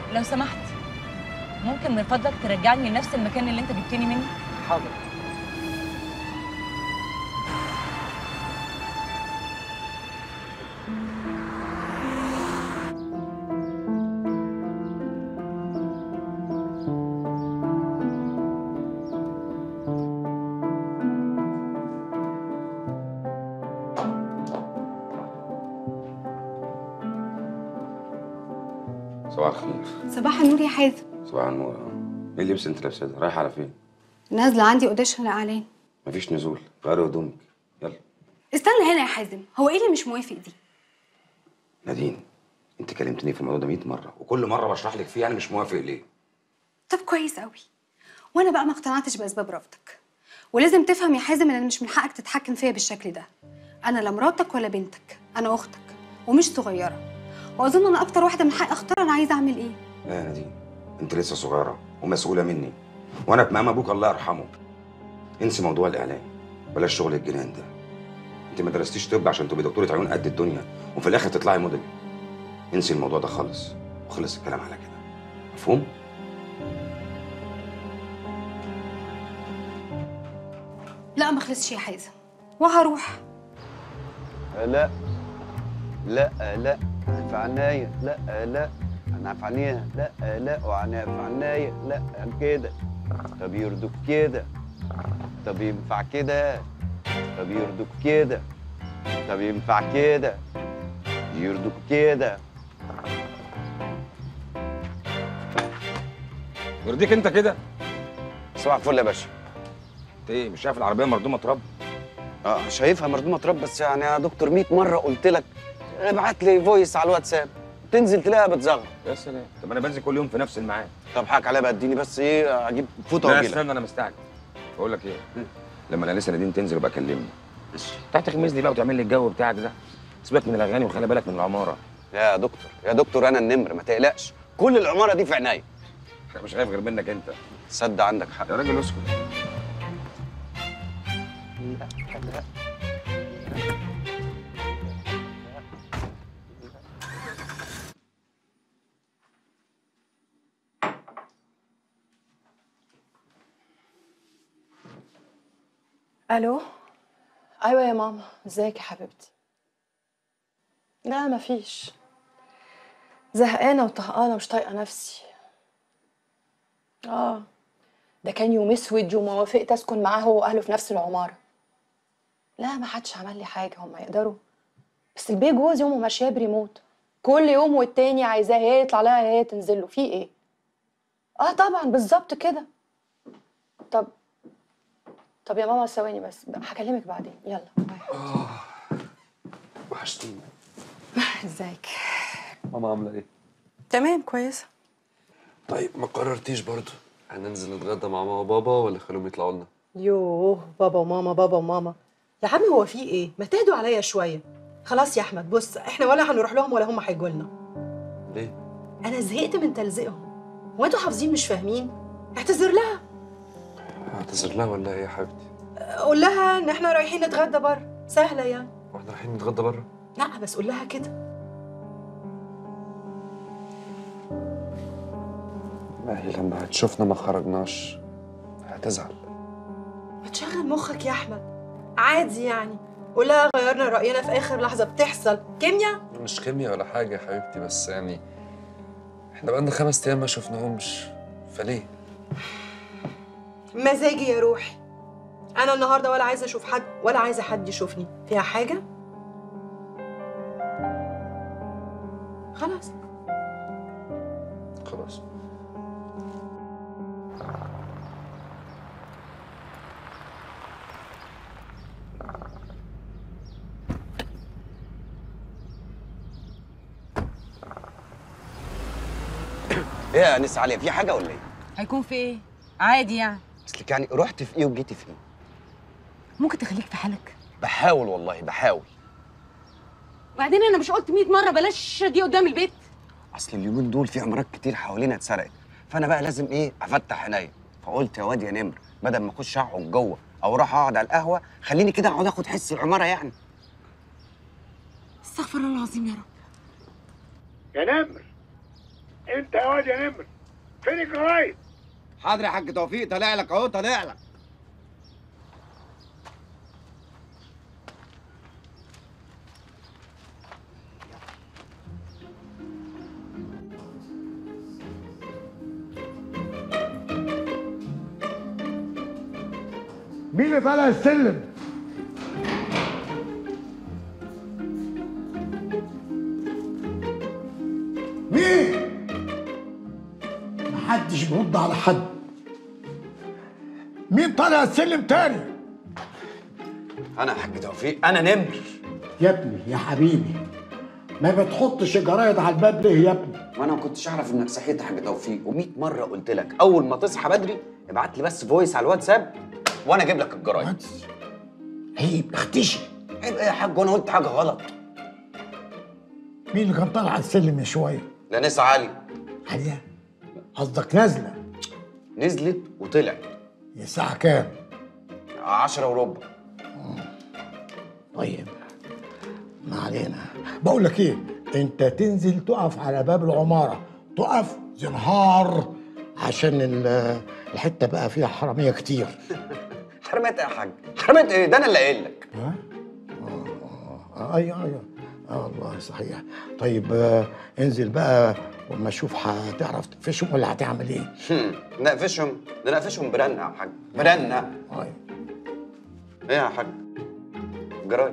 لو سمحت ممكن من فضلك ترجعني لنفس المكان اللي انت جبتني منه حاضر صباح الخير صباح النور يا حازم صباح النور آه. ايه اللبس انت لابساه ده رايح على فين نازله عندي اوديشن لاعلان مفيش نزول غيري هدومك يلا استنى هنا يا حازم هو ايه اللي مش موافق دي نادين انت كلمتني في الموضوع ده 100 مره وكل مره بشرح لك فيه انا مش موافق ليه طب كويس قوي وانا بقى ما اقتنعتش باسباب رفضك ولازم تفهم يا حازم ان مش من حقك تتحكم فيا بالشكل ده انا لا مراتك ولا بنتك انا اختك ومش صغيره واظن ان اكتر واحده من حقي اختار انا عايزه اعمل ايه لا يا نادين انت لسه صغيره ومسؤوله مني وانا بمقام ابوك الله يرحمه انسي موضوع الاعلام بلاش شغل الجنان ده انت ما درستيش طب عشان تبقي دكتوره عيون قد الدنيا وفي الاخر تطلعي موديل انسي الموضوع ده خالص وخلص الكلام على كده مفهوم لا ما خلصش يا حازم وهروح لا لا لا انا في عناية لا لا انا في عينيها لا لا وانا في عناية لا كده طب يرضوك كده طب ينفع كده طب يرضوك كده طب ينفع كده يرضوك كده يرضيك انت كده صباح الفل يا باشا انت ايه مش شايف العربيه مردومه تراب اه شايفها مردومه تراب بس يعني يا دكتور 100 مره قلت لك ابعت لي فويس على الواتساب تنزل تلاقيها بتزغر يا سلام طب انا بنزل كل يوم في نفس الميعاد طب حاك عليا بقى اديني بس ايه اجيب فوطه لا واجي لك استنى انا مستعجل بقول لك ايه لما انا لسه نادين تنزل وبقى كلمني تحت خميس بقى وتعمل لي الجو بتاعك ده سيبك من الاغاني وخلي بالك من العماره يا دكتور يا دكتور انا النمر ما تقلقش كل العماره دي في عينيا انا مش خايف غير منك انت تصدق عندك حق يا راجل اسكت الو ايوه يا ماما ازيك يا حبيبتي لا مفيش زهقانه وطهقانه مش طايقه نفسي اه ده كان يوم اسود وما وافقت اسكن معاه هو واهله في نفس العماره لا ما حدش عمل لي حاجه هم يقدروا بس البيه جوز يومه ماشيه بريموت كل يوم والتاني عايزاه هي يطلع لها هي تنزل له في ايه اه طبعا بالظبط كده طب طب يا ماما ثواني بس هكلمك بعدين يلا باي. وحشتيني ازيك ماما عامله ايه تمام كويسه طيب ما قررتيش برضه هننزل نتغدى مع ماما وبابا ولا خليهم يطلعوا لنا يوه بابا وماما بابا وماما يا عم هو في ايه ما تهدوا عليا شويه خلاص يا احمد بص احنا ولا هنروح لهم ولا هم هيجوا لنا ليه انا زهقت من تلزيقهم هو انتوا حافظين مش فاهمين اعتذر لها اعتذر لها ولا ايه يا حبيبتي قول لها ان احنا رايحين نتغدى بره سهله يعني واحنا رايحين نتغدى بره لا بس قول لها كده ما هي لما هتشوفنا ما خرجناش هتزعل ما تشغل مخك يا احمد عادي يعني قول لها غيرنا راينا في اخر لحظه بتحصل كيمياء مش كيمياء ولا حاجه يا حبيبتي بس يعني احنا بقالنا خمس ايام ما شفناهمش فليه مزاجي يا روحي انا النهارده ولا عايزه اشوف حد ولا عايزه حد يشوفني فيها حاجه خلاص خلاص ايه يا انسه عليا في حاجه ولا ايه هيكون في ايه عادي يعني اصلك يعني رحت في ايه وجيتي في ايه ممكن تخليك في حالك بحاول والله بحاول وبعدين انا مش قلت 100 مره بلاش دي قدام البيت اصل اليومين دول في عمارات كتير حوالينا اتسرقت فانا بقى لازم ايه افتح عينيا فقلت يا واد يا نمر بدل ما اخش اقعد جوه او اروح اقعد على القهوه خليني كده اقعد اخد حس العماره يعني استغفر الله العظيم يا رب يا نمر انت يا واد يا نمر فين الجرايد حاضر يا حاج توفيق طالع لك اهو طالع لك مين اللي طالع السلم مين محدش بيرد على حد مين طالع السلم تاني انا يا حاج توفيق انا نمر يا ابني يا حبيبي ما بتحطش جرايد على الباب ليه يا ابني وانا ما كنتش اعرف انك صحيت يا حاج توفيق و100 مره قلت لك اول ما تصحى بدري ابعت لي بس فويس على الواتساب وانا اجيب لك الجرايد واتس. عيب اختشي عيب ايه يا حاج وانا قلت حاجه غلط مين اللي كان طالع على السلم من شويه لا نسى علي عليا قصدك نازله نزلت وطلعت يا الساعه كام 10 وربع طيب ما علينا بقول لك ايه انت تنزل تقف على باب العماره تقف زنهار عشان ال- الحته بقى فيها حراميه كتير حرمت ايه يا حاج حرمت ايه ده انا اللي قايل لك ها آه، ايوه ايوه اه والله صحيح طيب آه انزل بقى وما اشوف هتعرف تقفشهم ولا هتعمل ايه هم، نقفشهم ده نقفشهم برنة يا حاج برنة طيب ايه يا حاج جرايد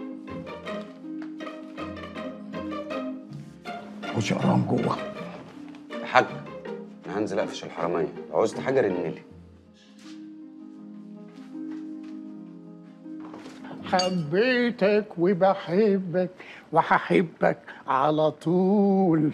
خش اقراهم جوه يا حاج انا هنزل اقفش الحراميه لو عوزت حاجه رن لي حبيتك وبحبك وهحبك على طول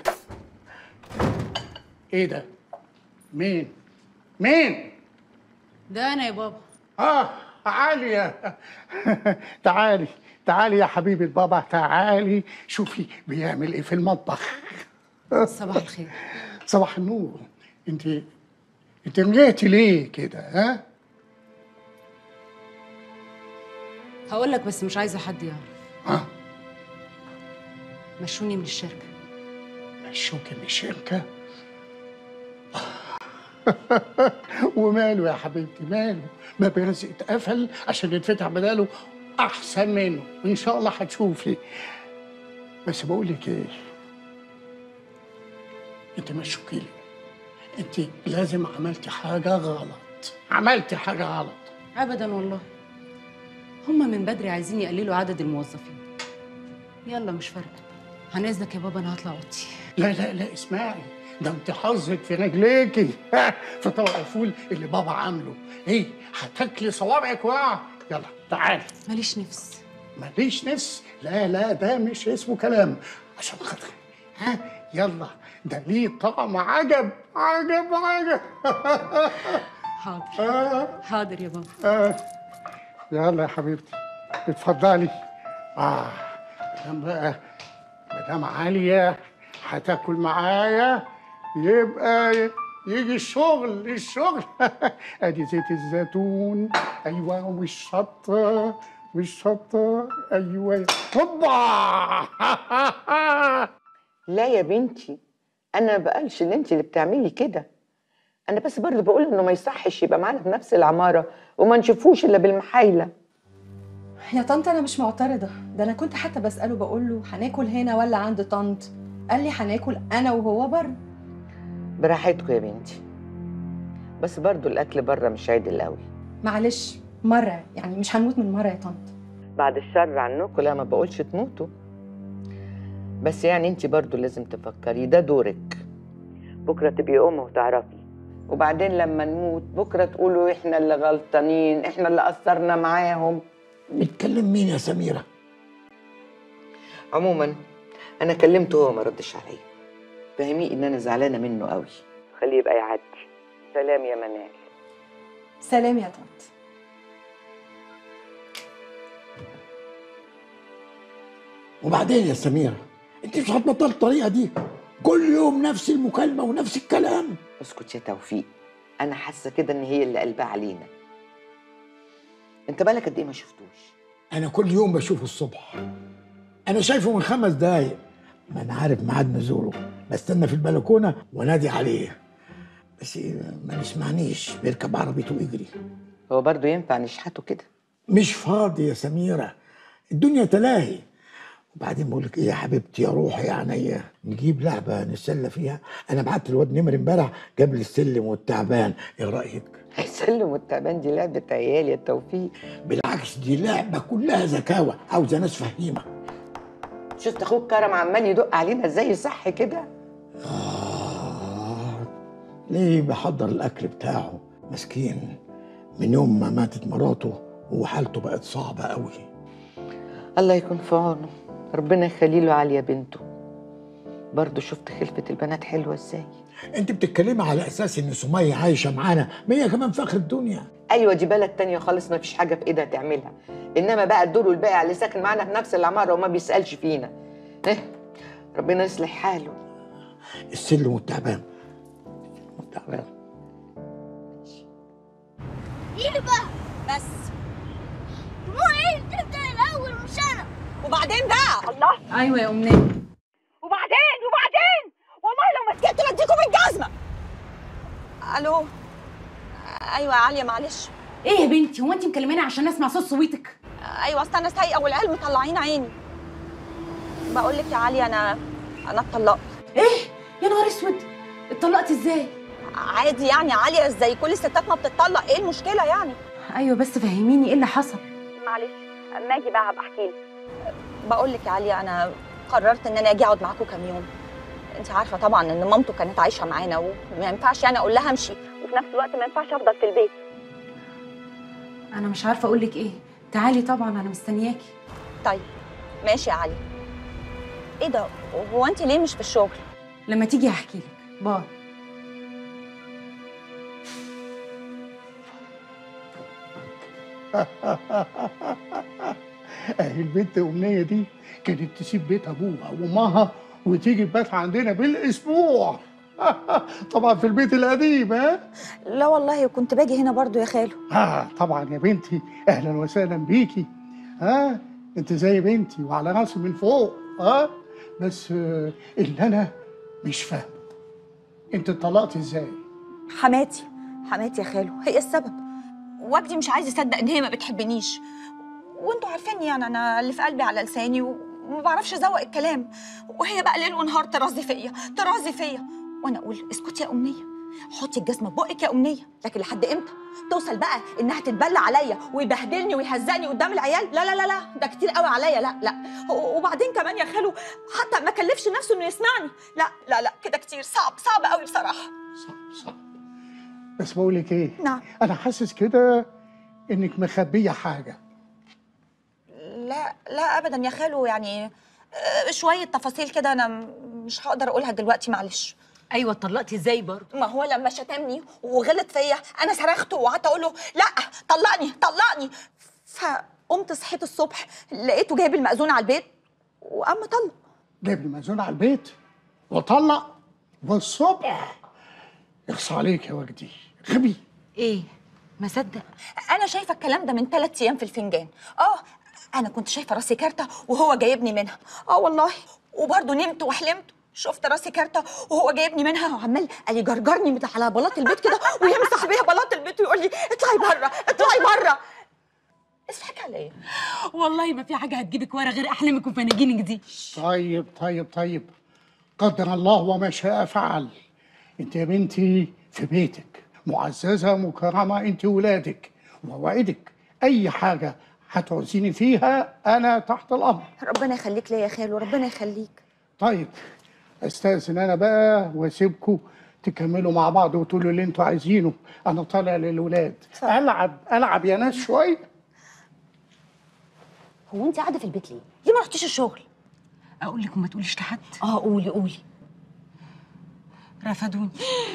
ايه ده مين مين ده انا يا بابا اه عالية تعالي تعالي يا حبيبة بابا تعالي شوفي بيعمل ايه في المطبخ صباح الخير صباح النور انت انت رجعتي ليه كده ها هقول لك بس مش عايزه حد يعرف ها مشوني من الشركه مشوك من الشركة وماله يا حبيبتي ماله ما بيرزق اتقفل عشان يتفتح بداله احسن منه وان شاء الله هتشوفي بس بقول لك ايه انت مشوكي لي انت لازم عملتي حاجه غلط عملتي حاجه غلط ابدا والله هما من بدري عايزين يقللوا عدد الموظفين يلا مش فارقه هنزلك يا بابا انا هطلع اوضتي لا لا لا اسمعي ده انت حظك في رجليكي في طبق الفول اللي بابا عامله ايه هتاكلي صوابعك وقع يلا تعالي ماليش نفس ماليش نفس لا لا ده مش اسمه كلام عشان خاطري ها يلا ده ليه طعم عجب عجب عجب حاضر حاضر يا بابا آه. يلا يا حبيبتي اتفضلي اه مدام بقى مدام عالية هتاكل معايا يبقى يجي الشغل الشغل ادي زيت الزيتون ايوه والشطه والشطه ايوه هوبا لا يا بنتي انا ما بقالش ان انت اللي بتعملي كده انا بس برضه بقول انه ما يصحش يبقى معانا في نفس العماره وما نشوفوش الا بالمحايله يا طنط انا مش معترضه ده انا كنت حتى بساله بقول له هناكل هنا ولا عند طنط قال لي هناكل انا وهو بره براحتكم يا بنتي بس برضه الاكل بره مش عادل قوي معلش مره يعني مش هنموت من مره يا طنط بعد الشر عنكم لا ما بقولش تموتوا بس يعني انت برضه لازم تفكري ده دورك بكره تبقي ام وتعرفي وبعدين لما نموت بكره تقولوا احنا اللي غلطانين احنا اللي قصرنا معاهم بتكلم مين يا سميره عموما انا كلمته وهو ما ردش عليا فهميه ان انا زعلانه منه قوي خليه يبقى يعدي سلام يا منال سلام يا طنط وبعدين يا سميره انت مش هتبطل الطريقه دي كل يوم نفس المكالمه ونفس الكلام اسكت يا توفيق انا حاسه كده ان هي اللي قلبها علينا انت بالك قد ايه ما شفتوش انا كل يوم بشوفه الصبح انا شايفه من خمس دقايق ما انا عارف ميعاد نزوله بستنى في البلكونه وانادي عليه بس ما يسمعنيش بيركب عربيته ويجري هو برضه ينفع نشحته كده مش فاضي يا سميره الدنيا تلاهي وبعدين بقول لك ايه يا حبيبتي يا روحي يا عينيا نجيب لعبه نتسلى فيها انا بعت الواد نمر امبارح جاب لي السلم والتعبان ايه رايك هيسلم والتعبان دي لعبة عيال يا توفيق بالعكس دي لعبه كلها ذكاوه عاوزه ناس فهيمه شفت اخوك كرم عمال يدق علينا ازاي صح كده آه ليه بحضر الأكل بتاعه مسكين من يوم ما ماتت مراته وحالته بقت صعبة قوي الله يكون في عونه ربنا يخلي له عليا بنته برضه شفت خلفة البنات حلوة ازاي انت بتتكلمي على اساس ان سمية عايشة معانا ما هي كمان في اخر الدنيا ايوه دي بلد تانية خالص ما فيش حاجة في ايدها تعملها انما بقى الدور والبائع اللي ساكن معانا في نفس العمارة وما بيسألش فينا إيه ربنا يصلح حاله السلم والتعبان والتعبان ايه بقى بس مو ايه تبدا الاول مش انا وبعدين بقى الله ايوه يا امنيه وبعدين وبعدين والله لو ما سكت بديكم بالجزمه الو ايوه يا عليا معلش ايه يا بنتي هو انت مكلماني عشان اسمع صوت صويتك ايوه اصل انا سايقه والعيال مطلعين عيني بقول لك يا عليا انا انا اتطلقت ايه يا نهار اسود اتطلقتي ازاي عادي يعني عاليه زي كل الستات ما بتطلق ايه المشكله يعني ايوه بس فهميني ايه اللي حصل معلش اما اجي بقى هبقى احكي لك بقول لك يا عليا انا قررت ان انا اجي اقعد معاكم كام يوم انت عارفه طبعا ان مامته كانت عايشه معانا وما ينفعش يعني اقول لها امشي وفي نفس الوقت ما ينفعش افضل في البيت انا مش عارفه اقول لك ايه تعالي طبعا انا مستنياكي طيب ماشي يا علي ايه ده هو انت ليه مش في الشغل لما تيجي هحكي لك باي اهي البنت امنيه دي كانت تسيب بيت ابوها وامها وتيجي تبات عندنا بالاسبوع طبعا في البيت القديم ها لا والله كنت باجي هنا برضو يا خالو اه طبعا يا بنتي اهلا وسهلا بيكي ها انت زي بنتي وعلى راسي من فوق ها بس آه، اللي انا مش فاهم انت اتطلقتي ازاي حماتي حماتي يا خالو هي السبب وجدي مش عايز يصدق ان هي ما بتحبنيش وانتوا عارفيني يعني انا اللي في قلبي على لساني وما بعرفش ازوق الكلام وهي بقى ليل ونهار ترازي فيا ترازي فيا وانا اقول اسكتي يا امنيه حطي الجزمه في بقك يا امنيه لكن لحد امتى توصل بقى انها تتبلى عليا ويبهدلني ويهزقني قدام العيال لا لا لا لا ده كتير قوي عليا لا لا و- وبعدين كمان يا خالو حتى ما كلفش نفسه انه يسمعني لا لا لا كده كتير صعب صعب قوي بصراحه بس بقول لك ايه نعم انا حاسس كده انك مخبيه حاجه لا لا ابدا يا خالو يعني آه، شويه تفاصيل كده انا م- مش هقدر اقولها دلوقتي معلش ايوه اتطلقتي ازاي برضه ما هو لما شتمني وغلط فيا انا صرخت وقعدت اقول له لا طلقني طلقني فقمت صحيت الصبح لقيته جايب المأذون على البيت وقام طلق جايب المأذون على البيت وطلق والصبح يخص عليك يا وجدي غبي ايه ما صدق انا شايفه الكلام ده من ثلاث ايام في الفنجان اه انا كنت شايفه راسي كارته وهو جايبني منها اه والله وبرضه نمت وحلمت شفت راسي كارته وهو جايبني منها وعمال قال يجرجرني من على بلاط البيت كده ويمسح بيها بلاط البيت ويقول لي اطلعي بره اطلعي بره اضحك عليا والله ما في حاجه هتجيبك ورا غير احلامك وفناجينك دي طيب طيب طيب قدر الله وما شاء فعل انت يا بنتي في بيتك معززه مكرمه انت ولادك ووعدك اي حاجه هتعوزيني فيها انا تحت الامر ربنا يخليك ليا يا خالو ربنا يخليك طيب استاذن انا بقى واسيبكم تكملوا مع بعض وتقولوا اللي انتوا عايزينه انا طالع للولاد العب العب يا ناس شويه هو انت قاعده في البيت ليه ليه ما رحتيش الشغل اقول لك وما تقوليش لحد اه قولي قولي رفضوني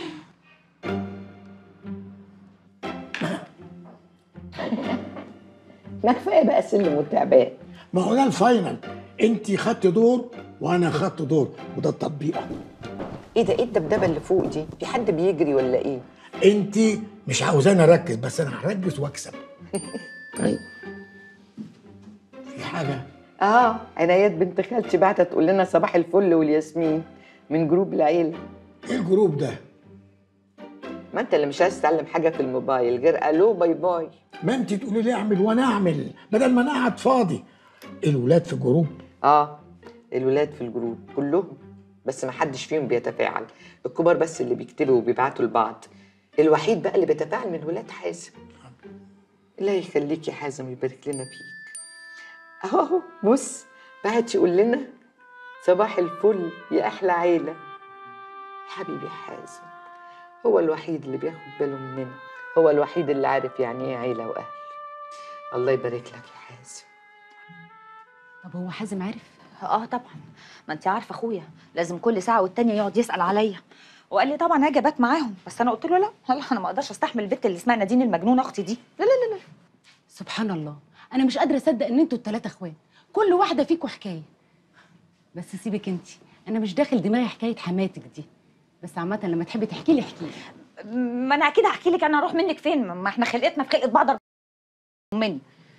ما كفايه بقى سلم والتعبان ما هو ده الفاينل انت خدت دور وانا خدت دور وده التطبيق ايه ده ايه الدبدبه اللي فوق دي في حد بيجري ولا ايه انت مش عاوزاني اركز بس انا هركز واكسب طيب في حاجه اه عنايات بنت خالتي بعتت تقول لنا صباح الفل والياسمين من جروب العيله ايه الجروب ده ما انت اللي مش عايز تتعلم حاجه في الموبايل غير الو باي باي ما انت تقولي لي اعمل وانا اعمل بدل ما انا قاعد فاضي الولاد في الجروب اه الولاد في الجروب كلهم بس ما حدش فيهم بيتفاعل الكبار بس اللي بيكتبوا وبيبعتوا لبعض الوحيد بقى اللي بيتفاعل من ولاد حازم الله يخليك يا حازم ويبارك لنا فيك اهو بص بعت يقول لنا صباح الفل يا احلى عيله حبيبي حازم هو الوحيد اللي بياخد باله مننا هو الوحيد اللي عارف يعني ايه عيله واهل الله يبارك لك يا حازم طب هو حازم عارف اه طبعا ما انت عارفه اخويا لازم كل ساعه والتانيه يقعد يسال عليا وقال لي طبعا هاجي ابات معاهم بس انا قلت له لا لا انا ما اقدرش استحمل البت اللي اسمها نادين المجنونه اختي دي لا لا لا لا سبحان الله انا مش قادره اصدق ان انتوا الثلاثه اخوات كل واحده فيكم حكايه بس سيبك انت انا مش داخل دماغي حكايه حماتك دي بس عامه لما تحبي تحكي لي احكي لي ما انا اكيد هحكي لك انا اروح منك فين ما احنا خلقتنا في خلقه بعض مني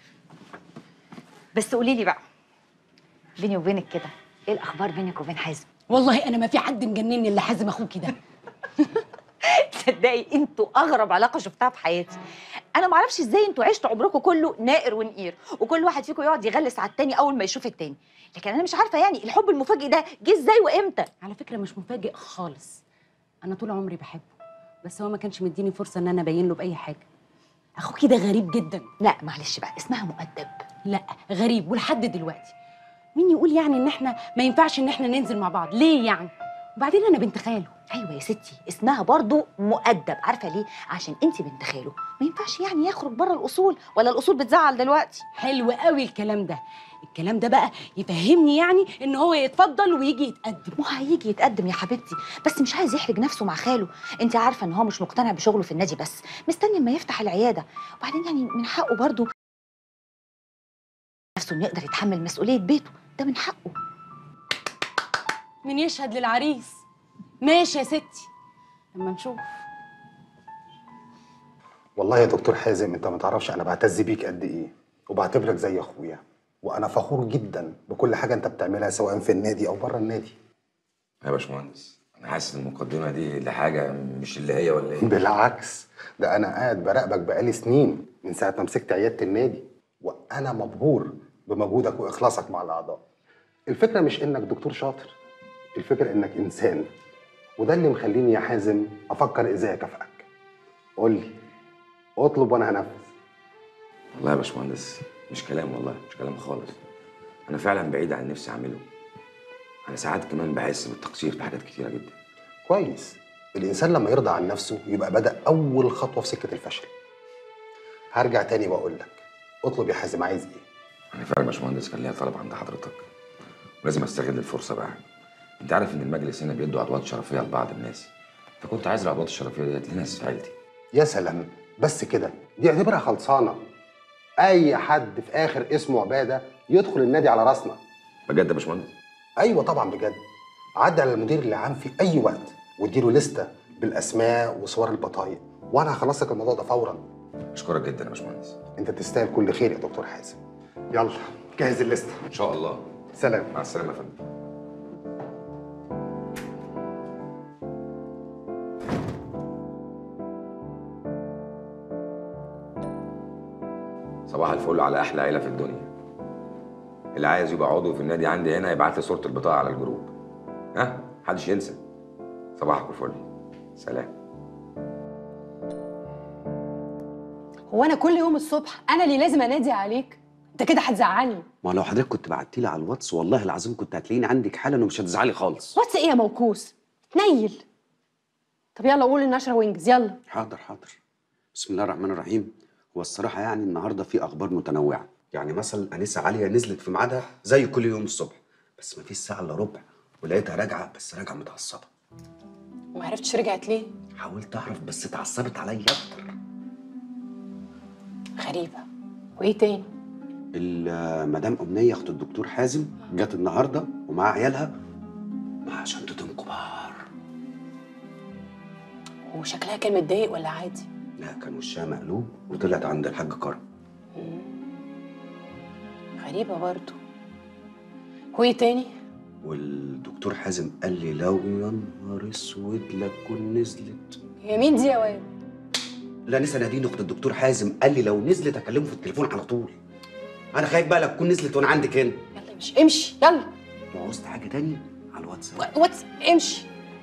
بس قولي لي بقى بيني وبينك كده ايه الاخبار بينك وبين حازم والله انا ما في حد مجنني اللي حازم اخوكي ده تصدقي انتوا اغرب علاقه شفتها في حياتي انا ما اعرفش ازاي انتوا عشتوا عمركم كله نائر ونقير وكل واحد فيكم يقعد يغلس على التاني اول ما يشوف التاني لكن انا مش عارفه يعني الحب المفاجئ ده جه ازاي وامتى على فكره مش مفاجئ خالص انا طول عمري بحبه بس هو ما كانش مديني فرصه ان انا ابين له باي حاجه اخوكي ده غريب جدا لا معلش بقى اسمها مؤدب لا غريب ولحد دلوقتي مين يقول يعني ان احنا ما ينفعش ان احنا ننزل مع بعض ليه يعني وبعدين انا بنت خاله ايوه يا ستي اسمها برضو مؤدب عارفه ليه عشان انت بنت خاله ما ينفعش يعني يخرج بره الاصول ولا الاصول بتزعل دلوقتي حلو قوي الكلام ده الكلام ده بقى يفهمني يعني ان هو يتفضل ويجي يتقدم ما هيجي يتقدم يا حبيبتي بس مش عايز يحرج نفسه مع خاله انت عارفه ان هو مش مقتنع بشغله في النادي بس مستني اما يفتح العياده وبعدين يعني من حقه برضو نفسه انه يقدر يتحمل مسؤوليه بيته ده من حقه من يشهد للعريس ماشي يا ستي لما نشوف والله يا دكتور حازم انت ما تعرفش انا بعتز بيك قد ايه وبعتبرك زي اخويا وانا فخور جدا بكل حاجه انت بتعملها سواء في النادي او بره النادي يا باشمهندس انا حاسس ان المقدمه دي لحاجه مش اللي هي ولا ايه بالعكس ده انا قاعد براقبك بقالي سنين من ساعه ما مسكت عياده النادي وانا مبهور بمجهودك واخلاصك مع الاعضاء الفكره مش انك دكتور شاطر الفكره انك انسان وده اللي مخليني يا حازم افكر ازاي اكافئك قول لي اطلب وانا هنفذ والله يا باشمهندس مش كلام والله مش كلام خالص انا فعلا بعيد عن نفسي اعمله انا ساعات كمان بحس بالتقصير في حاجات كتيره جدا كويس الانسان لما يرضى عن نفسه يبقى بدا اول خطوه في سكه الفشل هرجع تاني واقول لك اطلب يا حازم عايز ايه انا فعلا يا باشمهندس كان ليا طلب عند حضرتك ولازم استغل الفرصه بقى انت عارف ان المجلس هنا بيدوا عضوات شرفيه لبعض الناس فكنت عايز العضوات الشرفيه ديت لناس في عيلتي يا سلام بس كده دي اعتبرها خلصانه اي حد في اخر اسمه عباده يدخل النادي على راسنا بجد يا باشمهندس ايوه طبعا بجد عدى على المدير العام في اي وقت واديله لسته بالاسماء وصور البطايق وانا هخلص لك الموضوع ده فورا اشكرك جدا يا باشمهندس انت تستاهل كل خير يا دكتور حازم يلا جهز الليسته ان شاء الله سلام مع السلامه يا فندم صباح الفل على احلى عيله في الدنيا اللي عايز يبقى عضو في النادي عندي هنا يبعت لي صوره البطاقه على الجروب ها محدش ينسى صباحكم فل سلام هو انا كل يوم الصبح انا اللي لازم انادي عليك انت كده هتزعلني ما لو حضرتك كنت بعتي لي على الواتس والله العظيم كنت هتلاقيني عندك حاله ومش هتزعلي خالص واتس ايه يا موكوس نيل طب يلا قول النشره وينجز يلا حاضر حاضر بسم الله الرحمن الرحيم هو الصراحه يعني النهارده في اخبار متنوعه يعني مثلا انسه عاليه نزلت في ميعادها زي كل يوم الصبح بس ما فيش ساعه الا ربع ولقيتها راجعه بس راجعه متعصبه وما عرفتش رجعت ليه حاولت اعرف بس اتعصبت عليا اكتر غريبه وايه تاني المدام امنيه اخت الدكتور حازم جت النهارده ومع عيالها مع شنطتين كبار وشكلها كان متضايق ولا عادي لا كان وشها مقلوب وطلعت عند الحاج كرم غريبه برضه وايه تاني والدكتور حازم قال لي لو يا نهار اسود لا تكون نزلت هي مين دي يا واد لا نسى نادين اخت الدكتور حازم قال لي لو نزلت اكلمه في التليفون على طول انا خايف بقى لا تكون نزلت وانا عندك هنا يلا امشي امشي يلا لو عوزت حاجه تاني على الواتساب واتس امشي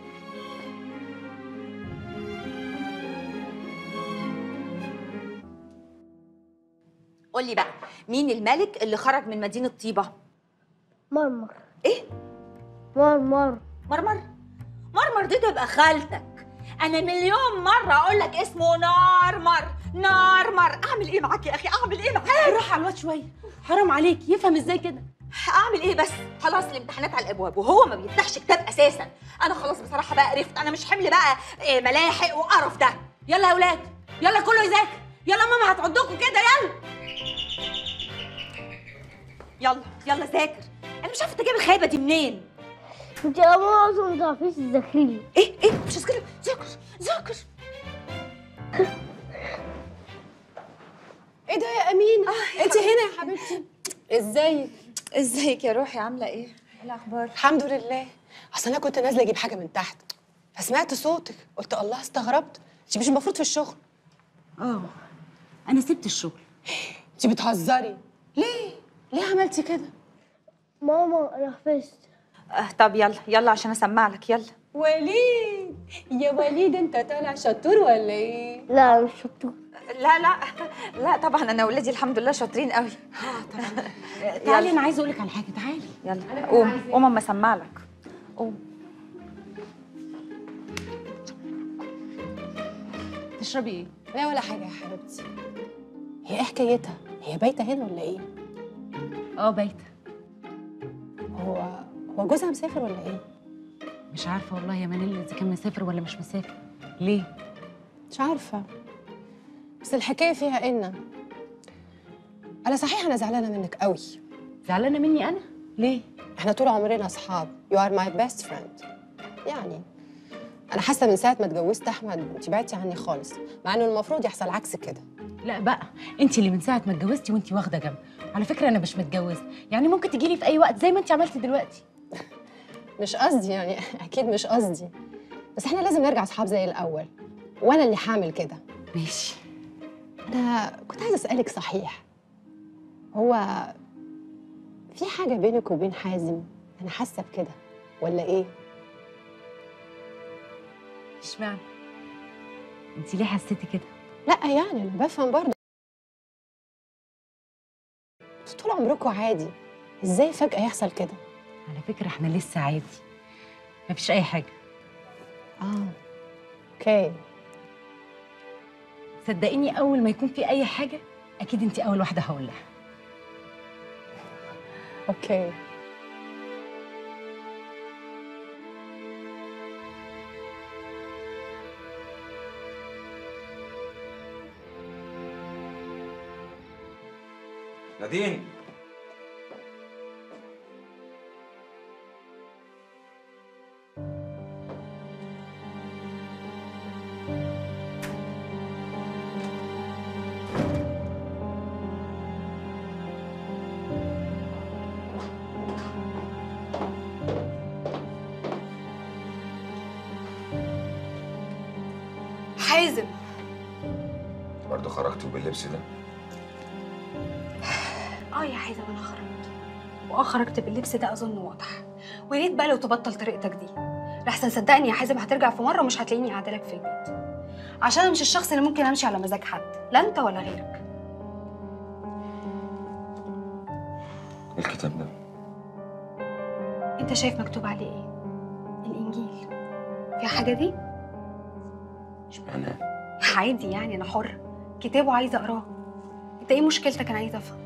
قول لي بقى مين الملك اللي خرج من مدينه طيبه مرمر ايه مرمر مرمر مرمر دي تبقى خالتك انا مليون مره اقول لك اسمه نارمر نارمر اعمل ايه معاك يا اخي اعمل ايه معاك روح على الواد شويه حرام عليك يفهم ازاي كده اعمل ايه بس خلاص الامتحانات على الابواب وهو ما بيفتحش كتاب اساسا انا خلاص بصراحه بقى قرفت انا مش حمل بقى إيه ملاحق وقرف ده يلا يا اولاد يلا كله يذاكر يلا ماما هتعدكم كده يلا يلا يلا ذاكر انا مش عارفه انت جايب الخيبه دي منين انت يا ماما اصلا ما تعرفيش تذاكري ايه ايه مش هذاكر ذاكر ذاكر ايه ده يا امين انت هنا يا حبيبتي ازيك ازيك يا روحي عامله ايه ايه الاخبار الحمد لله اصل انا كنت نازله اجيب حاجه من تحت فسمعت صوتك قلت الله استغربت انت مش المفروض في الشغل اه انا سبت الشغل انت بتهزري ليه ليه عملتي كده ماما انا حفظت آه طب يلا يلا عشان اسمع لك يلا وليد يا وليد انت طالع شطور ولا ايه لا مش شطور لا لا لا طبعا انا ولادي الحمد لله شاطرين قوي تعالي انا عايزه اقول لك على حاجه تعالي يلا قوم قوم اما اسمع لك قوم تشربي ايه لا ولا حاجه يا حبيبتي هي ايه حكايتها هي بايته هنا ولا ايه اه بايته هو هو جوزها مسافر ولا ايه مش عارفه والله يا منال اذا كان مسافر ولا مش مسافر ليه مش عارفه بس الحكايه فيها ان انا صحيح انا زعلانه منك قوي زعلانه مني انا ليه احنا طول عمرنا اصحاب يو ار ماي بيست فريند يعني انا حاسه من ساعه ما اتجوزت احمد انت بعدتي عني خالص مع انه المفروض يحصل عكس كده لا بقى انت اللي من ساعه ما اتجوزتي وانت واخده جنب على فكره انا مش متجوزه يعني ممكن تجي لي في اي وقت زي ما انت عملتي دلوقتي مش قصدي يعني اكيد مش قصدي بس احنا لازم نرجع اصحاب زي الاول وانا اللي حامل كده ماشي انا كنت عايزه اسالك صحيح هو في حاجه بينك وبين حازم انا حاسه بكده ولا ايه اشمعنى انت ليه حسيتي كده لا يعني انا بفهم برضه انتوا طول عمركم عادي ازاي فجاه يحصل كده على فكره احنا لسه عادي مفيش اي حاجه اه اوكي صدقيني اول ما يكون في اي حاجه اكيد انت اول واحده هقول لها اوكي نادين حازم برضه خرجتوا باللبس ده اه يا حازم انا خرجت واه خرجت باللبس ده اظن واضح ويا ريت بقى لو تبطل طريقتك دي لحسن صدقني يا حازم هترجع في مره ومش هتلاقيني قاعده لك في البيت عشان انا مش الشخص اللي ممكن امشي على مزاج حد لا انت ولا غيرك إيه الكتاب ده انت شايف مكتوب عليه ايه الانجيل في حاجه دي مش معناه عادي يعني انا حره كتابه عايزه اقراه انت ايه مشكلتك انا عايزه افهم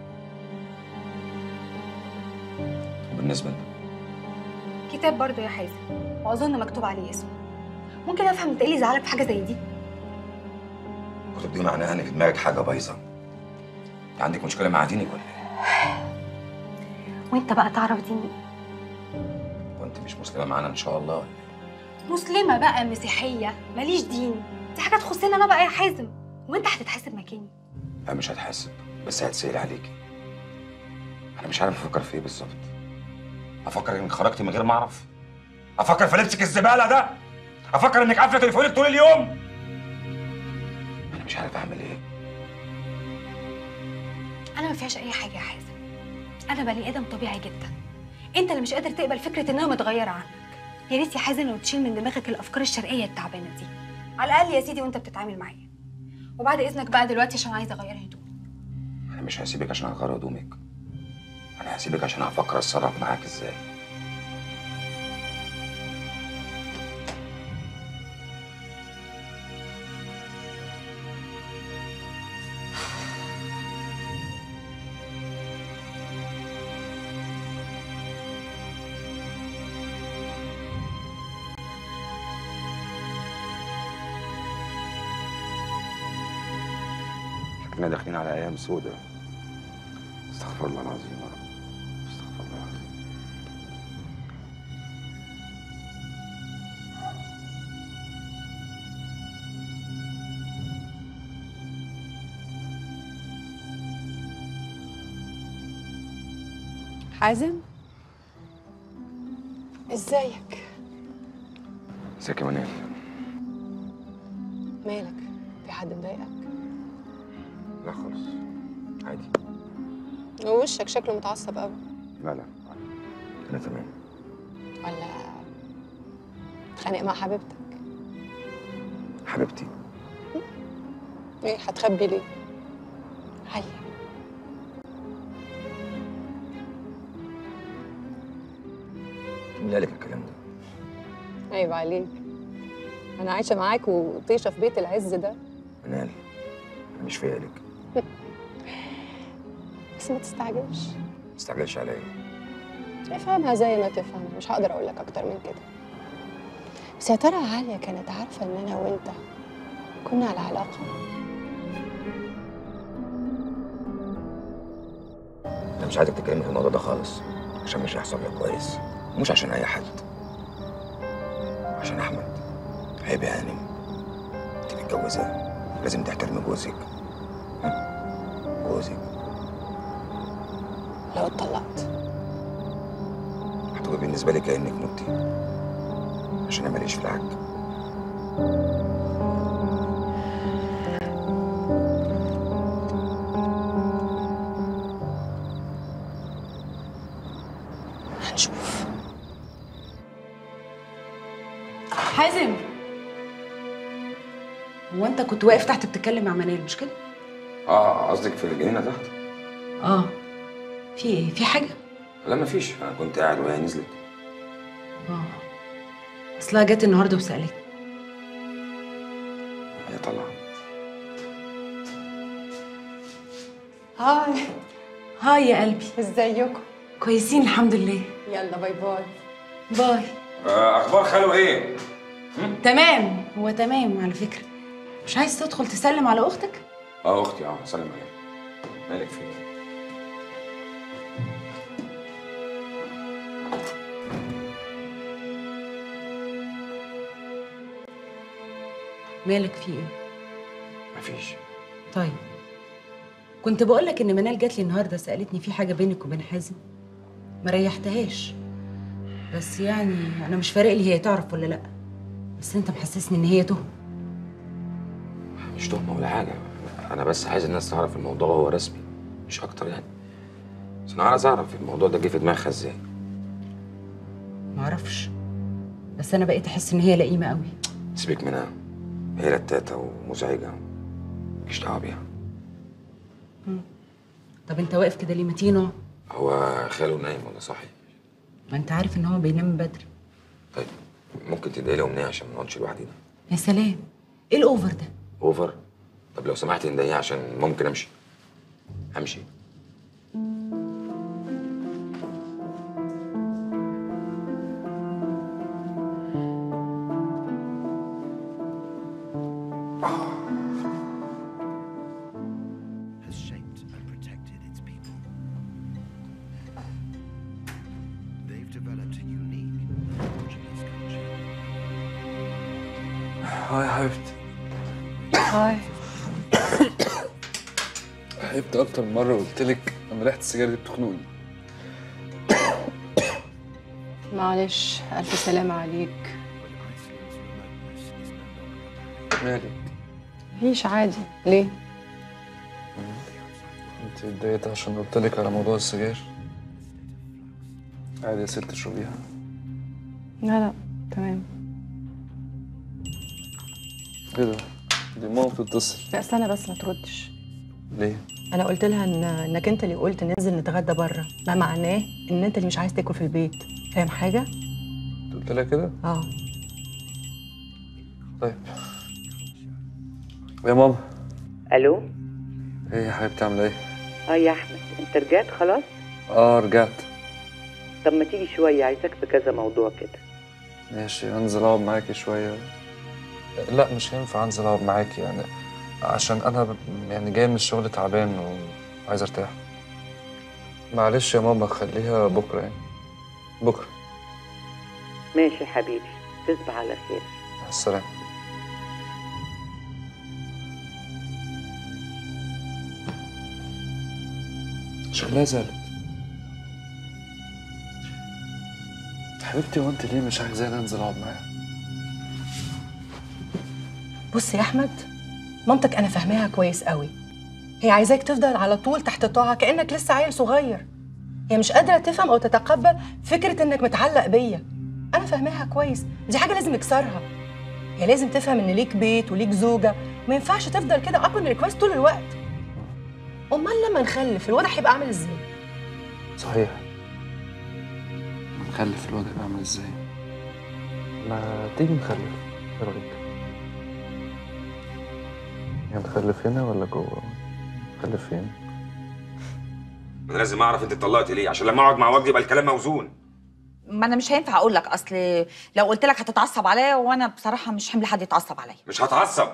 وبالنسبه لنا كتاب برضه يا حازم واظن مكتوب عليه اسمه ممكن افهم انت ايه اللي زعلك في حاجه زي دي الكتب دي معناها ان في دماغك حاجه بايظه انت عندك مشكله مع دينك ولا ايه؟ وانت بقى تعرف ديني وانت مش مسلمه معانا ان شاء الله ولا إيه؟ مسلمه بقى مسيحيه ماليش دين دي حاجه تخصني انا بقى يا حازم وانت هتتحاسب مكاني لا مش هتحاسب بس هتسأل عليكي انا مش عارف افكر في ايه بالظبط افكر انك خرجتي من غير ما اعرف افكر في لبسك الزباله ده افكر انك قافله تليفونك طول اليوم انا مش عارف اعمل ايه انا ما فيهاش اي حاجه يا حازم انا بني ادم طبيعي جدا انت اللي مش قادر تقبل فكره انها متغيره عنك يا ريت يا حازم لو تشيل من دماغك الافكار الشرقيه التعبانه دي على الاقل يا سيدي وانت بتتعامل معايا وبعد اذنك بقى دلوقتي عشان عايزه اغير هدوء انا مش هسيبك عشان اغير هدومك انا هسيبك عشان افكر اتصرف معاك ازاي شكلنا داخلين على ايام سودة استغفر الله العظيم يا رب استغفر الله العظيم حازم ازيك ازيك يا منال مالك في حد مضايقك لا خالص عادي وشك شكله متعصب قوي لا لا انا تمام ولا اتخانق مع حبيبتك حبيبتي ايه هتخبي ليه علي مين اللي قالك الكلام ده عيب عليك انا عايشه معاك وطيشه في بيت العز ده منال انا مش فايقلك بس ما تستعجلش ما تستعجلش عليا افهمها زي ما تفهم مش هقدر اقول لك اكتر من كده بس يا ترى عاليه كانت عارفه ان انا وانت كنا على علاقه انا مش عايزك تتكلمي في الموضوع ده خالص عشان مش هيحصل لك كويس ومش عشان اي حد عشان احمد عيب يا هانم انت متجوزه لازم تحترمي جوزك ها؟ جوزك لو اتطلقت هتبقى بالنسبه لي كانك متي عشان انا ماليش في العك هنشوف حازم هو انت كنت واقف تحت بتتكلم مع منال مش كده؟ اه قصدك في الجنينه تحت اه في ايه؟ في حاجه؟ لا مفيش انا كنت قاعد وهي نزلت اه اصلها جت النهارده وسالت هي طالعه هاي هاي يا قلبي ازيكم كويسين الحمد لله يلا باي باي باي اخبار خالو ايه تمام هو تمام على فكره مش عايز تدخل تسلم على اختك؟ اه اختي اه سلم عليها مالك في ايه مالك في ايه؟ مفيش طيب كنت بقول لك ان منال جات لي النهارده سالتني في حاجه بينك وبين حازم ما ريحتهاش بس يعني انا مش فارق لي هي تعرف ولا لا بس انت محسسني ان هي تهمه مش تهمه ولا حاجه انا بس عايز الناس تعرف الموضوع هو رسمي مش اكتر يعني بس انا عايز اعرف الموضوع ده جه في دماغها ازاي معرفش بس انا بقيت احس ان هي لئيمه قوي سيبك منها هي لتاتة ومزعجة مش دعوة بيها طب انت واقف كده ليه ما تيجي نقعد؟ هو خاله نايم ولا صاحي ما انت عارف ان هو بينام بدري طيب ممكن تدعي لي امنيه عشان ما نقعدش لوحدينا يا سلام ايه الاوفر ده اوفر طب لو سمحتي ندعيه عشان ممكن امشي همشي has shaped and protected its people. They've developed a unique homogeneous culture. هاي حبيبتي هاي حبيبتي اكتر من مره قلت لك لما ريحه السجاير دي بتخنقني معلش الف سلامه عليك مالك مفيش عادي ليه انت اتضايقت عشان قلت لك على موضوع السجاير عادي يا ست تشربيها لا لا تمام ايه ده دي ماما بتتصل لا استنى بس ما تردش ليه انا قلت لها ان انك انت اللي قلت ننزل نتغدى بره ده معناه ان انت اللي مش عايز تاكل في البيت فاهم حاجه انت قلت لها كده اه طيب يا ماما الو ايه يا حبيبتي عامله ايه اه يا احمد انت رجعت خلاص اه رجعت طب ما تيجي شويه عايزاك في كذا موضوع كده ماشي انزل اقعد معاكي شويه لا مش هينفع انزل اقعد معاكي يعني عشان انا ب- يعني جاي من الشغل تعبان وعايز ارتاح معلش يا ماما خليها بكره يعني بكره ماشي يا حبيبي تصبح على خير مع السلامه شكلها زعلت حبيبتي هو انت ليه مش عايزاني انزل اقعد معاها بص يا احمد مامتك انا فاهماها كويس قوي هي عايزاك تفضل على طول تحت طاعه كانك لسه عيل صغير هي مش قادره تفهم او تتقبل فكره انك متعلق بيا انا فاهماها كويس دي حاجه لازم نكسرها هي لازم تفهم ان ليك بيت وليك زوجه ما ينفعش تفضل كده ابن ريكوست طول الوقت امال لما نخلف الوضع هيبقى عامل ازاي صحيح نخلف الوضع يبقى عامل ازاي ما تيجي نخلف ايه رايك يعني نخلف هنا ولا جوه نخلف فين انا لازم اعرف انت اتطلقتي ليه عشان لما اقعد مع وجدي يبقى الكلام موزون ما انا مش هينفع اقول لك اصل لو قلت لك هتتعصب عليا وانا بصراحه مش حمل حد يتعصب عليا مش هتعصب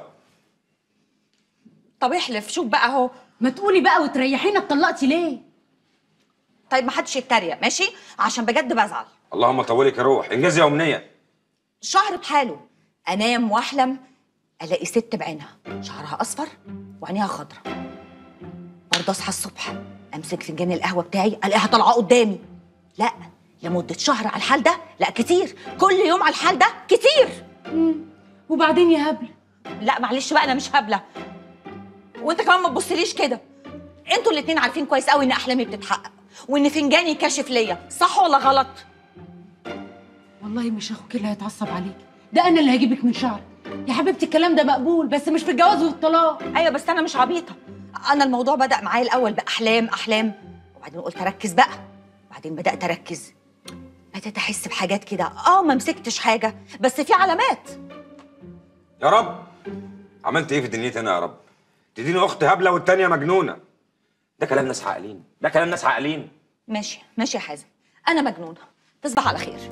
طب احلف شوف بقى اهو ما تقولي بقى وتريحينا اتطلقتي ليه طيب ما حدش يتريق ماشي عشان بجد بزعل اللهم طولك يا روح انجزي يا امنيه شهر بحاله انام واحلم الاقي ست بعينها شعرها اصفر وعينيها خضرا برضه اصحى الصبح امسك فنجان القهوه بتاعي الاقيها طالعه قدامي لا لمده شهر على الحال ده لا كتير كل يوم على الحال ده كتير وبعدين يا هبل لا معلش بقى انا مش هبله وانت كمان ما تبصليش كده انتوا الاتنين عارفين كويس قوي ان احلامي بتتحقق وان فنجاني كاشف ليا صح ولا غلط والله مش اخوك اللي هيتعصب عليك ده انا اللي هجيبك من شعرك يا حبيبتي الكلام ده مقبول بس مش في الجواز والطلاق ايوه بس انا مش عبيطه انا الموضوع بدا معايا الاول باحلام احلام وبعدين قلت اركز بقى وبعدين بدات اركز بدات احس بحاجات كده اه ما مسكتش حاجه بس في علامات يا رب عملت ايه في دنيتي انا يا رب تديني اخت هبله والتانيه مجنونه ده كلام ناس عاقلين ده كلام ناس عاقلين ماشي ماشي يا حازم انا مجنونه تصبح على خير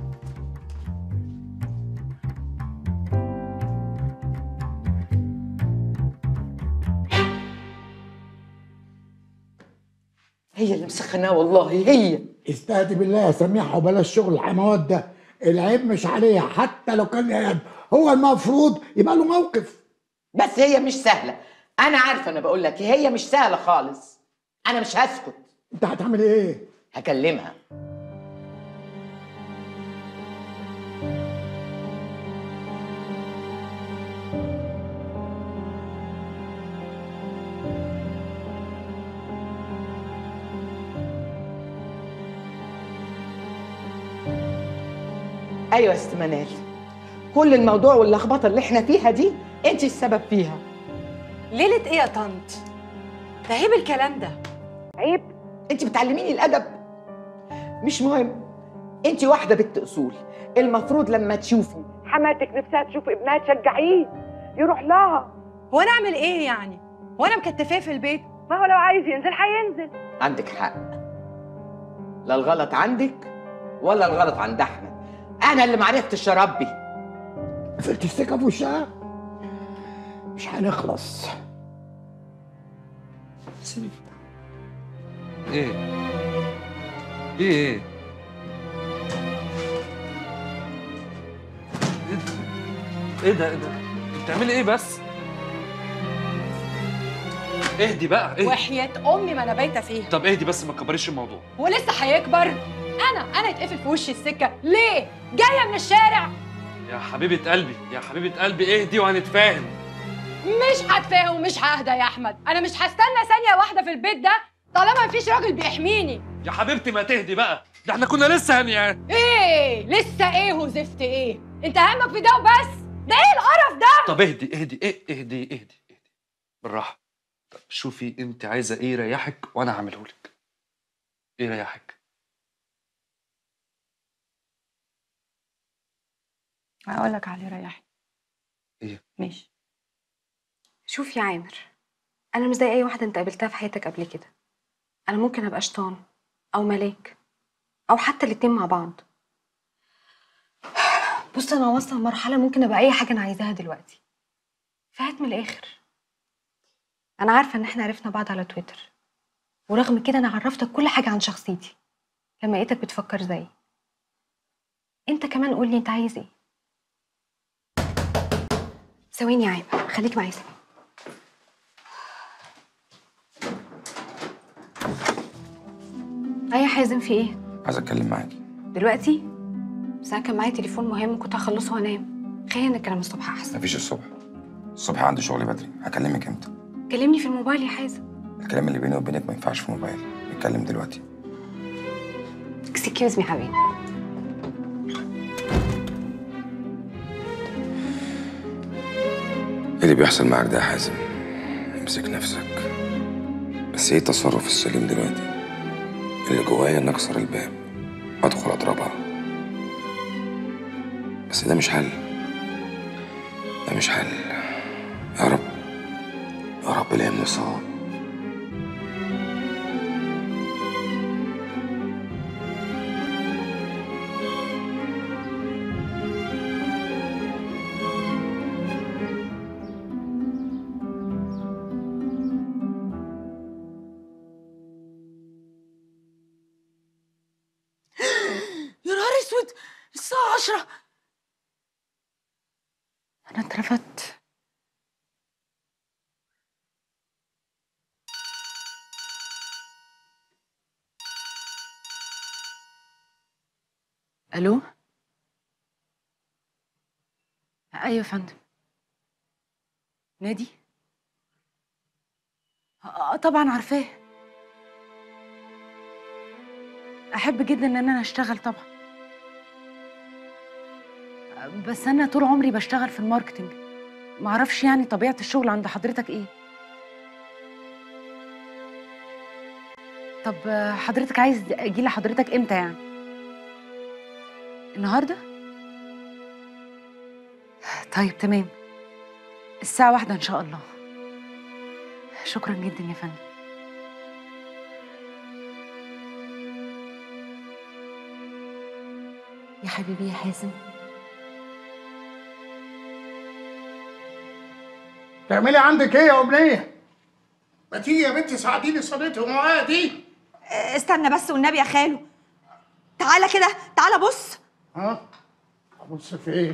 هي اللي مسخناه والله هي استهدي بالله يا سميحه وبلاش شغل الحموات ده العيب مش عليها حتى لو كان عيب هو المفروض يبقى له موقف بس هي مش سهله انا عارفه انا بقول لك هي مش سهله خالص انا مش هسكت انت هتعمل ايه هكلمها ايوه يا ست منال كل الموضوع واللخبطه اللي احنا فيها دي انت السبب فيها ليله ايه يا طنط ده عيب الكلام ده عيب انت بتعلميني الادب مش مهم انت واحده بنت اصول المفروض لما تشوفي حماتك نفسها تشوف ابنها تشجعيه يروح لها هو انا اعمل ايه يعني هو انا مكتفاه في البيت ما هو لو عايز ينزل هينزل عندك حق لا الغلط عندك ولا الغلط عند احمد انا اللي معرفتش اربي قفلت السكه في وشها مش هنخلص سيب ايه ايه ايه ايه ده ايه ده بتعملي ايه بس اهدي بقى اهدي وحياه امي ما انا بايته فيها طب اهدي بس ما تكبريش الموضوع هو لسه هيكبر انا انا يتقفل في وشي السكه ليه جايه من الشارع يا حبيبه قلبي يا حبيبه قلبي اهدي وهنتفاهم مش هتفاهم ومش ههدى يا احمد انا مش هستنى ثانيه واحده في البيت ده طالما مفيش راجل بيحميني يا حبيبتي ما تهدي بقى ده احنا كنا لسه هنيان ايه لسه ايه وزفت ايه انت همك في ده وبس ده ايه القرف ده طب اهدي اهدي ايه اهدي اهدي اهدي بالراحه طب شوفي انت عايزه ايه يريحك وانا هعمله لك ايه يريحك هقول لك عليه ريحي ايه ماشي شوف يا عامر انا مش زي اي واحده انت قابلتها في حياتك قبل كده انا ممكن ابقى شيطان او ملاك او حتى الاتنين مع بعض بص انا واصله لمرحله ممكن ابقى اي حاجه انا عايزاها دلوقتي فهات من الاخر انا عارفه ان احنا عرفنا بعض على تويتر ورغم كده انا عرفتك كل حاجه عن شخصيتي لما لقيتك بتفكر زيي انت كمان قول لي انت عايز ايه ثواني يا عامر خليك معايا ثواني اي حازم في ايه عايز اتكلم معاكي دلوقتي بس انا كان معايا تليفون مهم كنت هخلصه وانام خلينا نتكلم الصبح احسن مفيش الصبح الصبح عندي شغل بدري هكلمك امتى كلمني في الموبايل يا حازم الكلام اللي بيني وبينك ما ينفعش في موبايل نتكلم دلوقتي اكسكيوز مي حبيبي ايه اللي بيحصل معاك ده يا حازم امسك نفسك بس ايه التصرف السليم دلوقتي اللي جوايا ان اكسر الباب وادخل اضربها بس ده مش حل ده مش حل يا رب يا رب لا يمني صواب يا نهار اسود الساعة عشرة انا اترفدت الو ايوه يا فندم نادي اه طبعا عارفاه احب جدا ان انا اشتغل طبعا بس انا طول عمري بشتغل في الماركتينج معرفش يعني طبيعه الشغل عند حضرتك ايه طب آه، حضرتك عايز اجي لحضرتك امتى يعني النهارده طيب تمام الساعه واحدة ان شاء الله شكرا جدا يا فندم يا حبيبي يا حازم تعملي عندك ايه يا امنيه ما تيجي يا بنتي ساعديني صليتي ومعايا دي استنى بس والنبي يا خالو تعالى كده تعالى بص ها ابص في ايه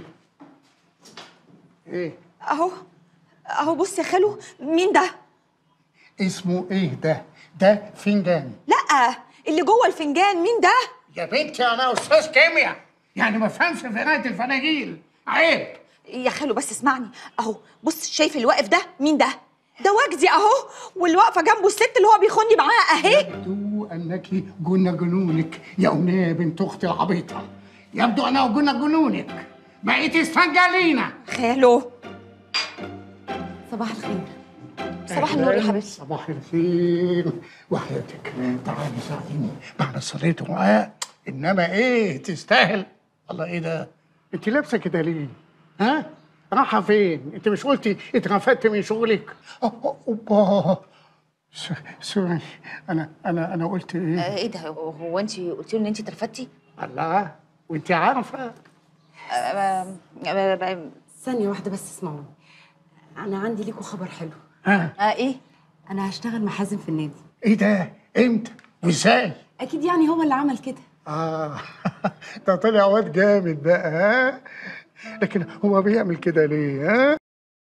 ايه اهو اهو بص يا خالو مين ده اسمه ايه ده ده فنجان لا اللي جوه الفنجان مين ده يا بنتي انا استاذ كيمياء يعني ما فهمش في قرايه الفناجيل عيب يا خالو بس اسمعني اهو بص شايف اللي واقف ده مين ده ده وجدي اهو واللي واقفه جنبه الست اللي هو بيخوني معاها اهي يبدو انك جن جنونك يا امنيه بنت اختي العبيطه يبدو انا جن جنونك بقيتي استنجلينا خالو صباح الخير صباح النور يا حبيبتي صباح الخير وحياتك تعالي ساعديني بعد صليت معاه انما ايه تستاهل الله ايه ده انت لابسه كده ليه ها رايحه فين انت مش قلتي اترفدت من شغلك أو- أو- اوبا س- سوري انا انا انا قلت ايه ايه ده هو انت قلتي له ان انت اترفدتي الله وانت عارفه ثانيه واحده بس اسمعوني انا عندي ليكوا خبر حلو ها اه ايه انا هشتغل مع حازم في النادي ايه ده امتى وازاي اكيد يعني هو اللي عمل كده اه ده طلع واد جامد بقى ها لكن هو بيعمل كده ليه ها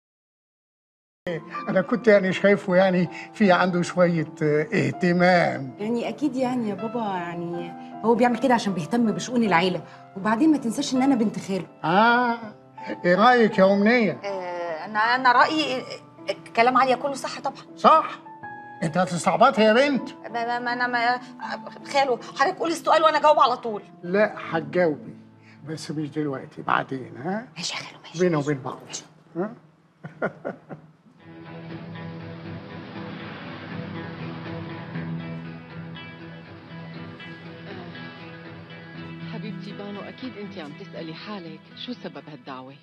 انا كنت يعني شايفه يعني في عنده شويه آه، اهتمام يعني اكيد يعني يا بابا يعني هو بيعمل كده عشان بيهتم بشؤون العيله وبعدين ما تنساش ان انا بنت خاله اه ايه رايك يا امنيه آه، انا انا رايي كلام عليا كله صح طبعا صح انت هتستعبطي يا بنت ما, ما, ما انا ما خاله حضرتك قولي السؤال وانا اجاوب على طول لا هتجاوبي بس مش دلوقتي بعدين ها ماشي يا خالو ماشي بينا وبين بعض ها حبيبتي بانو اكيد انت عم تسالي حالك شو سبب هالدعوه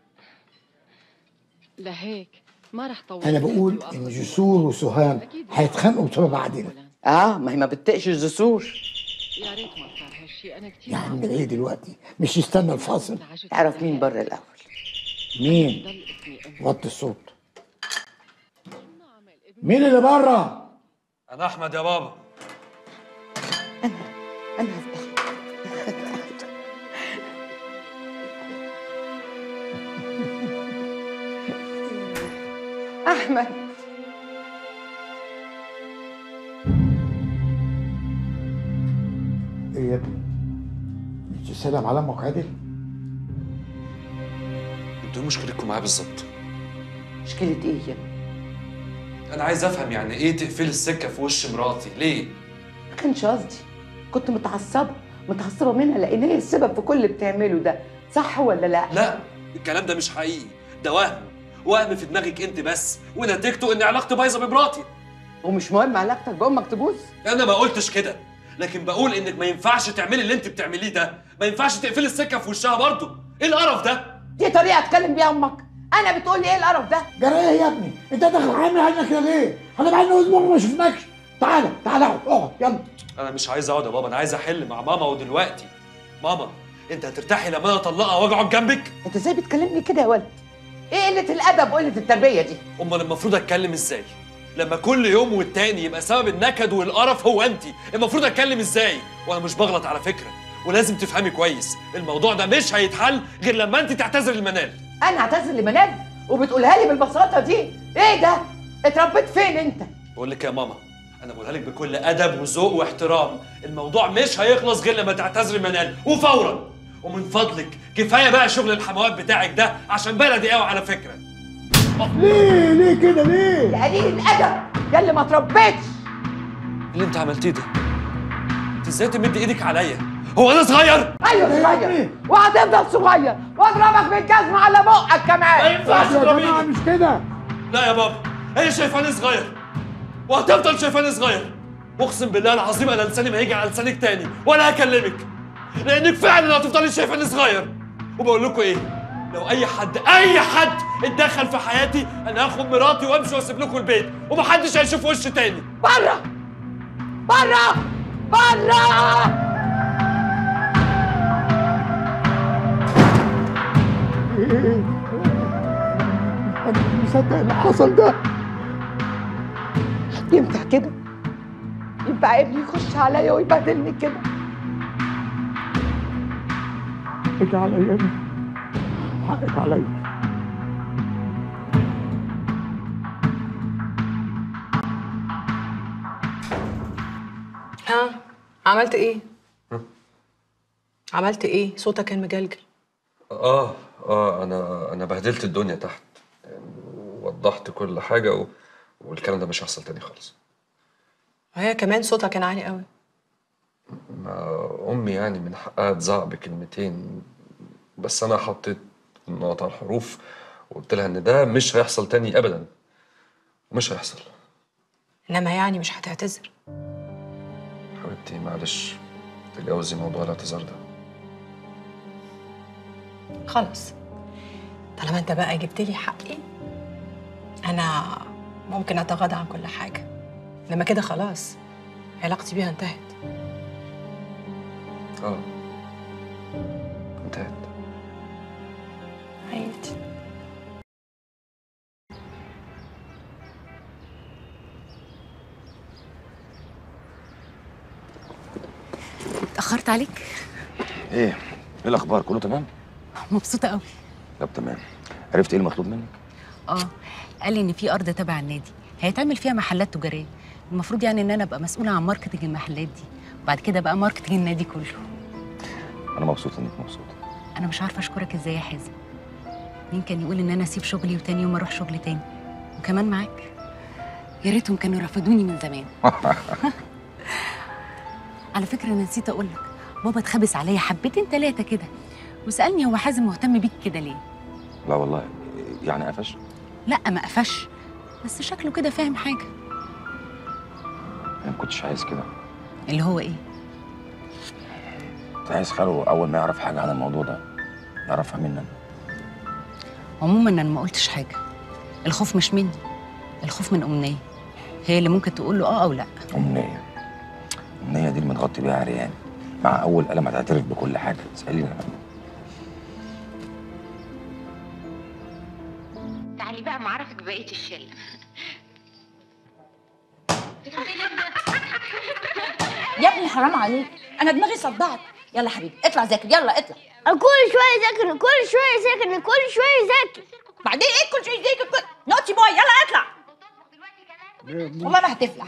لهيك ما رح طول انا بقول ان جسور وسهام هيتخانقوا بسبب عادل اه ما هي ما بتطقش الجسور يا ريت ما صار هالشيء انا كثير يا عم ايه دلوقتي مش يستنى الفاصل تعرف مين برا الاول مين وطي الصوت مين اللي بره انا احمد يا بابا انا احمد ايه يا ابني مش تسلم على امك عادل انتوا ايه مشكلتكم معايا بالظبط مشكله ايه يا انا عايز افهم يعني ايه تقفلي السكه في وش مراتي ليه ما كانش قصدي كنت متعصبه متعصبه منها لان هي السبب في كل اللي بتعمله ده صح ولا لا لا الكلام ده مش حقيقي ده وهم وهم في دماغك انت بس ونتيجته ان علاقتي بايظه بمراتي ومش مهم علاقتك بامك تبوظ انا ما قلتش كده لكن بقول انك ما ينفعش تعملي اللي انت بتعمليه ده ما ينفعش تقفلي السكه في وشها برضه ايه القرف ده دي طريقه اتكلم بيها امك انا بتقول لي ايه القرف ده جرى ايه يا ابني انت داخل عامل عينك كده ليه احنا بقالنا اسبوع ما شفناكش تعالى تعالى اقعد اقعد يلا انا مش عايز اقعد يا بابا انا عايز احل مع ماما ودلوقتي ماما انت هترتاحي لما انا اطلقها واجي اقعد جنبك انت ازاي بتكلمني كده يا ولد ايه قله الادب وقله التربيه دي امال المفروض اتكلم ازاي لما كل يوم والتاني يبقى سبب النكد والقرف هو انت المفروض اتكلم ازاي وانا مش بغلط على فكره ولازم تفهمي كويس الموضوع ده مش هيتحل غير لما انت تعتذري المنال انا اعتذر لمنال وبتقولها لي بالبساطه دي ايه ده اتربيت فين انت بقول لك يا ماما انا بقولها لك بكل ادب وذوق واحترام الموضوع مش هيخلص غير لما تعتذري منال وفورا ومن فضلك كفايه بقى شغل الحموات بتاعك ده عشان بلدي قوي على فكره ليه ليه كده ليه يا قليل الادب يا اللي ما تربيتش اللي انت عملتيه ده انت ازاي تمد ايدك عليا هو انا صغير ايوه صغير وهتفضل صغير واضربك بالجزمه على بقك كمان ما ينفعش يا تضربيني. جماعه مش كده لا يا بابا هي شايفاني صغير وهتفضل شايفاني صغير واقسم بالله العظيم انا لساني ما هيجي على لسانك تاني ولا هكلمك لانك فعلا هتفضلي شايفاني صغير وبقول لكم ايه لو اي حد اي حد اتدخل في حياتي انا هاخد مراتي وامشي واسيب لكم البيت ومحدش هيشوف وشي تاني بره بره بره ايه انا مش مصدق اللي حصل ده ينفع كده ينفع ابني يخش عليا ويبهدلني كده حقك عليا يا ابني حقك عليا ها عملت ايه عملت ايه صوتك كان مجلجل اه اه انا انا بهدلت الدنيا تحت يعني وضحت كل حاجه و... والكلام ده مش هيحصل تاني خالص وهي كمان صوتها كان عالي قوي ما امي يعني من حقها تزعق بكلمتين بس انا حطيت النقط على الحروف وقلت لها ان ده مش هيحصل تاني ابدا مش هيحصل انما يعني مش هتعتذر حبيبتي معلش تجاوزي موضوع الاعتذار ده خلاص طالما انت بقى جبت لي حقي انا ممكن اتغاضى عن كل حاجه لما كده خلاص علاقتي بيها انتهت اه انتهت حياتي اتاخرت عليك ايه ايه الاخبار كله تمام مبسوطه قوي طب تمام عرفت ايه المطلوب منك اه قال لي ان في ارض تبع النادي هيتعمل فيها محلات تجاريه المفروض يعني ان انا ابقى مسؤوله عن ماركتنج المحلات دي بعد كده بقى ماركتنج النادي كله انا مبسوط انك مبسوطه انا مش عارفه اشكرك ازاي يا حازم مين كان يقول ان انا اسيب شغلي وتاني يوم اروح شغل تاني وكمان معاك يا ريتهم كانوا رفضوني من زمان على فكره انا نسيت اقول لك بابا اتخبس عليا حبتين تلاتة كده وسالني هو حازم مهتم بيك كده ليه لا والله يعني قفش لا ما قفش بس شكله كده فاهم حاجه انا ما كنتش عايز كده اللي هو ايه كنت عايز خاله اول ما يعرف حاجه عن الموضوع ده يعرفها مني أنا. عموما انا ما قلتش حاجه الخوف مش مني الخوف من امنيه هي اللي ممكن تقول له اه او لا امنيه امنيه دي اللي متغطي بيها عريان مع اول قلم هتعترف بكل حاجه اسالي أنا. تعالي بقى معرفك بقيه الشله يا ابني حرام عليك انا دماغي صدعت يلا حبيبي اطلع ذاكر يلا اطلع كل شويه ذاكر كل شويه ذاكر كل شويه ذاكر بعدين ايه كل شويه ذاكر كل نوتي بوي يلا اطلع والله ما هتفلح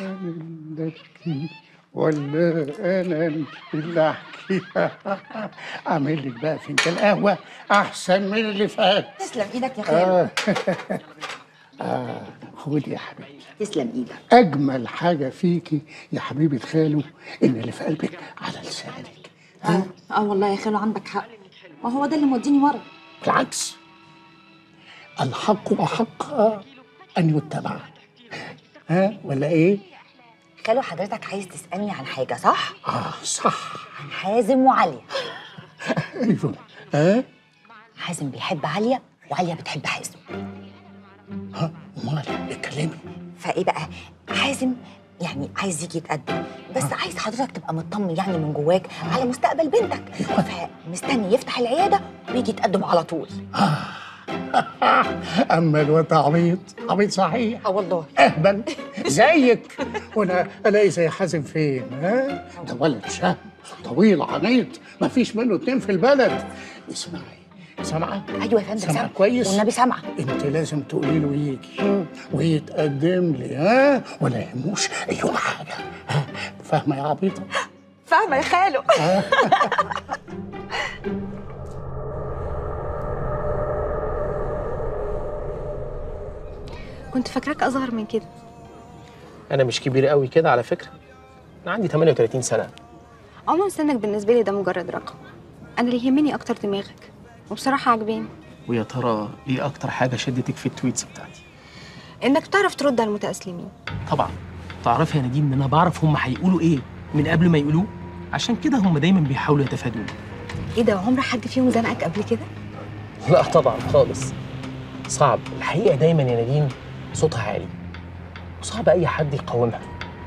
ولا انا اللي احكي اعمل لك بقى فنجان قهوه احسن من اللي فات تسلم ايدك يا خالد آه. آه. خدي يا حبيبي تسلم ايدك اجمل حاجه فيكي يا حبيبه خالو ان اللي في قلبك على لسانك اه اه والله يا خالو عندك حق وهو ده اللي موديني ورا بالعكس الحق بحق ان يتبع ها ولا ايه خالو حضرتك عايز تسالني عن حاجه صح اه صح عن حازم وعليا ايوه ها حازم بيحب عليا وعليا بتحب حازم ها امال اتكلمي فايه بقى حازم يعني عايز يجي يتقدم بس عايز حضرتك تبقى مطمن يعني من جواك على مستقبل بنتك فمستني يفتح العياده ويجي يتقدم على طول اما الواد عبيط عبيط صحيح اه والله اهبل زيك وانا الاقي زي حازم فين ها ده ولد شهم طويل عريض ما فيش منه اتنين في البلد اسمعي سامعه ايوه يا فندم سامعه سامعة. كويس والنبي سامعه انت لازم تقولي له يجي ويتقدم لي ها ولا يهموش ايوه حاجه ها فاهمه يا عبيطه فاهمه يا خالو كنت فاكراك اصغر من كده انا مش كبير قوي كده على فكره انا عندي 38 سنه عموما سنك بالنسبه لي ده مجرد رقم انا اللي يهمني اكتر دماغك وبصراحه عجباني ويا ترى ايه اكتر حاجه شدتك في التويتس بتاعتي انك تعرف ترد على المتاسلمين طبعا تعرفي يا نديم ان انا بعرف هم هيقولوا ايه من قبل ما يقولوه عشان كده هم دايما بيحاولوا يتفادوني ايه ده عمر حد فيهم زنقك قبل كده لا طبعا خالص صعب الحقيقه دايما يا نادين صوتها عالي وصعب اي حد يقاومها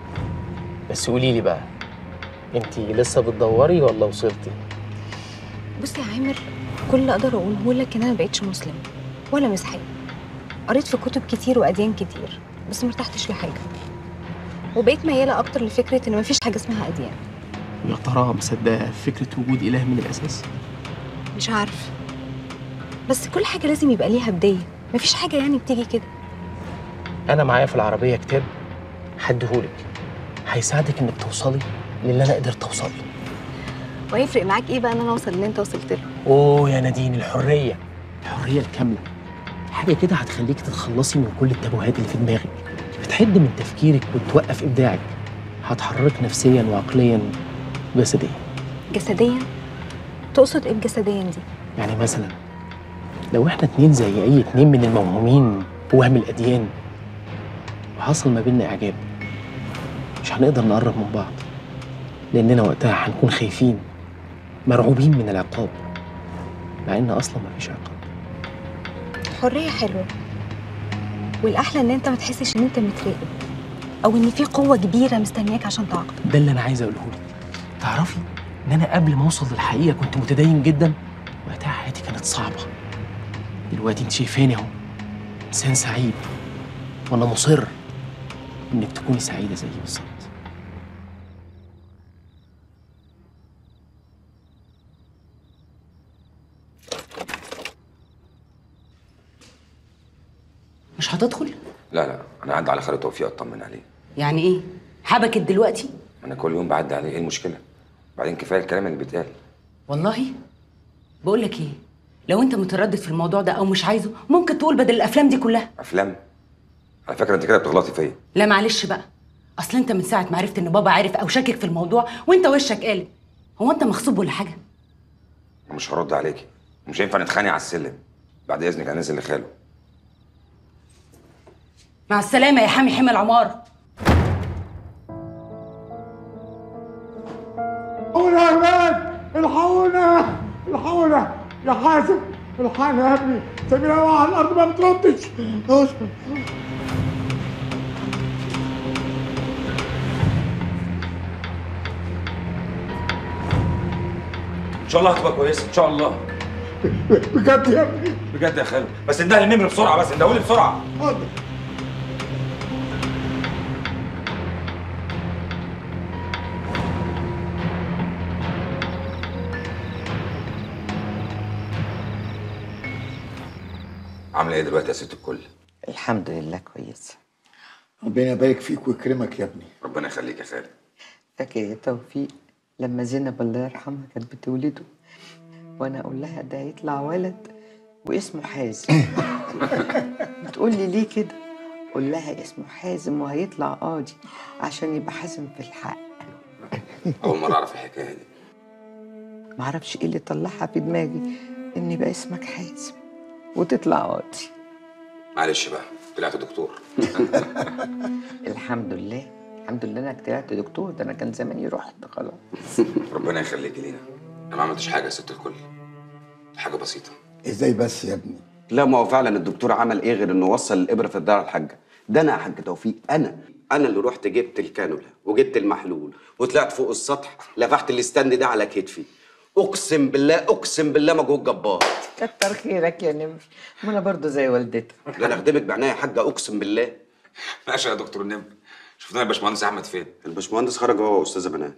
بس قولي لي بقى انت لسه بتدوري ولا وصلتي بص يا عامر كل اللي اقدر اقوله لك ان انا مبقتش مسلم ولا مسيحيه قريت في كتب كتير واديان كتير بس مرتحتش لحاجه وبقيت مياله اكتر لفكره ان مفيش حاجه اسمها اديان يا ترى مصدقه فكره وجود اله من الاساس مش عارف بس كل حاجه لازم يبقى ليها بدايه مفيش حاجه يعني بتيجي كده انا معايا في العربيه كتاب هديهولك هيساعدك انك توصلي للي انا قدرت اوصل له وهيفرق معاك ايه بقى ان انا اوصل اللي انت وصلت له اوه يا نادين الحريه الحريه الكامله حاجه كده هتخليك تتخلصي من كل التابوهات اللي في دماغك بتحد من تفكيرك وتوقف ابداعك هتحررك نفسيا وعقليا وجسديا جسديا تقصد ايه بجسديا دي يعني مثلا لو احنا اتنين زي اي اتنين من الموهومين بوهم الاديان وحصل ما بيننا اعجاب مش هنقدر نقرب من بعض لاننا وقتها هنكون خايفين مرعوبين من العقاب مع ان اصلا مفيش عقاب الحريه حلوه والاحلى ان انت ما تحسش ان انت متراقب او ان في قوه كبيره مستنياك عشان تعاقبك ده اللي انا عايز اقوله لك تعرفي ان انا قبل ما اوصل للحقيقه كنت متدين جدا وقتها حياتي كانت صعبه دلوقتي انت شايفاني اهو انسان سعيد وانا مصر انك تكوني سعيده زيي بالظبط مش هتدخل؟ لا لا انا عندي على خالد توفيق اطمن عليه يعني ايه حبكت دلوقتي انا كل يوم بعدي عليه ايه المشكله بعدين كفايه الكلام اللي بيتقال والله بقول لك ايه لو انت متردد في الموضوع ده او مش عايزه ممكن تقول بدل الافلام دي كلها افلام على فكره انت كده بتغلطي فيا لا معلش بقى اصل انت من ساعه ما عرفت ان بابا عارف او شاكك في الموضوع وانت وشك قالب هو انت مغصوب ولا حاجه مش هرد عليكي مش هينفع نتخانق على السلم بعد اذنك هنزل لخاله مع السلامه يا حامي حمى العماره الحقونا يا ولاد الحقونا الحقونا يا حازم الحقنا يا ابني سميرة وقع على الارض ما بتردش ان شاء الله هتبقى كويسه ان شاء الله بجد يا ابني بجد يا خالد بس انده النمر بسرعه بس اندهولي بسرعه حاضر عامله ايه دلوقتي يا ست الكل الحمد لله كويسه ربنا يبارك فيك ويكرمك يا ابني ربنا يخليك يا خالد فاكر يا توفيق لما زينب الله يرحمها كانت بتولده وانا اقول لها ده هيطلع ولد واسمه حازم بتقول لي ليه كده قول لها اسمه حازم وهيطلع قاضي عشان يبقى حازم في الحق اول مره اعرف الحكايه دي معرفش ايه اللي طلعها في دماغي ان يبقى اسمك حازم وتطلع قاضي معلش بقى طلعت دكتور الحمد لله الحمد لله انك طلعت دكتور ده انا كان زماني رحت خلاص ربنا يخليكي لينا انا ما عملتش حاجه يا ست الكل حاجه بسيطه ازاي بس يا ابني لا ما هو فعلا الدكتور عمل ايه غير انه وصل الابره في الدار الحاجه ده انا يا حاج توفيق انا انا اللي رحت جبت الكانولا وجبت المحلول وطلعت فوق السطح لفحت الاستند ده على كتفي اقسم بالله اقسم بالله مجهود جبار كتر خيرك يا نمر ما انا برضه زي والدتك ده انا اخدمك بعناية يا حاجه اقسم بالله ماشي يا دكتور النمر شفنا الباشمهندس احمد فين الباشمهندس خرج هو واستاذه بنات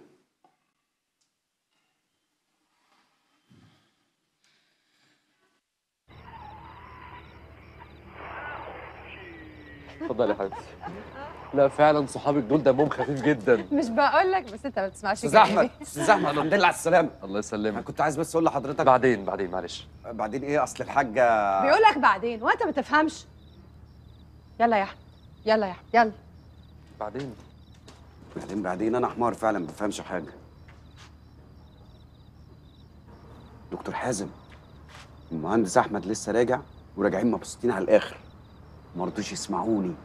اتفضل يا حبيبتي لا فعلا صحابك دول دمهم خفيف جدا مش بقول لك بس انت ما بتسمعش استاذ احمد استاذ احمد الحمد لله على السلامه الله يسلمك انا كنت عايز بس اقول لحضرتك بعدين بعدين معلش بعدين ايه اصل الحاجه بيقول لك بعدين وانت ما تفهمش يلا يا احمد يلا يا احمد يلا بعدين بعدين بعدين انا حمار فعلا ما بفهمش حاجه دكتور حازم المهندس احمد لسه راجع وراجعين مبسوطين على الاخر ما رضوش يسمعوني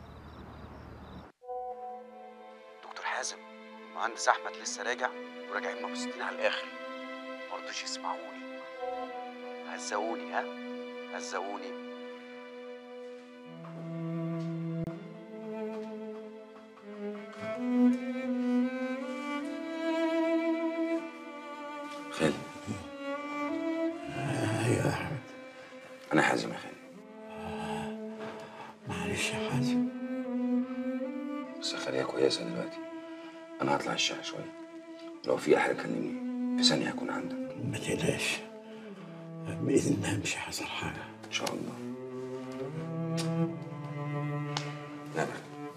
دكتور حازم المهندس احمد لسه راجع وراجعين مبسوطين على الاخر ما رضوش يسمعوني هزقوني ها هزقوني خالد ايوه يا احمد انا حازم يا خالد معلش يا حازم بس خليها كويسه دلوقتي انا هطلع الشارع شويه لو في حاجه كلمني في ثانيه هكون عندك ما تقلقش باذن الله مش هيحصل حاجه ان شاء الله نبر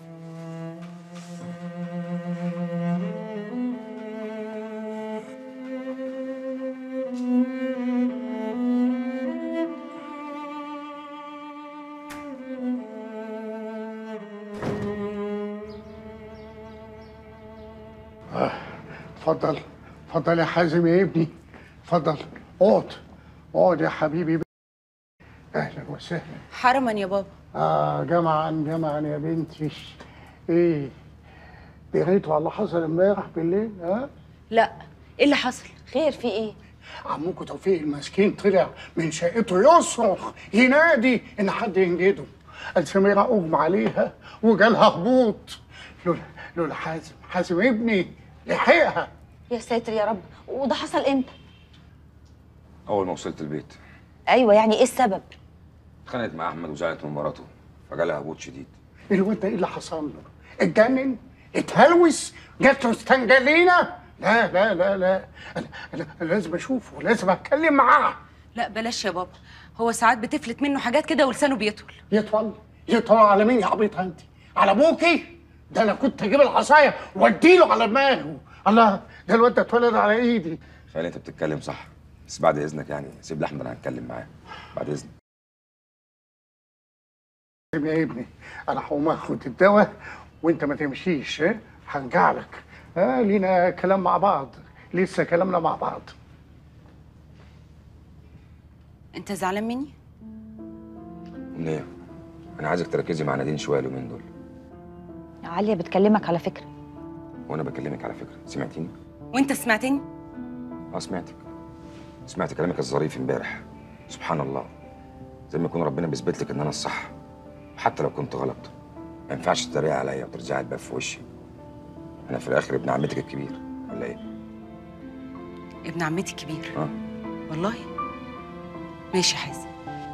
اتفضل اتفضل يا حازم يا ابني اتفضل اقعد اقعد يا حبيبي اهلا وسهلا حرما يا بابا اه جمعا جمعا يا بنتي ايه قريتوا على اللي حصل امبارح بالليل ها لا ايه اللي حصل خير في ايه عمكم توفيق المسكين طلع من شقته يصرخ ينادي ان حد ينجده قال سميرة اغمى عليها وجالها هبوط لولا لولا حازم حازم ابني لحقها يا ساتر يا رب وده حصل امتى اول ما وصلت البيت ايوه يعني ايه السبب اتخانقت مع احمد وزعلت من مراته فجالها هبوط شديد الواد ده ايه اللي حصل له؟ اتجنن؟ اتهلوس؟ جات له استنجلينا؟ لا لا لا لا أنا, أنا, أنا لازم اشوفه لازم اتكلم معاه لا بلاش يا بابا هو ساعات بتفلت منه حاجات كده ولسانه بيطول يطول يطول على مين يا عبيطه انت؟ على ابوكي؟ ده انا كنت اجيب العصايه واديله على دماغه الله ده الواد ده اتولد على ايدي خلي انت بتتكلم صح بس بعد اذنك يعني سيب لي احمد انا هتكلم معاه بعد اذنك يا ابني انا هقوم اخد الدواء وانت ما تمشيش ها هرجع لك ها لينا كلام مع بعض لسه كلامنا مع بعض انت زعلان مني امنيه انا عايزك تركزي مع نادين شويه اليومين دول عليا بتكلمك على فكره وانا بكلمك على فكره سمعتيني وانت سمعتني اه سمعتك سمعت كلامك الظريف امبارح سبحان الله زي ما يكون ربنا بيثبت لك ان انا الصح حتى لو كنت غلط ما ينفعش تتريق عليا وترجعي الباب في وشي انا في الاخر ابن عمتك الكبير ولا ايه ابن عمتي الكبير اه والله ماشي يا حازم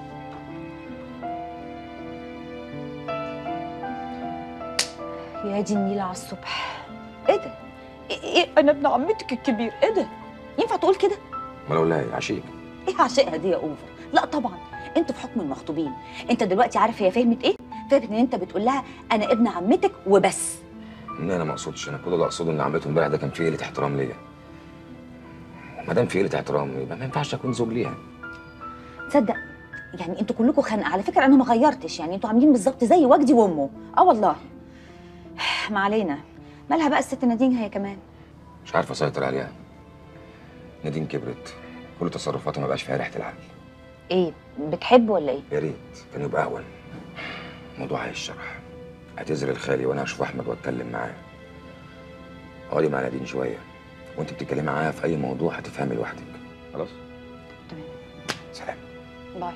يا دي النيلة على الصبح ايه ده؟ إيه, ايه انا ابن عمتك الكبير ايه ده؟ ينفع تقول كده؟ ما لو لا عشيق ايه عشقها دي يا اوفر؟ لا طبعا انتوا في حكم المخطوبين انت دلوقتي عارف هي فهمت ايه؟ فهمت ان انت بتقول لها انا ابن عمتك وبس ان انا ما اقصدش انا كل اللي اقصده ان عمته امبارح ده كان فيه قله احترام ليا ما دام فيه قله احترام يبقى ما ينفعش اكون زوج ليها تصدق يعني انتوا كلكم خانقه على فكره انا ما غيرتش يعني انتوا عاملين بالظبط زي وجدي وامه اه والله ما علينا مالها بقى الست نادين هي كمان مش عارف اسيطر عليها نادين كبرت كل تصرفاتها ما بقاش فيها ريحه العقل ايه بتحب ولا ايه يا ريت كان يبقى اهون الموضوع عايز شرح اعتذر الخالي وانا هشوف احمد واتكلم معاه اقعدي مع نادين شويه وانت بتتكلمي معاها في اي موضوع هتفهمي لوحدك خلاص تمام سلام باي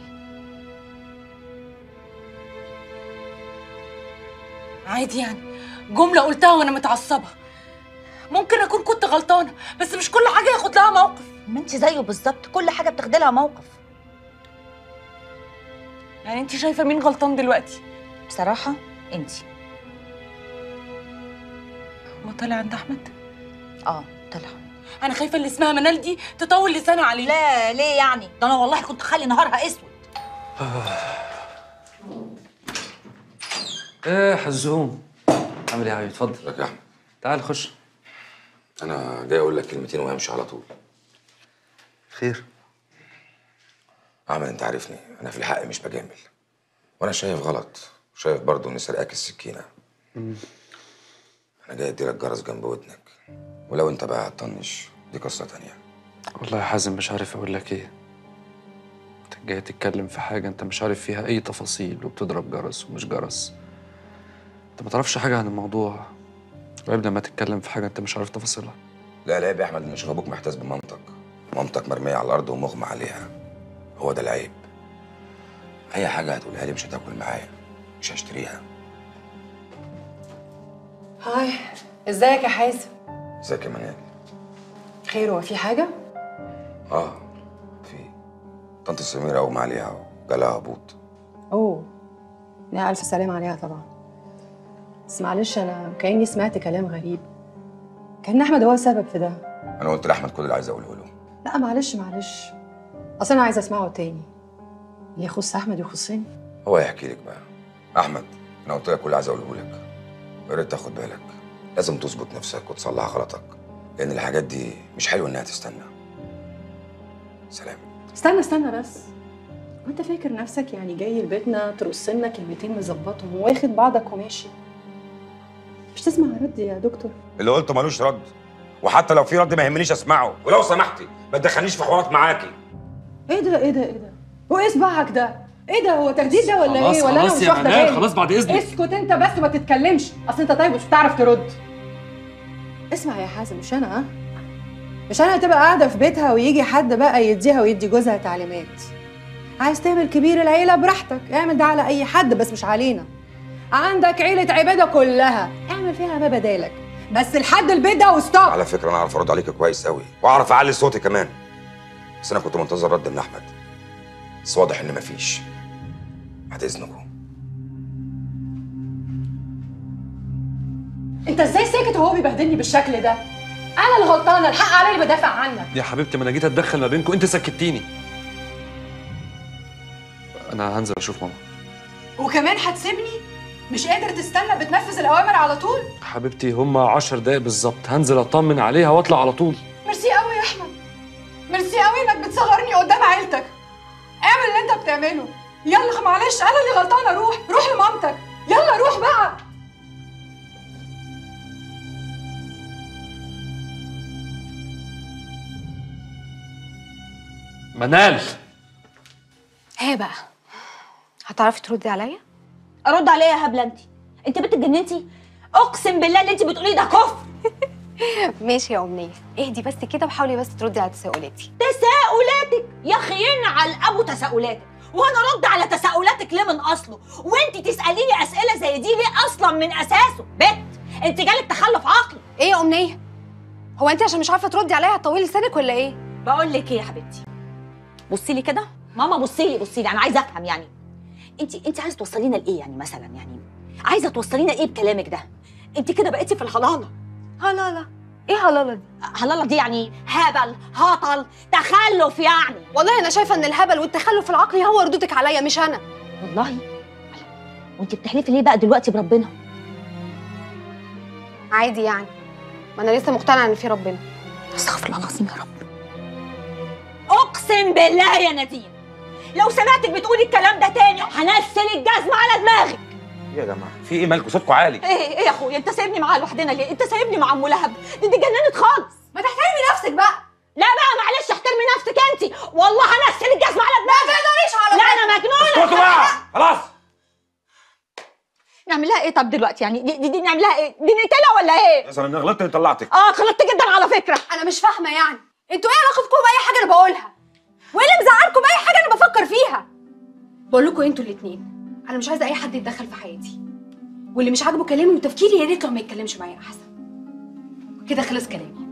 عادي يعني جملة قلتها وأنا متعصبة ممكن أكون كنت غلطانة بس مش كل حاجة ياخد لها موقف ما انت زيه بالظبط كل حاجه بتاخدي لها موقف يعني أنت شايفة مين غلطان دلوقتي؟ بصراحه انت هو طالع عند أحمد؟ اه طلع أنا خايفة اللي اسمها منال دي تطول لسانها عليه لا ليه يعني؟ ده أنا والله كنت خلي نهارها أسود ايه حزوم عامل ايه يا حبيبي اتفضل لك يا احمد تعال خش انا جاي اقول لك كلمتين وهمشي على طول خير احمد انت عارفني انا في الحق مش بجامل وانا شايف غلط شايف برضه ان سرقاك السكينه انا جاي اديلك جرس جنب ودنك ولو انت بقى هتطنش دي قصه تانية والله يا حازم مش عارف اقول لك ايه انت جاي تتكلم في حاجه انت مش عارف فيها اي تفاصيل وبتضرب جرس ومش جرس انت ما تعرفش حاجه عن الموضوع وعيب لما تتكلم في حاجه انت مش عارف تفاصيلها لا العيب يا احمد ان اشوف ابوك محتاس بمامتك مامتك مرميه على الارض ومغمى عليها هو ده العيب اي حاجه هتقولها لي مش هتاكل معايا مش هشتريها هاي ازيك يا حازم ازيك يا منال خير هو في حاجة؟ اه في طنط سميره اغمى عليها وجالها هبوط اوه لا ألف سلام عليها طبعا بس معلش أنا كأني سمعت كلام غريب كان أحمد هو السبب في ده انا قلت لاحمد كل اللي عايز اقوله له لا معلش معلش أصل أنا عايزة أسمعه تاني اللي يخص أحمد يخصني هو هيحكي لك بقى احمد انا قلت لك كل اللي عايز اقوله لك ويا ريت تاخد بالك لازم تظبط نفسك وتصلح غلطك لان الحاجات دي مش حلوه انها تستنى سلام استنى استنى بس وانت فاكر نفسك يعني جاي لبيتنا ترص لنا كلمتين مظبطهم واخد بعضك وماشي مش تسمع رد يا دكتور اللي قلته ملوش رد وحتى لو في رد ما يهمنيش اسمعه ولو سمحتي ما تدخلنيش في حوارات معاكي ايه ده ايه ده ايه ده هو ايه صباعك ده ايه ده هو تهديد ده ولا خلاص ايه ولا خلاص انا مش يا واخده منال، بالي خلاص بعد إذنك. اسكت انت بس ما تتكلمش اصل انت طيب مش بتعرف ترد اسمع يا حازم مش انا ها مش انا هتبقى قاعده في بيتها ويجي حد بقى يديها ويدي جوزها تعليمات عايز تعمل كبير العيله براحتك اعمل ده على اي حد بس مش علينا عندك عيله عباده كلها اعمل فيها ما بدالك بس لحد البيت ده وستوب على فكره انا اعرف ارد عليك كويس قوي واعرف اعلي صوتي كمان بس انا كنت منتظر رد من احمد بس واضح ان مفيش بعد اذنكم انت ازاي ساكت وهو بيبهدلني بالشكل ده انا اللي غلطانه الحق عليا اللي بدافع عنك يا حبيبتي ما انا جيت اتدخل ما بينكم انت سكتيني انا هنزل اشوف ماما وكمان هتسيبني مش قادر تستنى بتنفذ الاوامر على طول حبيبتي هما عشر دقايق بالظبط هنزل اطمن عليها واطلع على طول ميرسي قوي يا احمد ميرسي قوي انك بتصغرني قدام عيلتك اعمل اللي انت بتعمله يلا معلش انا اللي غلطانه روح روح لمامتك يلا روح بقى منال هي بقى هتعرفي تردي عليا ارد عليا يا هبله انت انت بنت اتجننتي اقسم بالله اللي انت بتقوليه ده كفر ماشي يا امنيه اهدي بس كده وحاولي بس تردي على تساؤلاتي تساؤلاتك يا اخي ينعل ابو تساؤلاتك وانا ارد على تساؤلاتك ليه من اصله وانت تساليني اسئله زي دي ليه اصلا من اساسه بت انت جالك تخلف عقلي ايه يا امنيه هو انت عشان مش عارفه تردي عليا هتطولي لسانك ولا ايه بقول لك ايه يا حبيبتي بصي لي كده ماما بصي لي بصي لي انا عايزه افهم يعني انت انت عايزه توصلينا لايه يعني مثلا يعني عايزه توصلينا ايه بكلامك ده انت كده بقيتي في الهلاله هلاله ايه هلاله دي هلاله دي يعني هبل هطل تخلف يعني والله انا شايفه ان الهبل والتخلف العقلي هو ردودك عليا مش انا والله وانت بتحلفي ليه بقى دلوقتي بربنا عادي يعني ما انا لسه مقتنعه ان في ربنا استغفر الله العظيم يا رب اقسم بالله يا نادين لو سمعتك بتقولي الكلام ده تاني هنزل الجزمه على دماغك يا جماعه في ايه مالكم صوتكم عالي ايه ايه يا اخويا انت سايبني معاها لوحدنا ليه انت سايبني مع ام لهب دي, دي جننت خالص ما تحترمي نفسك بقى لا بقى معلش احترمي نفسك انت والله هنزل الجزمه على دماغك ما تقدريش على لا انا مجنونه اسكتوا بقى خلاص نعمل لها ايه طب دلوقتي يعني دي, دي, دي نعملها ايه دي نقتلها ولا ايه مثلا انا غلطت اني طلعتك اه غلطت جدا على فكره انا مش فاهمه يعني انتوا ايه علاقتكم باي حاجه انا بقولها وايه اللي مزعلكم باي حاجه انا بفكر فيها بقول لكم انتوا الاثنين انا مش عايزه اي حد يتدخل في حياتي واللي مش عاجبه كلامي وتفكيري يا ريت لو ما يتكلمش معايا احسن كده خلص كلامي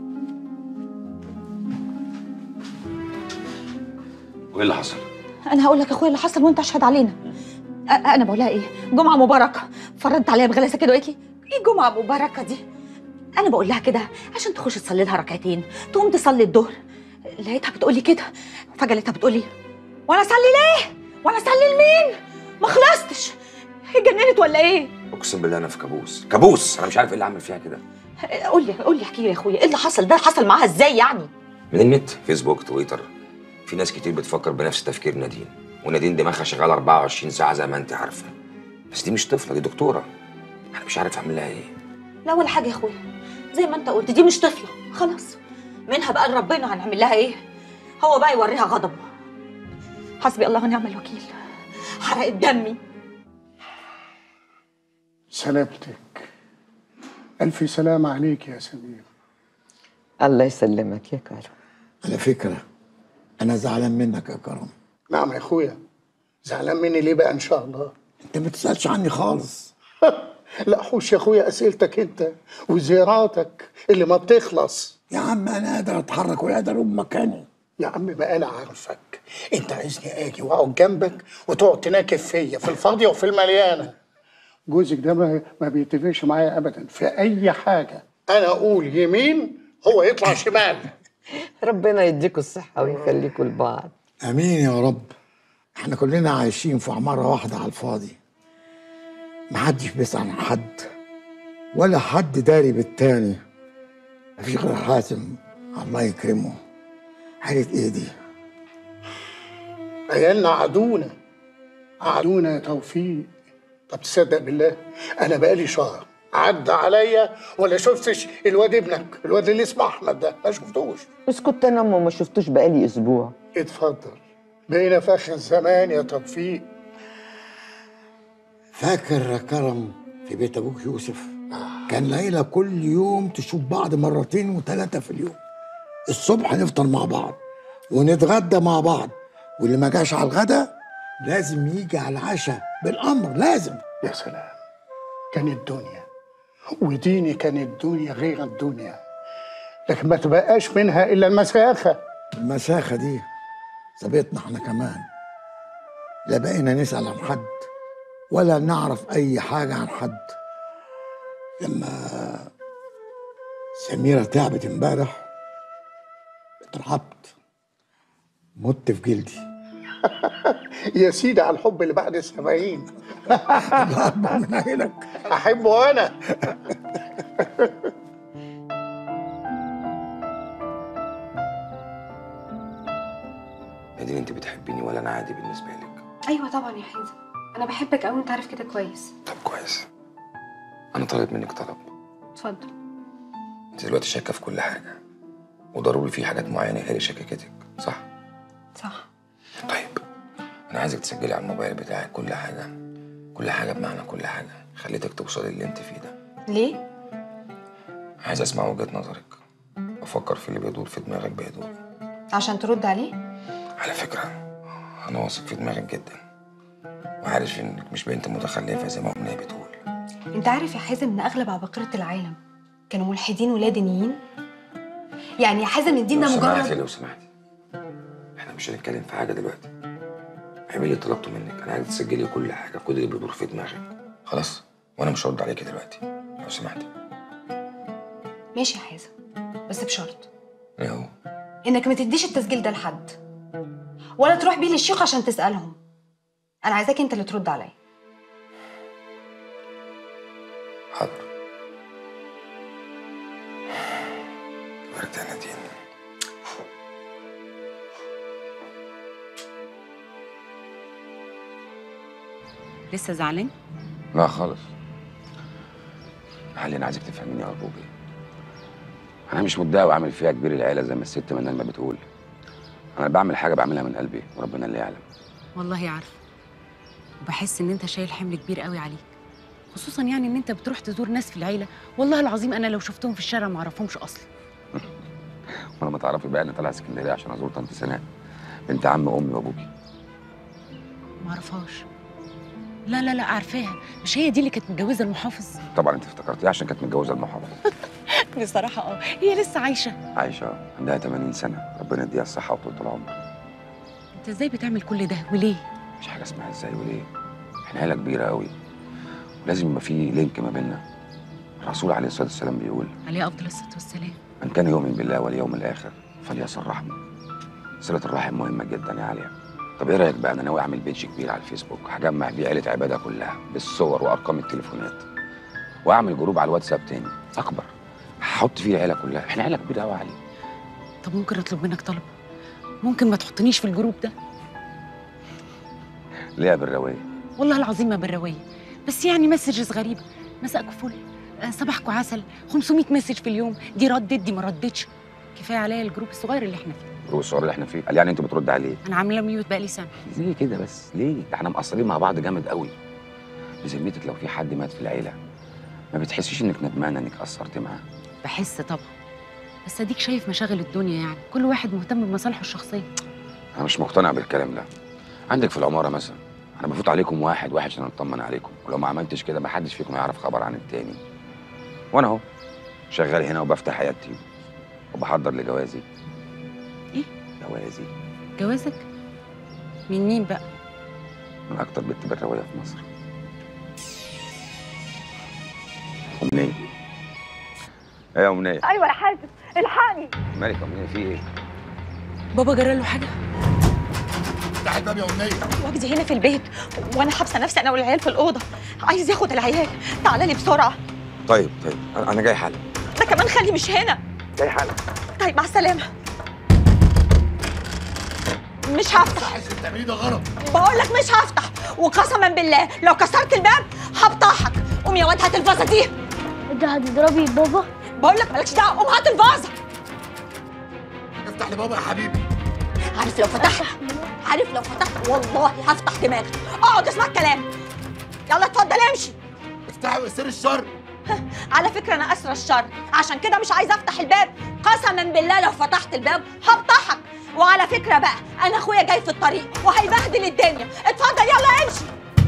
وايه اللي حصل؟ انا هقول لك يا اخويا اللي حصل وانت اشهد علينا أ- انا بقول لها ايه جمعه مباركه فردت عليها بغلاسه كده وقالت لي ايه جمعه مباركه دي انا بقول لها كده عشان تخش تصلي لها ركعتين تقوم تصلي الظهر لقيتها بتقول لي كده فجاه لقيتها بتقول لي وانا اصلي ليه وانا اصلي لمين ما خلصتش اتجننت ولا ايه اقسم بالله انا في كابوس كابوس انا مش عارف ايه اللي عامل فيها كده قول لي قول لي احكي لي يا اخويا ايه اللي حصل ده حصل معاها ازاي يعني من النت فيسبوك تويتر في ناس كتير بتفكر بنفس تفكير نادين ونادين دماغها شغاله 24 ساعه زي ما انت عارفه بس دي مش طفله دي دكتوره انا مش عارف اعمل لها ايه لا ولا حاجه يا اخويا زي ما انت قلت دي مش طفله خلاص منها بقى لربنا هنعمل لها ايه هو بقى يوريها غضبه حسبي الله ونعم الوكيل حرقت دمي سلامتك ألف سلام عليك يا سمير الله يسلمك يا كرم على فكرة أنا زعلان منك يا كرم نعم يا أخويا زعلان مني ليه بقى إن شاء الله أنت ما تسألش عني خالص لا حوش يا أخويا أسئلتك أنت وزياراتك اللي ما بتخلص يا عم أنا قادر أتحرك ولا قادر أقوم مكاني يا عم بقى أنا عارفك أنت عايزني أجي وأقعد جنبك وتقعد تناكف فيا في الفاضية وفي المليانة جوزك ده ما, ما بيتفقش معايا أبدا في أي حاجة أنا أقول يمين هو يطلع شمال ربنا يديكوا الصحة ويخليكوا لبعض امين يا رب احنا كلنا عايشين في عمارة واحدة على الفاضي محدش بيسأل عن حد ولا حد داري بالتاني مفيش غير حاتم الله يكرمه حالة ايه دي عيالنا عدونا عدونا يا توفيق طب تصدق بالله انا بقالي شهر عدى عليا ولا شفتش الواد ابنك الواد اللي اسمه احمد ده ما شفتوش اسكت انا أما ما شفتوش بقالي اسبوع اتفضل بقينا في اخر الزمان يا توفيق فاكر يا كرم في بيت ابوك يوسف كان العيلة كل يوم تشوف بعض مرتين وثلاثة في اليوم الصبح نفطر مع بعض ونتغدى مع بعض واللي ما جاش على الغدا لازم يجي على العشاء بالامر لازم يا سلام كانت دنيا وديني كانت دنيا غير الدنيا لكن ما تبقاش منها الا المساخه المساخة دي سابتنا احنا كمان لا بقينا نسأل عن حد ولا نعرف أي حاجة عن حد لما سميرة تعبت امبارح اترعبت مت في جلدي يا سيدي على الحب اللي بعد السبعين من عينك احبه انا نادين انت بتحبيني ولا انا عادي بالنسبه لك ايوه طبعا يا حازم انا بحبك قوي انت عارف كده كويس طب كويس انا طالب منك طلب اتفضل انت دلوقتي شاكه في كل حاجه وضروري في حاجات معينه هي اللي شككتك صح صح طيب انا عايزك تسجلي على الموبايل بتاعك كل حاجه كل حاجه بمعنى كل حاجه خليتك توصلي اللي انت فيه ده ليه عايز اسمع وجهه نظرك افكر في اللي بيدور في دماغك بهدوء عشان ترد عليه على فكره انا واثق في دماغك جدا وعارف انك مش بنت متخلفه زي ما امنيه بتقول انت عارف يا حازم ان اغلب عباقرة العالم كانوا ملحدين ولا دينيين يعني يا حازم الدين ده لو سمحتي مجرد لو سمحتي احنا مش هنتكلم في حاجه دلوقتي اعملي اللي طلبته منك انا عايز تسجلي كل حاجه كل اللي بيدور في دماغك خلاص وانا مش هرد عليكي دلوقتي لو سمحتي ماشي يا حازم بس بشرط ايه هو انك ما تديش التسجيل ده لحد ولا تروح بيه للشيوخ عشان تسالهم انا عايزاك انت اللي ترد عليا حاضر كبرت يا نادين لسه زعلان لا خالص علي انا عايزك تفهميني ارجوكي انا مش متضايق وعامل فيها كبير العيله زي ما الست منال ما بتقول انا بعمل حاجه بعملها من قلبي وربنا اللي يعلم والله عارفه وبحس ان انت شايل حمل كبير قوي عليك خصوصا يعني ان انت بتروح تزور ناس في العيله والله العظيم انا لو شفتهم في الشارع ما اعرفهمش اصلا وانا ما تعرفي بقى انا طالع اسكندريه عشان ازور طنط سناء بنت عم امي وابوكي ما اعرفهاش لا لا لا عارفاها مش هي دي اللي كانت متجوزه المحافظ طبعا انت افتكرتيها عشان كانت متجوزه المحافظ بصراحه اه هي لسه عايشه عايشه عندها 80 سنه ربنا يديها الصحه وطول العمر انت ازاي بتعمل كل ده وليه مش حاجه اسمها ازاي وليه احنا عيله كبيره قوي ولازم يبقى في لينك ما بيننا الرسول عليه الصلاه والسلام بيقول عليه افضل الصلاه والسلام من كان يؤمن بالله واليوم الاخر فليصل رحمه صله الرحم مهمه جدا يا عليا طب ايه رايك بقى انا ناوي اعمل بيج كبير على الفيسبوك هجمع بيه عيله عباده كلها بالصور وارقام التليفونات واعمل جروب على الواتساب تاني اكبر هحط فيه العيله كلها احنا عيله كبيره قوي يا علي طب ممكن اطلب منك طلب ممكن ما تحطنيش في الجروب ده ليه يا بالروايه والله العظيم ما بالروايه بس يعني مسجز غريبه مساءكوا فل آه، صباحكوا عسل 500 مسج في اليوم دي ردت دي ما ردتش كفايه عليا الجروب الصغير اللي احنا فيه الجروب الصغير اللي احنا فيه قال يعني انت بترد عليه انا عامله ميوت بقالي سنه ليه كده بس ليه ده احنا مقصرين مع بعض جامد قوي بذمتك لو في حد مات في العيله ما بتحسيش انك ندمانه انك قصرت معاه بحس طبعا بس اديك شايف مشاغل الدنيا يعني كل واحد مهتم بمصالحه الشخصيه انا مش مقتنع بالكلام ده عندك في العماره مثلا انا بفوت عليكم واحد واحد عشان اطمن عليكم ولو ما عملتش كده ما حدش فيكم يعرف خبر عن التاني وانا اهو شغال هنا وبفتح حياتي وبحضر لجوازي ايه جوازي جوازك من مين بقى من اكتر بنت بالروايه في مصر امنيه ايه يا امنيه ايوه يا حازم الحقني مالك يا امنيه في ايه بابا جرى له حاجه افتح الباب يا امنيه وجدي هنا في البيت وانا حابسه نفسي انا والعيال في الاوضه عايز ياخد العيال تعالى لي بسرعه طيب طيب انا أنا جاي حالا ده كمان خلي مش هنا جاي حالا طيب مع السلامه مش هفتح اللي بتعمليه ده غلط بقول لك مش هفتح وقسما بالله لو كسرت الباب هفضحك قوم يا واد هات الفازه دي انت هتضربي بابا بقول لك مالكش دعوه قوم هات الفازه افتح لبابا يا حبيبي عارف لو فتحت عارف لو فتحت والله هفتح دماغك اقعد اسمع الكلام يلا اتفضل امشي افتحي ويسير الشر على فكره انا اسرى الشر عشان كده مش عايزه افتح الباب قسما بالله لو فتحت الباب هفضحك وعلى فكره بقى انا اخويا جاي في الطريق وهيبهدل الدنيا اتفضل يلا امشي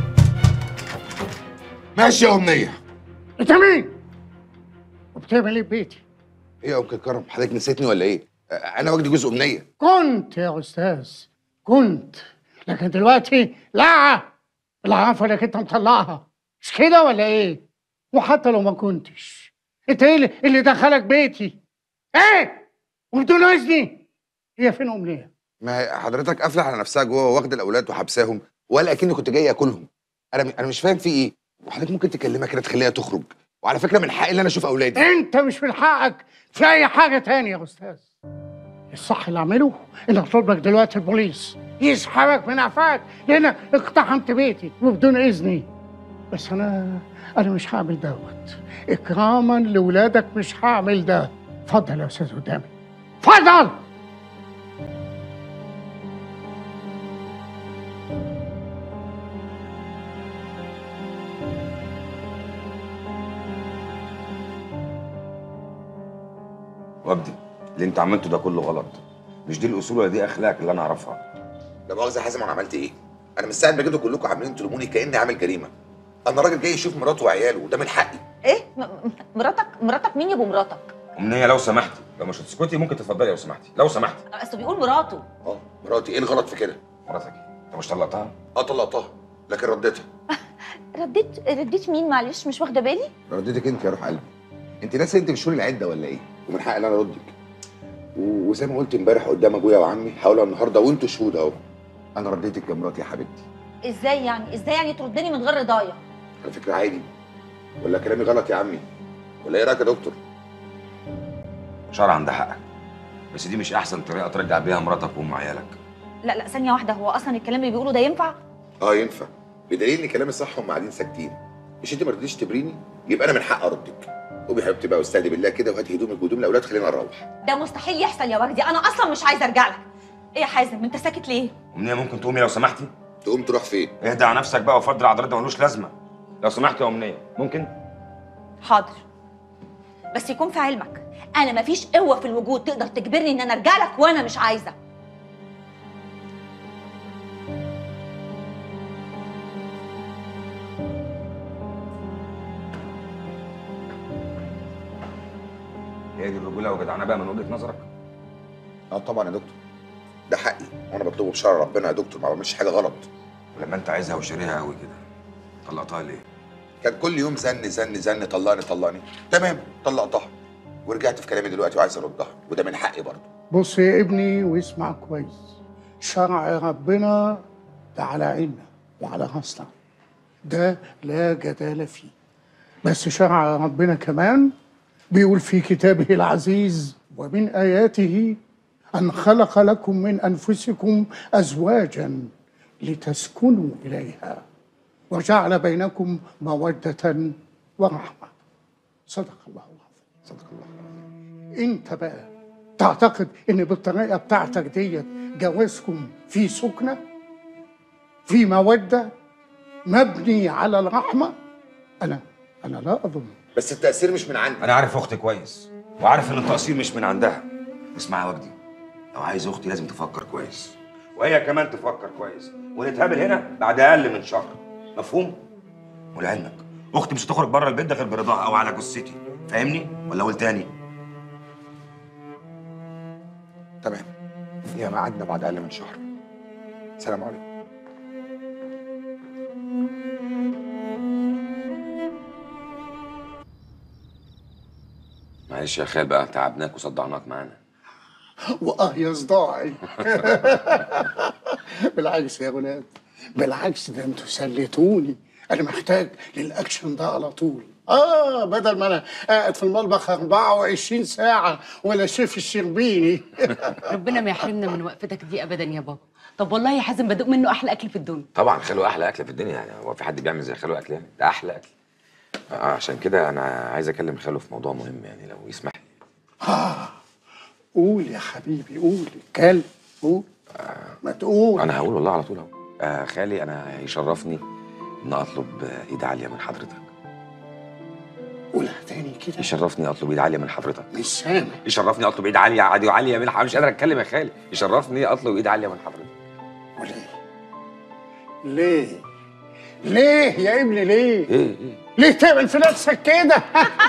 ماشي يا امنيه انت مين؟ وبتعمل ايه في بيتي؟ ايه يا انكل كرم حضرتك نسيتني ولا ايه؟ انا وجدي جوز امنيه كنت يا استاذ كنت لكن دلوقتي لا العفو انك انت مطلعها مش كده ولا ايه؟ وحتى لو ما كنتش انت ايه اللي- اللي دخلك بيتي؟ ايه؟ وبدون اذني هي فين امنيه؟ ما هي حضرتك قافله على نفسها جوه واخده الاولاد وحبساهم ولا اكني كنت جاي اكلهم انا م- انا مش فاهم في ايه وحضرتك ممكن تكلمها كده تخليها تخرج وعلى فكره من حقي ان انا اشوف اولادي انت مش من حقك في اي حاجه تانية يا استاذ الصح اللي اعمله ان اطلب لك دلوقتي البوليس يسحبك من عفاك لانك اقتحمت بيتي وبدون اذني بس انا انا مش هعمل دوت اكراما لاولادك مش هعمل ده اتفضل يا استاذ قدامي اتفضل وابدي اللي انت عملته ده كله غلط مش دي الاصول ولا دي اخلاق اللي انا اعرفها لا مؤاخذه يا حازم انا عملت ايه؟ انا من ساعه ما جيتوا كلكم عاملين تلوموني كاني عامل جريمه انا راجل جاي يشوف مراته وعياله وده من حقي ايه م- م- مراتك مراتك مين يا ابو مراتك امنيه لو سمحتي لو مش هتسكتي ممكن تتفضلي لو سمحتي لو سمحتي اصل بيقول مراته اه مراتي ايه الغلط في كده؟ مراتك انت مش طلقتها اه طلقتها لكن رديتها رديت رديت مين معلش مش واخده بالي رديتك انت يا روح قلبي انت ناسي انت مش شهور العده ولا ايه؟ ومن حقي ان انا اردك و- وزي ما قلت امبارح قدام ابويا وعمي حاولوا النهارده وانتوا شهود اهو انا رديتك يا مراتي يا حبيبتي ازاي يعني ازاي يعني تردني من غير رضايا على فكره عادي ولا كلامي غلط يا عمي ولا ايه رايك يا دكتور؟ شرع عندها حقك بس دي مش احسن طريقه ترجع بيها مراتك وام عيالك لا لا ثانيه واحده هو اصلا الكلام اللي بيقوله ده ينفع اه ينفع بدليل ان كلامي صح هم قاعدين ساكتين مش انت ما رضيتيش تبريني يبقى انا من حق اردك قومي يا حبيبتي بقى واستهدي بالله كده وهاتي هدومك وهدوم الاولاد خلينا نروح ده مستحيل يحصل يا وجدي انا اصلا مش عايزه ارجع لك ايه يا حازم انت ساكت ليه امنيه ممكن تقومي لو سمحتي تقوم تروح فين اهدى على نفسك بقى وفضل عضلات ده ملوش لازمه لو سمحتي يا امنيه ممكن حاضر بس يكون في علمك انا مفيش قوه في الوجود تقدر تجبرني ان انا ارجع لك وانا مش عايزه هي دي الرجوله وجدعنه بقى من وجهه نظرك اه طبعا يا دكتور ده حقي وانا بطلبه بشرع ربنا يا دكتور ما بعملش حاجه غلط ولما انت عايزها وشاريها قوي كده طلقتها ليه كان كل يوم زن زن زن طلقني طلقني تمام طلقتها ورجعت في كلامي دلوقتي وعايز اردها وده من حقي برضه بص يا ابني واسمع كويس شرع ربنا ده على عيننا وعلى راسنا ده لا جدال فيه بس شرع ربنا كمان بيقول في كتابه العزيز ومن آياته أن خلق لكم من أنفسكم أزواجا لتسكنوا إليها وجعل بينكم مودة ورحمة صدق الله العظيم صدق الله العظيم انت بقى تعتقد ان بالطريقه بتاعتك ديت جوازكم في سكنه في موده مبني على الرحمه انا انا لا اظن بس التاثير مش من عندي انا عارف اختي كويس وعارف ان التقصير مش من عندها اسمع يا وجدي لو عايز اختي لازم تفكر كويس وهي كمان تفكر كويس ونتقابل هنا بعد اقل من شهر مفهوم ولعلمك اختي مش هتخرج بره البيت ده غير برضاها او على جثتي فاهمني ولا اقول تاني تمام يا ميعادنا بعد اقل من شهر سلام عليكم معلش يا خال بقى تعبناك وصدعناك معانا واه يا صداعي بالعكس يا ولاد بالعكس ده انتوا سليتوني انا محتاج للاكشن ده على طول اه بدل ما انا قاعد في المطبخ 24 ساعه ولا شيف الشربيني ربنا ما يحرمنا من وقفتك دي ابدا يا بابا طب والله يا حازم بدوق منه احلى اكل في الدنيا طبعا خلو احلى اكل في الدنيا يعني هو في حد بيعمل زي خلو اكل يعني ده احلى اكل آه عشان كده انا عايز اكلم خلو في موضوع مهم يعني لو يسمح لي آه قول يا حبيبي قول اتكلم قول ما تقول انا هقول والله على طول اهو آه خالي انا يشرفني ان اطلب آه، ايد عاليه من حضرتك قولها تاني كده يشرفني اطلب ايد عاليه من حضرتك مش سامع يشرفني اطلب ايد عاليه عادي وعاليه من حضرتك مش قادر اتكلم يا خالي يشرفني اطلب ايد عاليه من حضرتك ليه ليه يا ابني ليه ايه ايه ليه تعمل في نفسك كده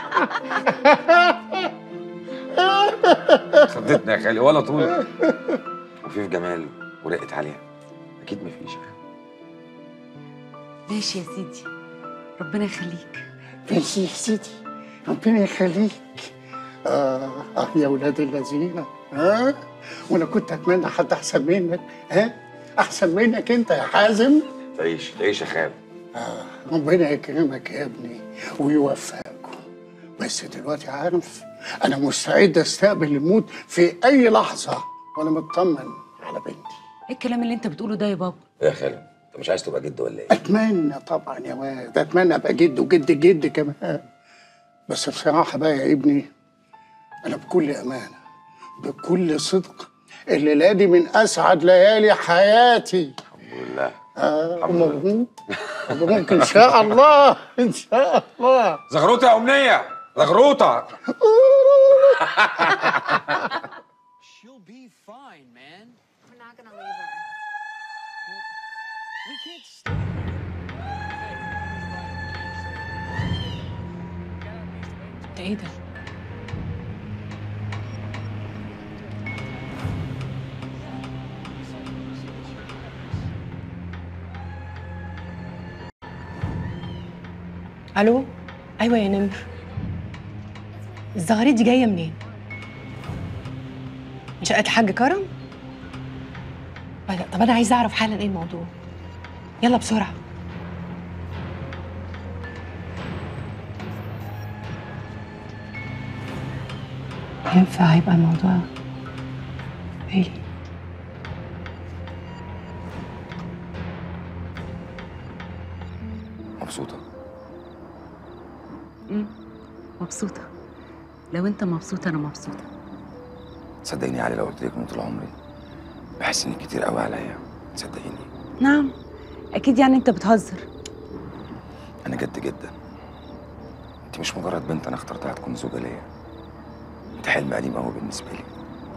خضتني يا خالي ولا طول وفي جمال ورقه عاليه اكيد مفيش ماشي يا سيدي ربنا يخليك ماشي يا سيدي ربنا يخليك آه, آه يا ولاد الذين آه وانا كنت اتمنى حد احسن منك ها احسن منك انت يا حازم تعيش تعيش يا خال ربنا يكرمك يا ابني ويوفقك بس دلوقتي عارف انا مستعد استقبل الموت في اي لحظه وانا مطمن على بنتي ايه الكلام اللي انت بتقوله ده يا بابا يا خالد انت مش عايز تبقى جد ولا ايه؟ اتمنى طبعا يا واد اتمنى ابقى جد وجد جد كمان بس بصراحه بقى يا ابني انا بكل امانه بكل صدق الليله دي من اسعد ليالي حياتي الحمد لله آه مبروك مبروك ان شاء الله ان شاء الله زغروطه يا امنيه زغروطه She'll be fine, man. We're not gonna leave her. we can't stay. ده ايه ده؟ الو ايوه يا نمر الزغاريد دي جايه منين من شقه الحاج كرم طب انا عايزه اعرف حالا ايه الموضوع يلا بسرعه ينفع يبقى الموضوع بيلي مبسوطه امم مبسوطه لو انت مبسوط انا مبسوطه صدقيني يا علي لو قلت لك من طول عمري بحس انك كتير قوي عليا صدقيني نعم اكيد يعني انت بتهزر انا جد جدا انت مش مجرد بنت انا اخترتها تكون زوجة ليا انت حلم قديم قوي بالنسبه لي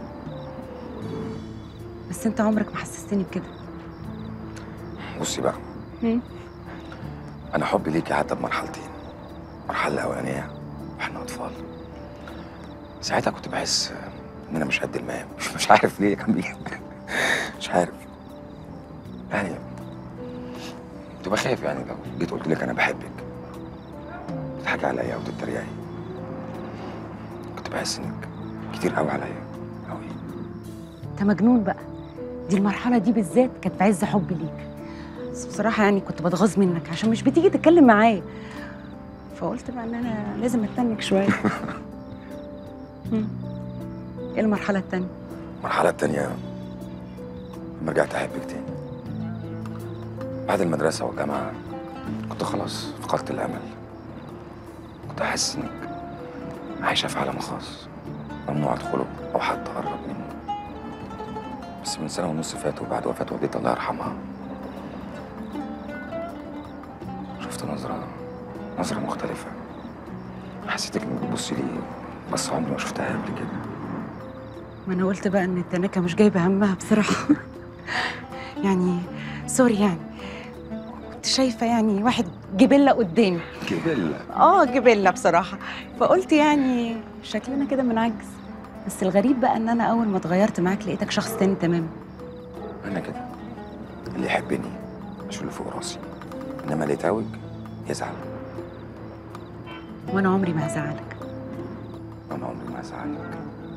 بس انت عمرك ما حسستني بكده بصي بقى مم. انا حبي ليكي عدى بمرحلتين المرحله الاولانيه واحنا اطفال ساعتها كنت بحس ان انا مش قد المقام مش, مش عارف ليه كان بيه مش عارف يعني كنت بخاف يعني لو جيت قلت لك انا بحبك تضحكي عليا او تتريقي كنت بحس انك كتير قوي عليا انت مجنون بقى دي المرحله دي بالذات كانت في عز حبي ليك بس بصراحه يعني كنت بتغاظ منك عشان مش بتيجي تتكلم معايا فقلت بقى ان انا لازم اتنك شويه مم. ايه المرحله التانيه المرحله التانيه لما رجعت احبك تاني بعد المدرسه والجامعه كنت خلاص فقدت الامل كنت احس انك عايشه في عالم خاص ممنوع ادخله او حتى اقرب منه بس من سنه ونص فاتوا بعد وفاه والدتي الله يرحمها شفت نظره نظره مختلفه حسيتك انك بتبصي لي بس عمري ما شفتها قبل كده ما انا قلت بقى ان التناكه مش جايبه همها بصراحه يعني سوري يعني كنت شايفه يعني واحد جبله قدامي جبلة اه جبله بصراحه فقلت يعني شكلنا كده بنعجز بس الغريب بقى ان انا اول ما اتغيرت معاك لقيتك شخص تاني تماما انا كده اللي يحبني اشيله فوق راسي انما اللي يتعوج يزعل وانا عمري ما هزعلك انا عمري ما هزعلك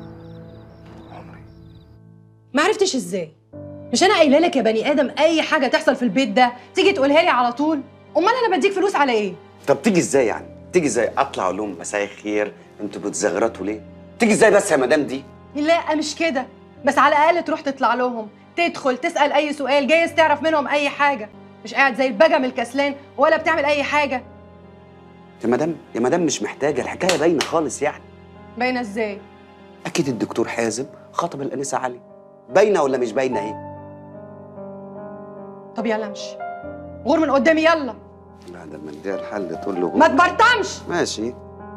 ما عرفتش ازاي مش انا قايله لك يا بني ادم اي حاجه تحصل في البيت ده تيجي تقولها لي على طول امال انا بديك فلوس على ايه طب تيجي ازاي يعني؟ تيجي ازاي؟ اطلع اقول لهم مساء الخير انتوا بتزغرطوا ليه؟ تيجي ازاي بس يا مدام دي؟ لا مش كده بس على الاقل تروح تطلع لهم تدخل تسال اي سؤال جايز تعرف منهم اي حاجه مش قاعد زي البجم الكسلان ولا بتعمل اي حاجه يا مدام يا مدام مش محتاجه الحكايه باينه خالص يعني باينه ازاي اكيد الدكتور حازم خاطب الانسه علي باينه ولا مش باينه ايه؟ طب يلا امشي غور من قدامي يلا لا ده من ده الحل تقول له ما تبرطمش ماشي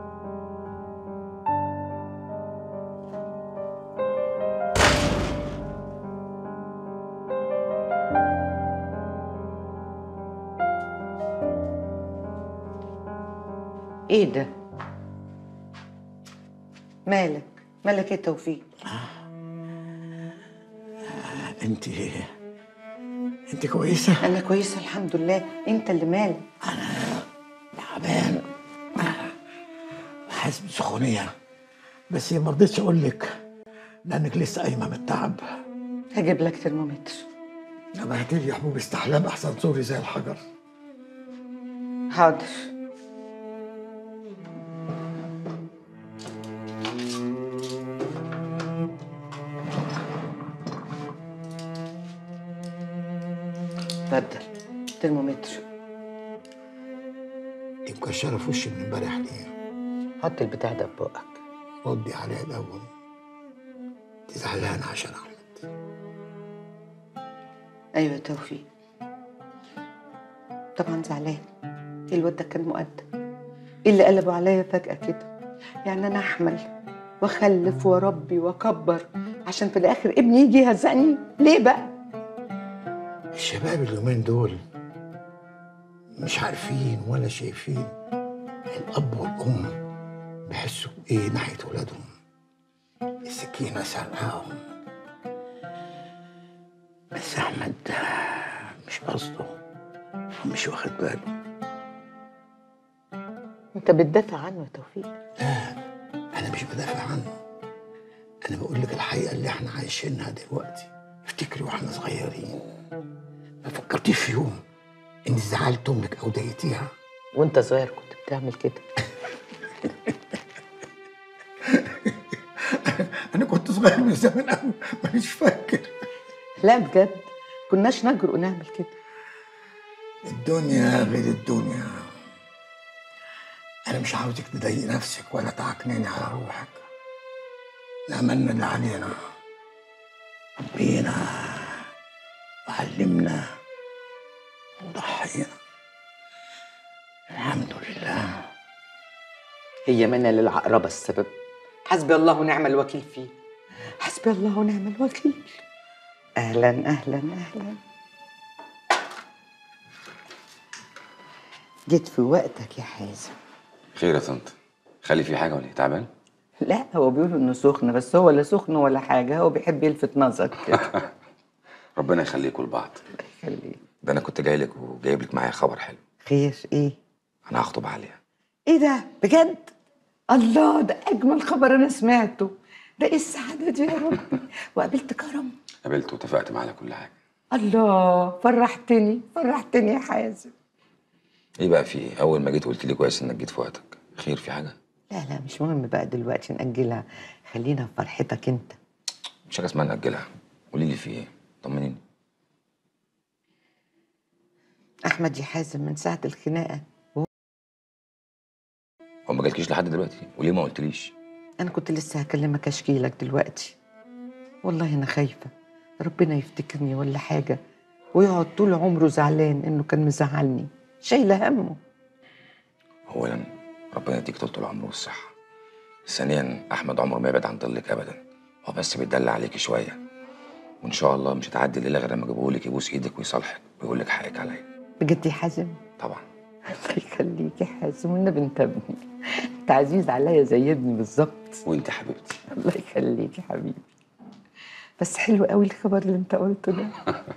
ايه ده؟ مالك؟ مالك يا توفيق؟ انت انت كويسه انا كويسه الحمد لله انت اللي مالك تعبان حاسس بسخونيه بس ما رضيتش اقول لك لانك لسه قايمه من التعب هجيب لك ترمومتر لما هتيجي حبوب استحلام احسن زوري زي الحجر حاضر اتفضل ترمومتر دي مكشره في وشي من امبارح ليه حط البتاع ده في بقك ردي عليها الاول انت زعلانه عشان احمد ايوه يا توفيق طبعا زعلان الواد ده كان مؤدب ايه اللي قلبوا عليا فجأة كده يعني انا احمل واخلف واربي واكبر عشان في الاخر ابني يجي يهزقني ليه بقى الشباب اليومين دول مش عارفين ولا شايفين الاب والام بيحسوا بايه ناحيه ولادهم السكينه سرقاهم بس احمد مش قصده ومش واخد باله انت بتدافع عنه يا توفيق انا مش بدافع عنه انا بقول لك الحقيقه اللي احنا عايشينها دلوقتي افتكري واحنا صغيرين ما فكرتيش في يوم اني زعلت امك او ضايقتيها وانت صغير كنت بتعمل كده انا كنت صغير من زمان قوي مانيش فاكر لا بجد كناش نجرؤ نعمل كده الدنيا غير الدنيا انا مش عاوزك تضايقي نفسك ولا تعكنيني على روحك الامانه اللي علينا ربينا وعلمنا وضحينا الحمد لله هي منى للعقربة السبب حسبي الله ونعم الوكيل فيه حسبي الله ونعم الوكيل اهلا اهلا اهلا جيت في وقتك يا حازم خير يا طنط خلي في حاجه ولا إيه؟ تعبان لا هو بيقولوا انه سخن بس هو لا سخن ولا حاجه هو بيحب يلفت نظرك كده ربنا يخليكم لبعض يخليك ده انا كنت جاي لك وجايب لك معايا خبر حلو خير ايه انا هخطب عليا ايه ده بجد الله ده اجمل خبر انا سمعته ده ايه السعاده دي يا ربي وقابلت كرم قابلت واتفقت معاه على كل حاجه الله فرحتني فرحتني يا حازم ايه بقى في ايه اول ما جيت قلت لي كويس انك جيت في وقتك خير في حاجه لا لا مش مهم بقى دلوقتي نأجلها خلينا في فرحتك انت مش حاجه اسمها ناجلها قولي لي في ايه طمنيني احمد يا حازم من ساعه الخناقه هو ما جالكيش لحد دلوقتي وليه ما قلتليش انا كنت لسه هكلمك اشكيلك دلوقتي والله انا خايفه ربنا يفتكرني ولا حاجه ويقعد طول عمره زعلان انه كان مزعلني شايله همه اولا ربنا يديك طول العمر والصحه ثانيا احمد عمره ما يبعد عن ضلك ابدا هو بس بيتدلع عليكي شويه وان شاء الله مش هتعدي الليله غير لما اجيبهولك يبوس ايدك ويصالحك ويقول لك حقك عليا بجد يا حازم طبعا الله يخليك يا حازم والنبي انت ابني انت عزيز عليا زي ابني بالظبط وانت حبيبتي الله يخليك يا حبيبي بس حلو قوي الخبر اللي انت قلته ده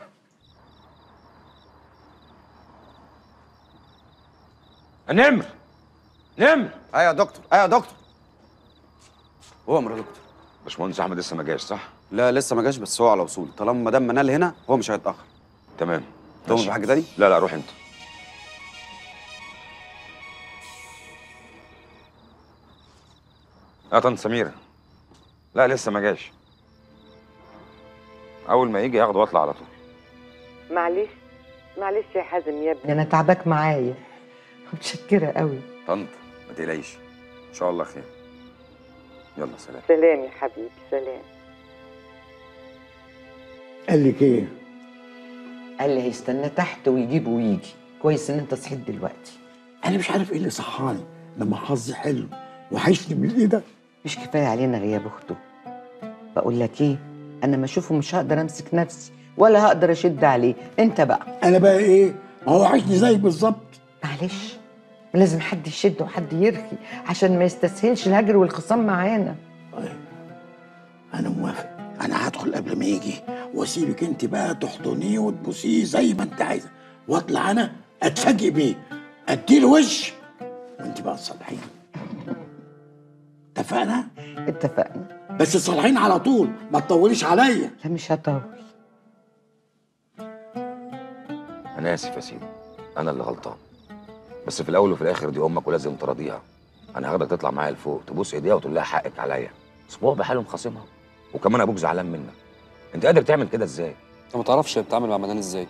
نمر نمر ايوه يا دكتور ايوه يا دكتور هو امر يا دكتور باشمهندس احمد لسه ما جاش صح لا لسه ما جاش بس هو على وصول طالما مدام منال هنا هو مش هيتاخر تمام تؤمر بحاجه تاني لا لا روح انت يا طنط سميرة لا لسه ما جاش أول ما يجي ياخده واطلع على طول معلش معلش يا حازم يا ابني انا تعباك معايا متشكره قوي طنط ما تقلقيش إن شاء الله خير يلا سلام سلام يا حبيبي سلام قال لك ايه قال لي هيستنى تحت ويجيبه ويجي كويس ان انت صحيت دلوقتي انا مش عارف ايه اللي صحاني لما حظي حلو وحشني من ايه ده مش كفايه علينا غياب اخته بقول لك ايه انا ما اشوفه مش هقدر امسك نفسي ولا هقدر اشد عليه انت بقى انا بقى ايه ما هو وحشني زيك بالظبط معلش لازم حد يشد وحد يرخي عشان ما يستسهلش الهجر والخصام معانا انا موافق انا هدخل قبل ما يجي واسيبك انت بقى تحضنيه وتبوسيه زي ما انت عايزه واطلع انا اتفاجئ بيه اديله وش وانت بقى تصلحيه اتفقنا اتفقنا بس صالحين على طول ما تطوليش عليا لا مش هطول انا اسف يا سيدي انا اللي غلطان بس في الاول وفي الاخر دي امك ولازم تراضيها انا هاخدك تطلع معايا لفوق تبوس ايديها وتقول لها حقك عليا اسبوع بحاله مخاصمها وكمان ابوك زعلان منك انت قادر تعمل كده ازاي انت ما تعرفش هي بتتعامل مع منال ازاي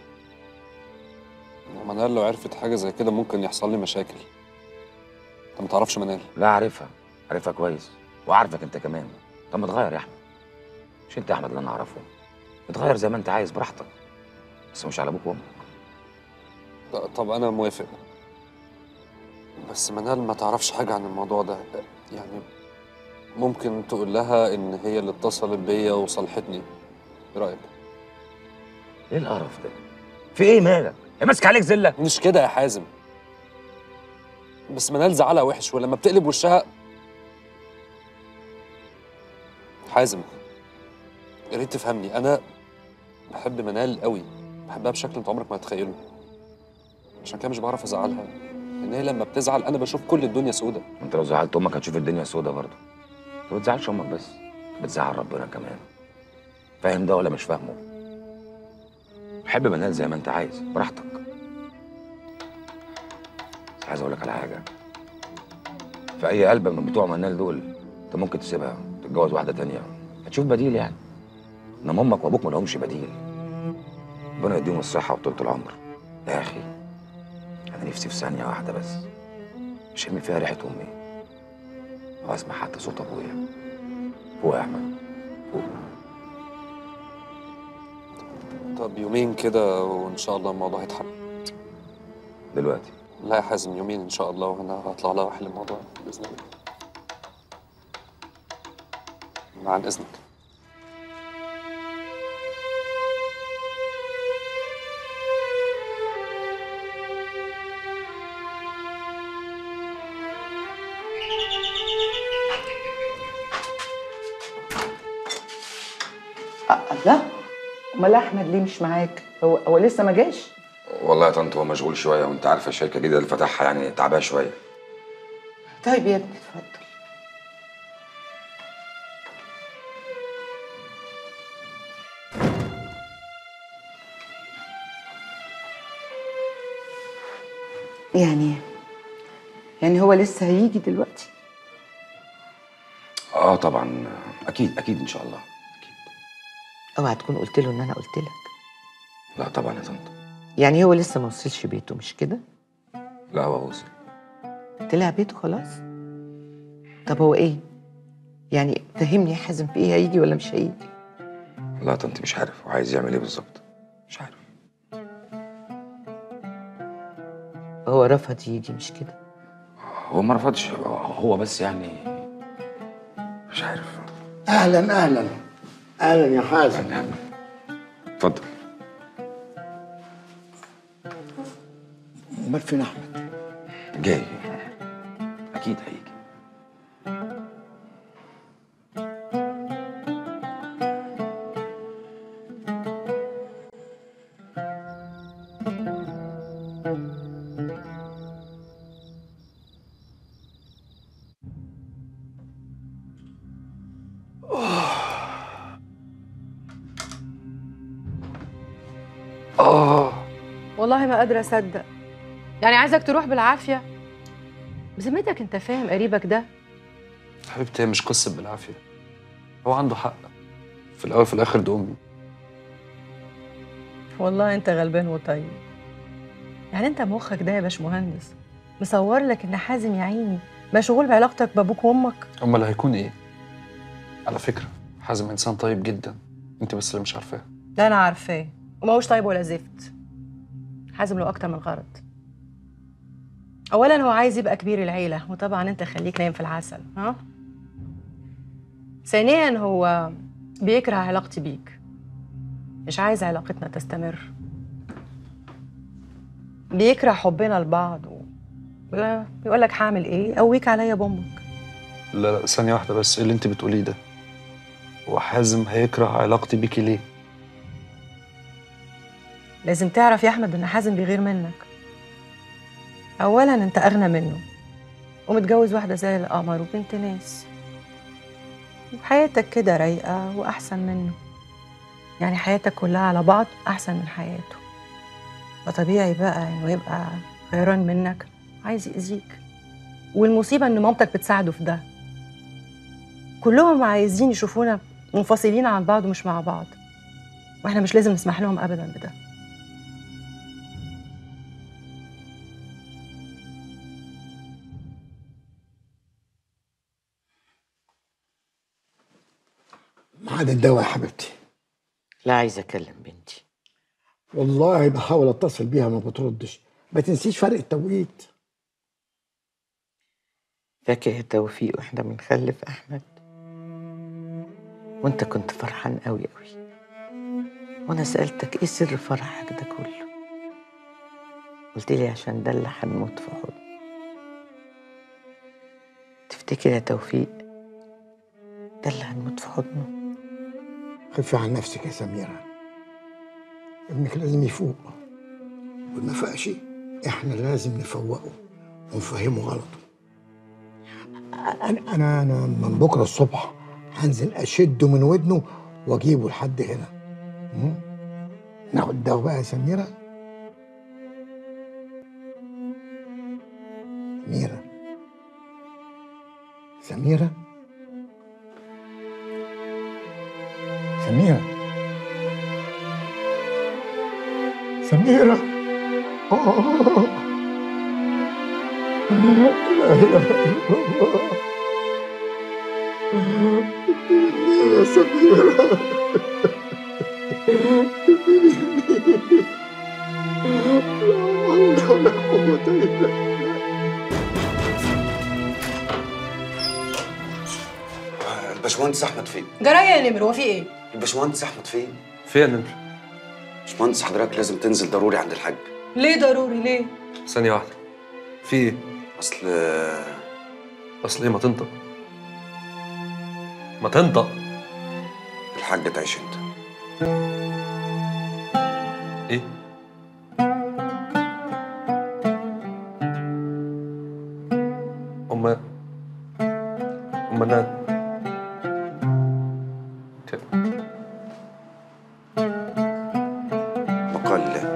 منال لو عرفت حاجه زي كده ممكن يحصل لي مشاكل انت ما تعرفش منال لا عارفها عارفها كويس وعارفك انت كمان طب ما تغير يا احمد مش انت يا احمد اللي انا اعرفه اتغير زي ما انت عايز براحتك بس مش على ابوك وامك لا، طب انا موافق بس منال ما تعرفش حاجه عن الموضوع ده يعني ممكن تقول لها ان هي اللي اتصلت بيا وصالحتني ايه رايك ايه القرف ده في ايه مالك هي ماسكه عليك زله مش كده يا حازم بس منال زعلها وحش ولما بتقلب وشها حازم يا ريت تفهمني انا بحب منال قوي بحبها بشكل انت عمرك ما تتخيله عشان كده مش بعرف ازعلها ان هي لما بتزعل انا بشوف كل الدنيا سودة انت لو زعلت امك هتشوف الدنيا سودة برضه انت ما بتزعلش امك بس بتزعل ربنا كمان فاهم ده ولا مش فاهمه حب منال زي ما انت عايز براحتك بس عايز اقول لك على حاجه في اي قلب من بتوع منال دول انت ممكن تسيبها تتجوز واحده تانية هتشوف بديل يعني انما امك وابوك ما لهمش بديل ربنا يديهم الصحه وطولة العمر يا اخي انا نفسي في ثانيه واحده بس اشم فيها ريحه امي واسمع حتى صوت ابويا فوق يا احمد طب يومين كده وان شاء الله الموضوع هيتحل دلوقتي لا يا حازم يومين ان شاء الله وانا هطلع لها واحل الموضوع باذن الله مع اذنك الله امال احمد ليه مش معاك هو هو لسه ما جاش والله يا طنط هو مشغول شويه وانت عارفه الشركه الجديده اللي فتحها يعني تعباه شويه طيب يا ابني اتفضل يعني يعني هو لسه هيجي دلوقتي اه طبعا اكيد اكيد ان شاء الله اوعى تكون قلت له ان انا قلت لك لا طبعا يا طنط يعني هو لسه ما وصلش بيته مش كده لا هو وصل طلع بيته خلاص طب هو ايه يعني فهمني يا حازم في ايه هيجي ولا مش هيجي لا يا طنط مش عارف هو عايز يعمل ايه بالظبط هو رفض يجي مش كده هو ما رفضش هو- هو بس يعني مش عارف اهلا اهلا اهلا يا حازم اتفضل امال فين احمد جاي اكيد هيجي اه والله ما قادرة أصدق يعني عايزك تروح بالعافية بذمتك أنت فاهم قريبك ده حبيبتي هي مش قصه بالعافيه هو عنده حق في الاول وفي الاخر دي امي والله أنت غلبان وطيب يعني أنت مخك ده يا باشمهندس مصور لك إن حازم يا عيني مشغول بعلاقتك بأبوك وأمك امال هيكون ايه على فكره حازم انسان طيب جدا انت بس اللي مش عارفاه ده أنا عارفاه وما هوش طيب ولا زفت حازم له أكتر من غرض أولا هو عايز يبقى كبير العيلة وطبعا أنت خليك نايم في العسل ها ثانيا هو بيكره علاقتي بيك مش عايز علاقتنا تستمر بيكره حبنا لبعض و... بيقول لك هعمل ايه قويك عليا بامك لا لا ثانيه واحده بس ايه اللي انت بتقوليه ده هو حازم هيكره علاقتي بيكي ليه لازم تعرف يا احمد ان حازم بيغير منك اولا انت اغنى منه ومتجوز واحده زي القمر وبنت ناس وحياتك كده رايقة وأحسن منه يعني حياتك كلها على بعض أحسن من حياته فطبيعي بقى إنه يبقى غيران منك عايز يأذيك والمصيبة إن مامتك بتساعده في ده كلهم عايزين يشوفونا منفصلين عن بعض ومش مع بعض واحنا مش لازم نسمح لهم أبدا بده ميعاد الدواء يا حبيبتي لا عايزه اكلم بنتي والله بحاول اتصل بيها ما بتردش ما تنسيش فرق التوقيت فاكر يا توفيق واحنا بنخلف احمد وانت كنت فرحان قوي قوي وانا سالتك ايه سر فرحك ده كله قلت لي عشان ده اللي هنموت في حضنه تفتكر يا توفيق ده اللي هنموت في حضنه خفي عن نفسك يا سميرة ابنك لازم يفوق وما فاقش احنا لازم نفوقه ونفهمه غلطه انا انا انا من بكره الصبح هنزل اشده من ودنه واجيبه لحد هنا م? ناخد الدواء بقى يا سميرة سميرة سميرة سميرة سميرة آه. لا إله إلا الله يا سميرة لا حول ولا قوة إلا بالله الباشمهندس احمد فين؟ جرايه يا نمر هو في ايه؟ الباشمهندس احمد فين؟ فين يا نمر؟ باشمهندس حضرتك لازم تنزل ضروري عند الحاج ليه ضروري ليه؟ ثانية واحدة في ايه؟ اصل اصل ايه ما تنطق ما تنطق الحاج تعيش انت ايه؟ أما أما أنا بقال الله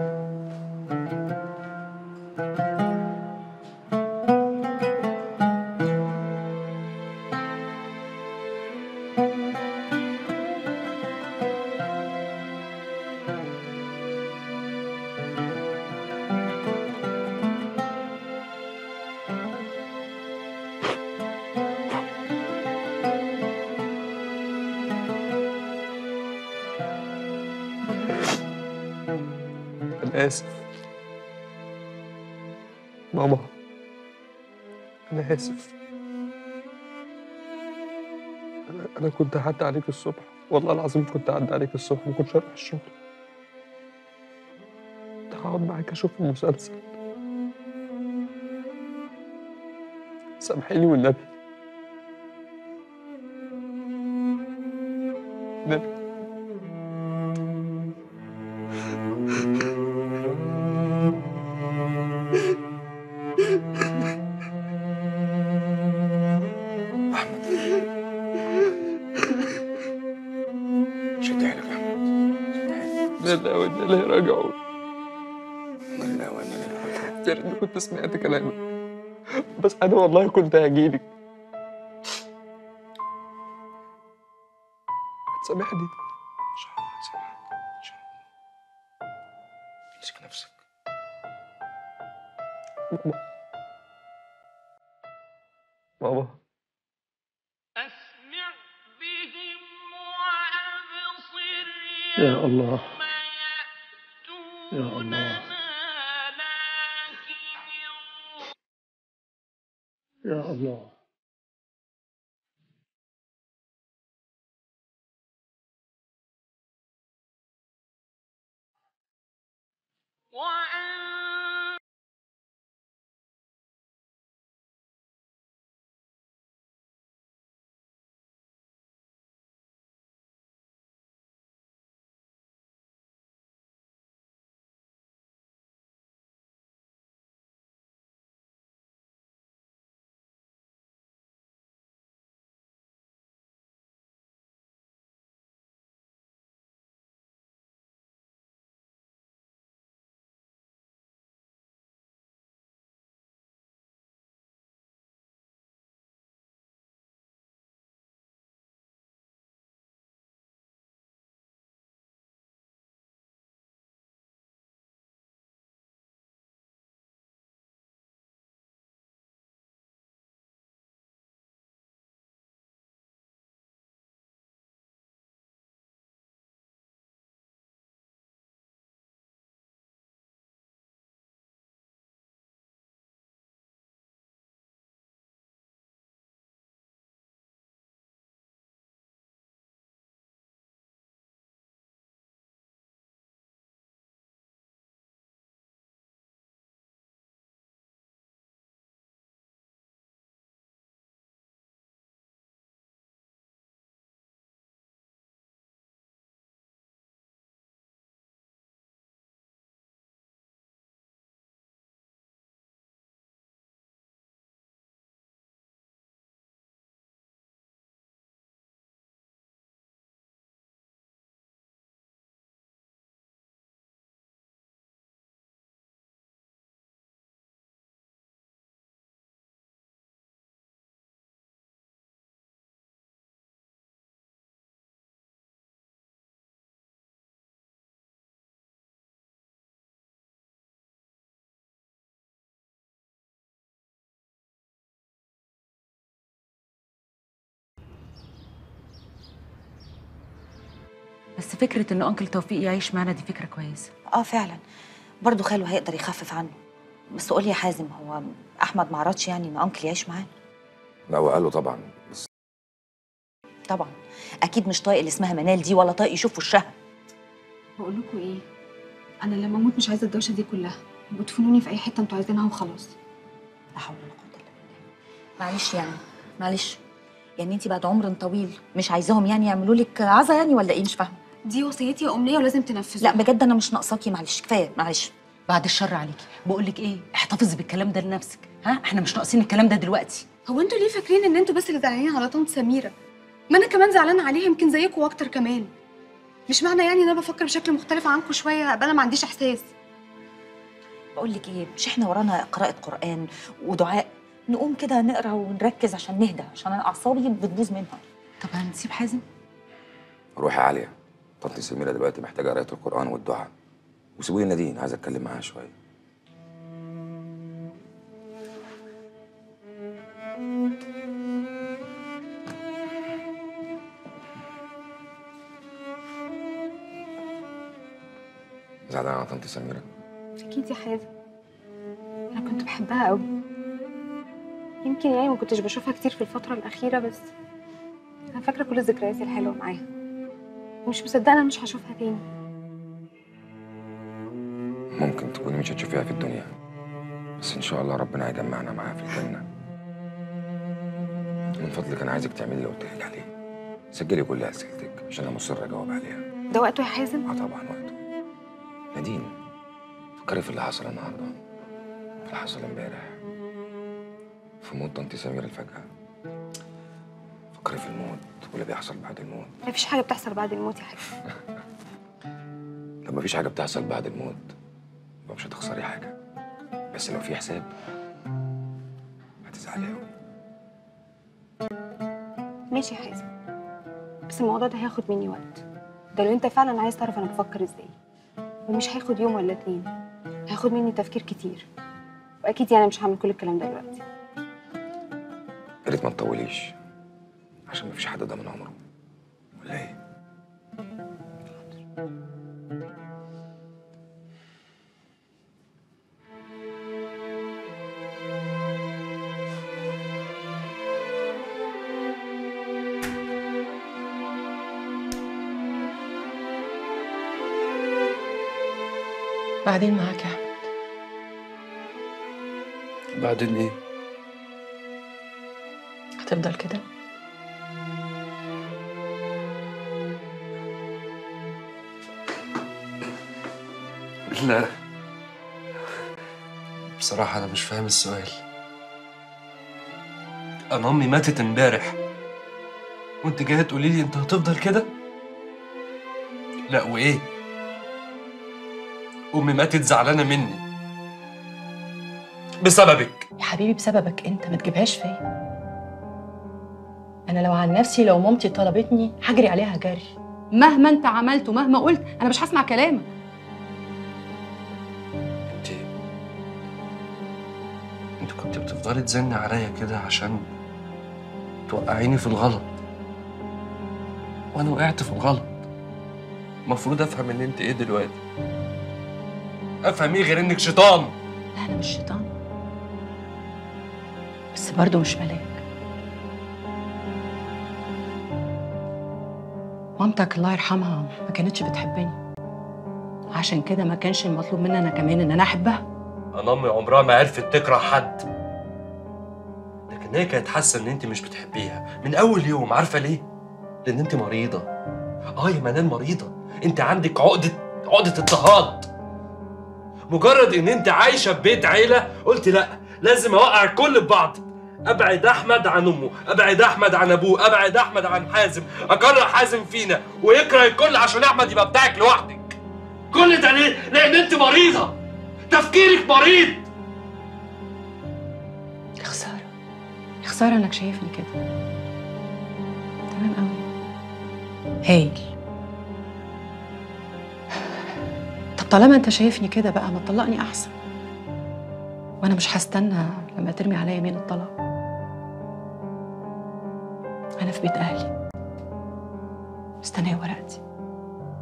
أنا آسف ماما أنا آسف أنا أنا كنت هعدي عليك الصبح والله العظيم كنت هعدي عليك الصبح ما كنتش هروح الشغل كنت هقعد معاك أشوف المسلسل سامحيني والنبي نبي شد حيلك يا احمد لا وإنا إليه راجعون لا وانا يا ريتني كنت سمعت كلامك بس أنا والله كنت هجيلك هتسامحني ان شاء الله هسامحك ان شاء الله امسك نفسك ماما ماما يا الله يا الله يا الله بس فكره ان انكل توفيق يعيش معانا دي فكره كويسه اه فعلا برضه خاله هيقدر يخفف عنه بس قول لي يا حازم هو احمد ما عرضش يعني ان انكل يعيش معاه لا وقال له طبعا بس طبعا اكيد مش طايق اللي اسمها منال دي ولا طايق يشوف وشها بقول لكم ايه انا لما اموت مش عايزه الدوشه دي كلها وتفنوني في اي حته انتوا عايزينها وخلاص لا حول ولا قوه الا بالله معلش يعني معلش يعني انت بعد عمر طويل مش عايزاهم يعني يعملوا لك عزا يعني ولا ايه مش فاهمه دي وصيتي يا امنيه ولازم تنفذوها لا بجد انا مش ناقصاكي معلش كفايه معلش بعد الشر عليكي بقول لك ايه احتفظي بالكلام ده لنفسك ها احنا مش ناقصين الكلام ده دلوقتي هو انتوا ليه فاكرين ان انتوا بس اللي زعلانين على طنط سميره ما انا كمان زعلانه عليها يمكن زيكم واكتر كمان مش معنى يعني ان انا بفكر بشكل مختلف عنكم شويه ابقى انا ما عنديش احساس بقول لك ايه مش احنا ورانا قراءه قران ودعاء نقوم كده نقرا ونركز عشان نهدى عشان انا اعصابي بتبوظ منها طب هنسيب حازم روحي يا عاليه طنط سميره دلوقتي محتاجه قرايه القران والدعاء وسيبوا لي نادين عايز اتكلم معاها شويه زعلانه على طنط سميره اكيد يا حازم انا كنت بحبها قوي يمكن يعني ما كنتش بشوفها كتير في الفتره الاخيره بس انا فاكره كل الذكريات الحلوه معاها ومش مصدقه انا مش هشوفها تاني ممكن تكوني مش هتشوفيها في الدنيا بس ان شاء الله ربنا هيجمعنا معاها في الجنه من فضلك انا عايزك تعملي اللي قلت لك عليه سجلي كل اسئلتك عشان انا مصر اجاوب عليها ده وقته يا حازم اه طبعا وقته نادين فكري في اللي حصل النهارده في اللي حصل امبارح في موت طنط سميرة الفجأة فكري في الموت واللي بيحصل بعد الموت مفيش حاجه بتحصل بعد الموت يا حازم لو مفيش حاجة بتحصل بعد الموت يبقى مش هتخسري حاجة بس لو في حساب هتزعلي أوي ماشي يا حازم بس الموضوع ده هياخد مني وقت ده لو انت فعلا عايز تعرف انا بفكر ازاي ومش هياخد يوم ولا اتنين هياخد مني تفكير كتير واكيد يعني مش هعمل كل الكلام ده دلوقتي يا ريت ما تطوليش عشان مفيش حد ضامن عمره ولا ايه؟ بعدين معاك يا احمد بعدين ايه؟ هتفضل كده لا بصراحة أنا مش فاهم السؤال أنا أمي ماتت امبارح وأنت جاية تقولي لي أنت هتفضل كده؟ لا وإيه؟ أمي ماتت زعلانة مني بسببك يا حبيبي بسببك انت ما تجيبهاش فيا انا لو عن نفسي لو مامتي طلبتني هجري عليها جري مهما انت عملت ومهما قلت انا مش هسمع كلامك أنت أنت كنت بتفضلي تزني عليا كده عشان توقعيني في الغلط وأنا وقعت في الغلط المفروض أفهم إن أنت إيه دلوقتي أفهم إيه غير إنك شيطان لا انا مش شيطان بس برضه مش ملاك مامتك الله يرحمها ما كانتش بتحبني عشان كده ما كانش المطلوب مني انا كمان ان انا احبها انا امي عمرها ما عرفت تكره حد لكن هي كانت حاسه ان انت مش بتحبيها من اول يوم عارفه ليه لان انت مريضه اه يا منال مريضه انت عندك عقده عقده اضطهاد مجرد ان انت عايشه في بيت عيله قلت لا لازم اوقع الكل ببعض ابعد احمد عن امه ابعد احمد عن ابوه ابعد احمد عن حازم اكره حازم فينا ويكره الكل عشان احمد يبقى بتاعك لوحدك كل ده ليه لان انت مريضه تفكيرك مريض يا خساره يا خساره انك شايفني كده تمام قوي هايل طب طالما انت شايفني كده بقى ما تطلقني احسن وانا مش هستنى لما ترمي عليا يمين الطلاق انا في بيت اهلي مستنيه ورقتي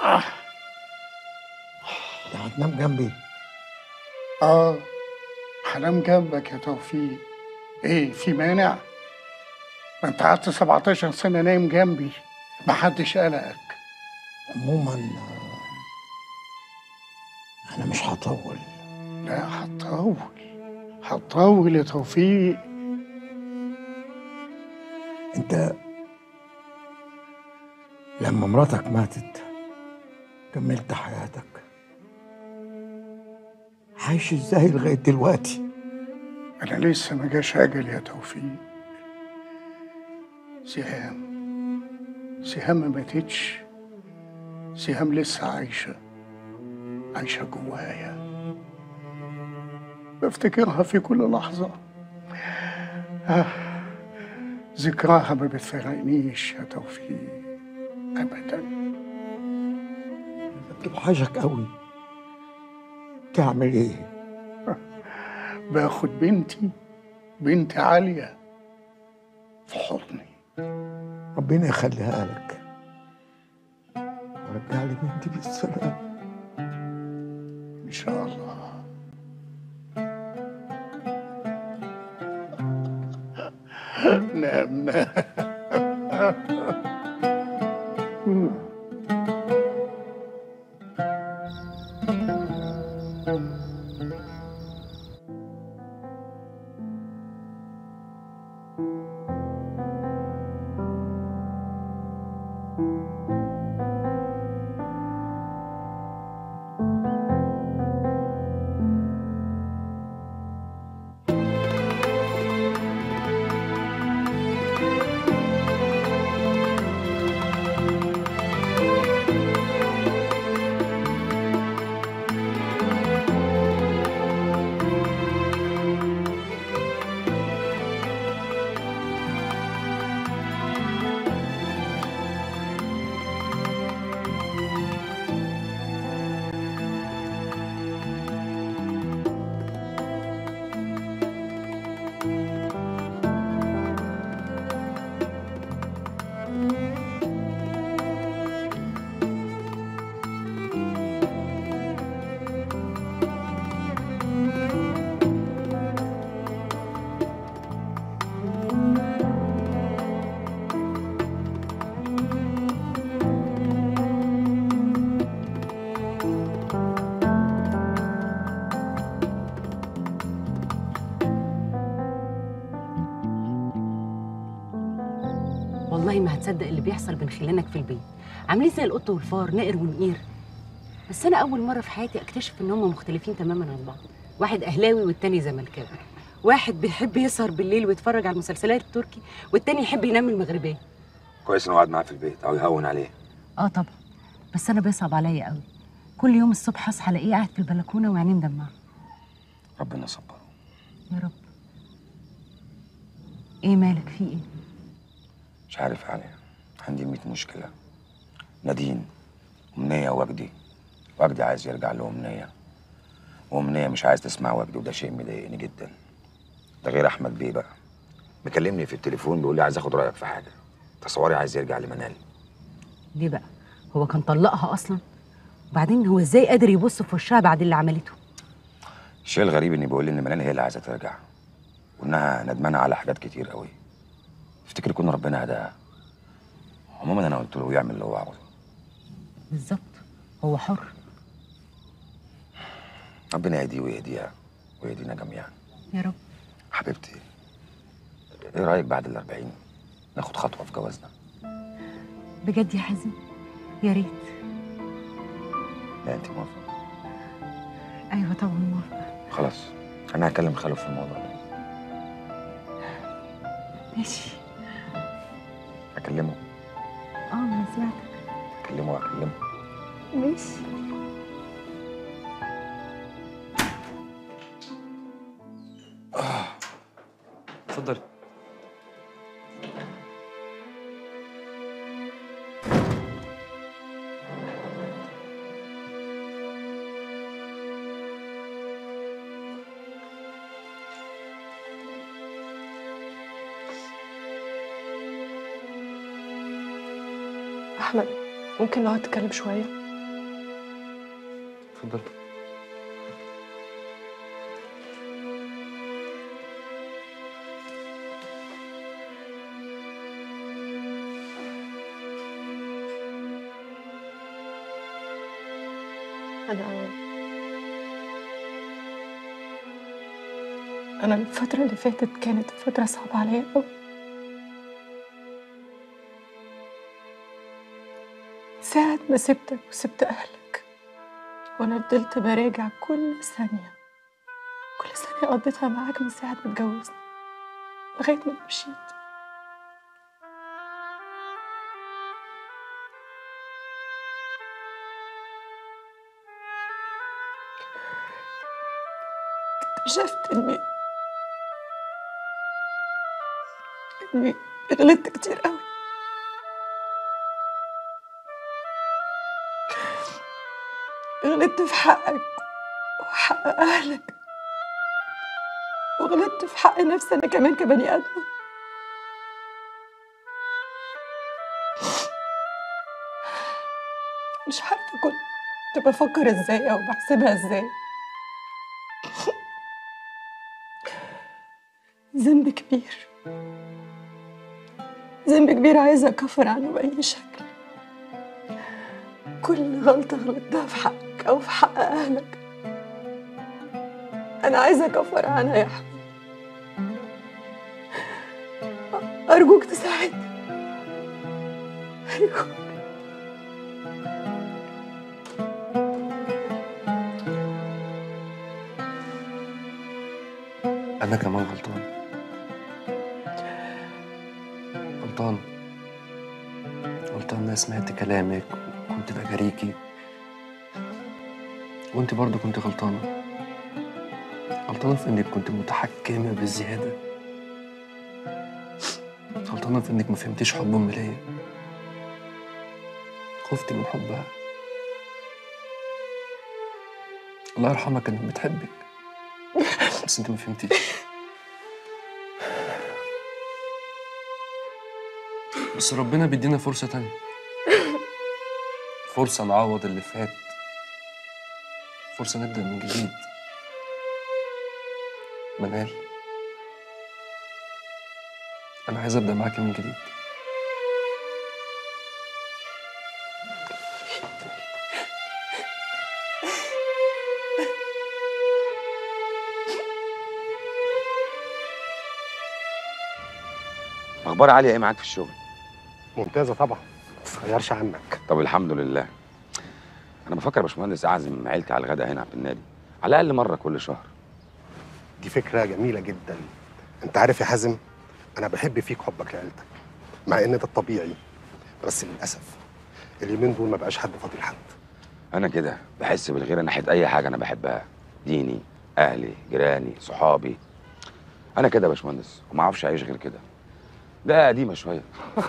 ده هتنام جنبي اه هنام جنبك يا توفيق ايه في مانع ما انت قعدت 17 سنه نايم جنبي محدش قلقك عموما آه، انا مش هطول لا هتطول هتطول يا توفيق انت لما مراتك ماتت كملت حياتك عايش ازاي لغايه دلوقتي انا لسه ما جاش اجل يا توفيق سهام سهام ما ماتتش سهام لسه عايشه عايشه جوايا بفتكرها في كل لحظه آه. ذكراها ما بتفارقنيش يا توفيق ابدا بتوحشك قوي تعمل ايه باخد بنتي بنت عاليه في حضني ربنا يخليها لك ورجع لي بنتي بالسلامه ان شاء الله نام نام والله ما هتصدق اللي بيحصل بين خلانك في البيت عاملين زي القط والفار نقر ونقير بس انا اول مره في حياتي اكتشف ان هم مختلفين تماما عن بعض واحد اهلاوي والتاني زملكاوي واحد بيحب يسهر بالليل ويتفرج على المسلسلات التركي والتاني يحب ينام المغربيه كويس انه قاعد معاه في البيت او يهون عليه اه طبعا بس انا بيصعب عليا قوي كل يوم الصبح اصحى الاقيه قاعد في البلكونه وعينيه مدمعه ربنا يصبره يا رب ايه مالك في ايه مش عارف عليا عندي 100 مشكله نادين أمنية وجدي وجدي عايز يرجع لأمنية وأمنية مش عايز تسمع وجدي وده شيء مضايقني جدا ده غير أحمد بيه بقى مكلمني في التليفون بيقول لي عايز اخد رأيك في حاجة تصوري عايز يرجع لمنال ليه بقى هو كان طلقها اصلا وبعدين هو ازاي قادر يبص في وشها بعد اللي عملته الشيء الغريب اني بيقول لي ان منال هي اللي عايزة ترجع وانها ندمانة على حاجات كتير قوي افتكر يكون ربنا هداها عموما انا قلت له يعمل اللي هو عاوزه بالظبط هو حر ربنا يهديه ويهديها ويهدينا جميعا يا رب حبيبتي ايه رايك بعد الأربعين ناخد خطوه في جوازنا بجد يا حازم يا ريت لا انت موافقه ايوه طبعا موافقه خلاص انا هكلم خالو في الموضوع ده ماشي اكلمه اه انا سمعتك اكلمه اكلمه ماشي اتفضلي أحمد ممكن نقعد نتكلم شوية؟ اتفضل أنا أنا الفترة اللي فاتت كانت فترة صعبة عليا أوي ساعة ما سبتك وسبت أهلك وأنا فضلت براجع كل ثانية كل ثانية قضيتها معاك من ساعة ما اتجوزنا لغاية ما مشيت اكتشفت إني إني غلطت كتير قوي غلطت في حقك وحق أهلك وغلطت في حق نفسي أنا كمان كبني آدمة مش عارفة كنت بفكر ازاي أو بحسبها ازاي ذنب كبير ذنب كبير عايزة أكفر عنه بأي شكل كل غلطة غلطتها في حقك أو في حق أهلك أنا عايزة أكفر عنها يا أحمد أرجوك تساعدني أرجوك أنا كمان غلطان غلطان غلطان إن أنا سمعت كلامك وكنت بجاريكي وأنت برضو كنت غلطانة غلطانة في إنك كنت متحكمة بزيادة غلطانة في إنك ما فهمتيش حب أمي ليا خفت من حبها الله يرحمها كانت بتحبك بس انت ما فهمتيش بس ربنا بيدينا فرصة تانية فرصة نعوض اللي فات فرصة نبدأ من جديد منال أنا عايز أبدأ معاكي من جديد اخبار عاليه ايه معاك في الشغل ممتازة طبعا ما تتغيرش عنك طب الحمد لله انا بفكر يا باشمهندس اعزم عيلتي على الغداء هنا في النادي على الاقل مره كل شهر دي فكرة جميلة جدا انت عارف يا حازم انا بحب فيك حبك لعيلتك مع ان ده الطبيعي بس للاسف اليومين دول ما بقاش حد فاضي لحد انا كده بحس بالغيره ناحيه اي حاجه انا بحبها ديني اهلي جيراني صحابي انا كده يا باشمهندس وما اعرفش اعيش غير كده ده قديمه شويه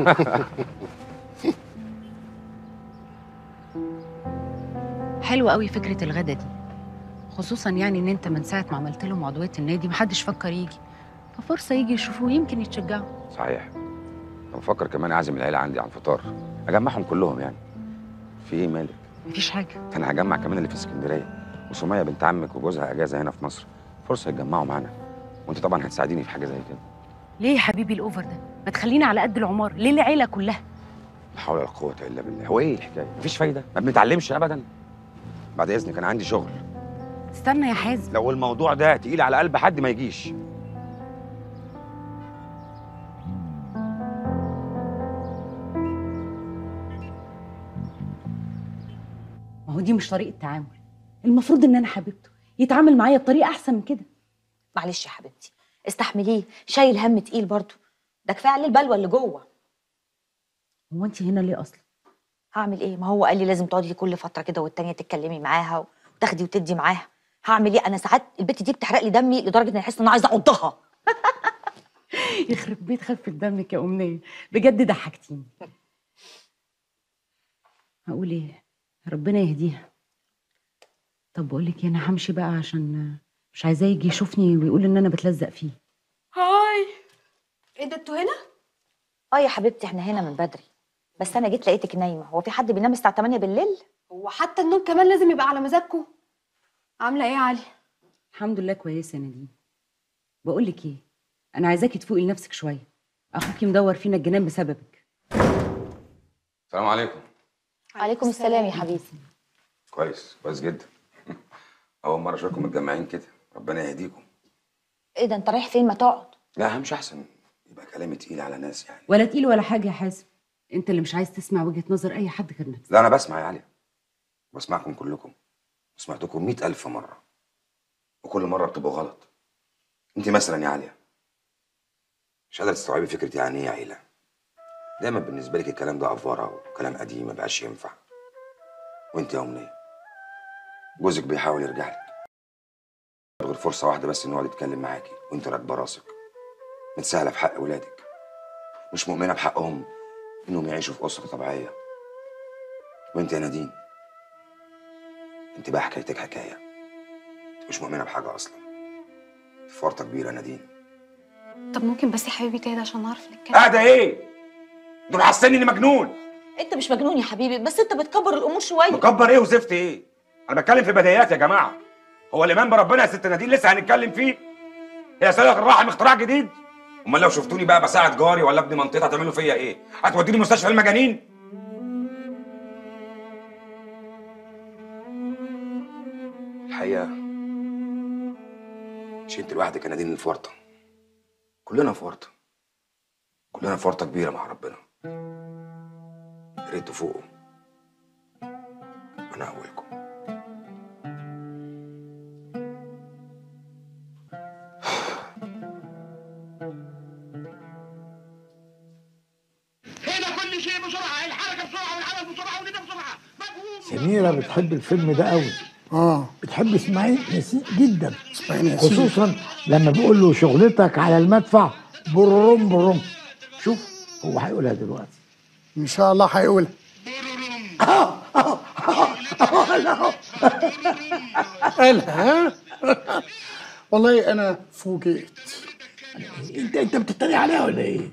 حلوة قوي فكرة الغدا دي خصوصا يعني ان انت من ساعة ما عملت لهم عضوية النادي محدش فكر يجي ففرصة يجي يشوفوه يمكن يتشجعوا صحيح انا بفكر كمان اعزم العيله عندي على الفطار اجمعهم كلهم يعني في ايه مالك مفيش حاجة انا هجمع كمان اللي في اسكندريه وسميه بنت عمك وجوزها اجازه هنا في مصر فرصه يتجمعوا معانا وانت طبعا هتساعديني في حاجه زي كده ليه يا حبيبي الاوفر ده ما تخلينا على قد العمار ليه العيلة كلها لا حول ولا قوه الا بالله هو ايه الحكايه مفيش فايده ما بنتعلمش ابدا بعد اذنك انا عندي شغل استنى يا حازم لو الموضوع ده تقيل على قلب حد ما يجيش ما هو دي مش طريقة تعامل المفروض ان انا حبيبته يتعامل معايا بطريقة احسن من كده معلش يا حبيبتي استحمليه شايل هم تقيل برضه ده كفايه عليه البلوه اللي جوه هو انت هنا ليه اصلا هعمل ايه ما هو قال لي لازم تقعدي كل فتره كده والتانيه تتكلمي معاها وتاخدي وتدي معاها هعمل ايه انا ساعات البت دي بتحرق لي دمي لدرجه ان احس ان انا عايزه اعضها يخرب بيت خفة دمك يا أمنية بجد ضحكتيني هقول ايه ربنا يهديها طب بقول لك انا همشي بقى عشان مش عايزاه يجي يشوفني ويقول ان انا بتلزق فيه هاي ايه ده انتوا هنا؟ اه يا حبيبتي احنا هنا من بدري بس انا جيت لقيتك نايمه هو في حد بينام الساعه 8 بالليل هو حتى النوم كمان لازم يبقى على مزاجكم عامله ايه يا علي الحمد لله كويسه يا نادين بقول لك ايه انا عايزاكي تفوقي لنفسك شويه اخوكي مدور فينا الجنان بسببك السلام عليكم عليكم السلام يا حبيبي كويس كويس جدا اول مره اشوفكم متجمعين كده ربنا يهديكم ايه ده انت رايح فين ما تقعد لا مش احسن يبقى كلامي تقيل على ناس يعني ولا تقيل ولا حاجه يا حازم انت اللي مش عايز تسمع وجهه نظر اي حد غير نفسك لا انا بسمع يا علي بسمعكم كلكم سمعتكم مئة ألف مرة وكل مرة بتبقوا غلط انت مثلا يا عليا مش قادرة تستوعبي فكرة يعني ايه عيلة دايما بالنسبة لك الكلام ده أفورة وكلام قديم ما بقاش ينفع وانت يا أمنية جوزك بيحاول يرجع لك غير فرصة واحدة بس إنه يقعد يتكلم معاكي وانت راكبة راسك متساهلة في حق ولادك مش مؤمنة بحقهم إنهم يعيشوا في أسرة طبيعية وانت يا نادين انت بقى حكايتك حكايه انت مش مؤمنه بحاجه اصلا في فرطه كبيره يا نادين طب ممكن بس يا حبيبي تهدى عشان نعرف نتكلم قاعده ايه دول حاسين اني مجنون انت مش مجنون يا حبيبي بس انت بتكبر الامور شويه مكبر ايه وزفت ايه انا بتكلم في بديهيات يا جماعه هو الايمان بربنا يا ست نادين لسه هنتكلم فيه هي صله الرحم اختراع جديد امال لو شفتوني بقى بساعد جاري ولا ابن منطقه هتعملوا فيا ايه هتوديني مستشفى المجانين الحقيقه مش انت لوحدك يا نادين في ورطه كلنا في ورطه كلنا في ورطه كبيره مع ربنا يا ريت تفوقوا انا اولكم هنا كل شيء بسرعه الحركه بسرعه والعمل بسرعه وكده بسرعه سميرة بتحب الفيلم ده قوي اه بتحب اسماعيل ياسين جدا اسماعيل ياسين. خصوصا لما بيقول له شغلتك على المدفع برم برم شوف هو هيقولها دلوقتي ان شاء الله هيقول قالها ها والله انا فوجئت انت انت بتتريق عليها ولا ايه؟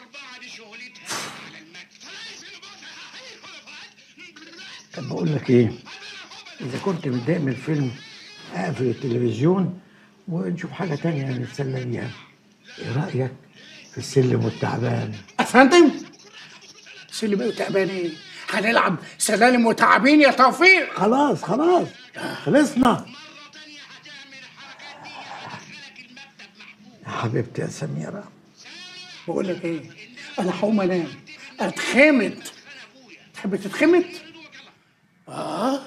طب بقول لك ايه؟ اذا كنت متضايق من الفيلم اقفل التلفزيون ونشوف حاجه تانية نتسلى بيها. ايه رايك في السلم والتعبان؟ افندم سلم ايه وتعبان ايه هنلعب سلالم وتعابين يا توفيق خلاص خلاص خلصنا يا حبيبتي يا سميرة بقول لك ايه انا هقوم انام اتخمد تحب تتخمد اه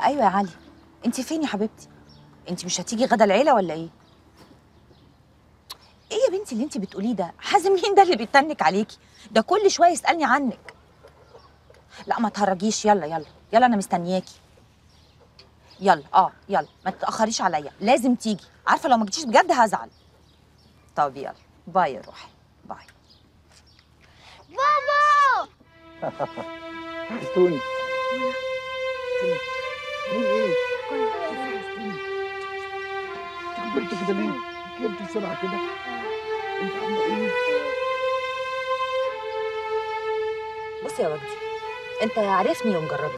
ايوه يا علي انت فين يا حبيبتي انت مش هتيجي غدا العيله ولا ايه ايه يا بنتي اللي انت بتقوليه ده حازم مين ده اللي بيتنك عليكي ده كل شويه يسالني عنك لا ما تهرجيش يلا يلا يلا انا مستنياكي يلا اه يلا ما تتاخريش عليا لازم تيجي عارفه لو ما جيتيش بجد هزعل طب يلا باي يا روحي باي بابا حسوني كبرت كده ليه؟ كبرت بسرعة كده انت عاملة ايه؟ بص يا وجدي انت عارفني ومجربني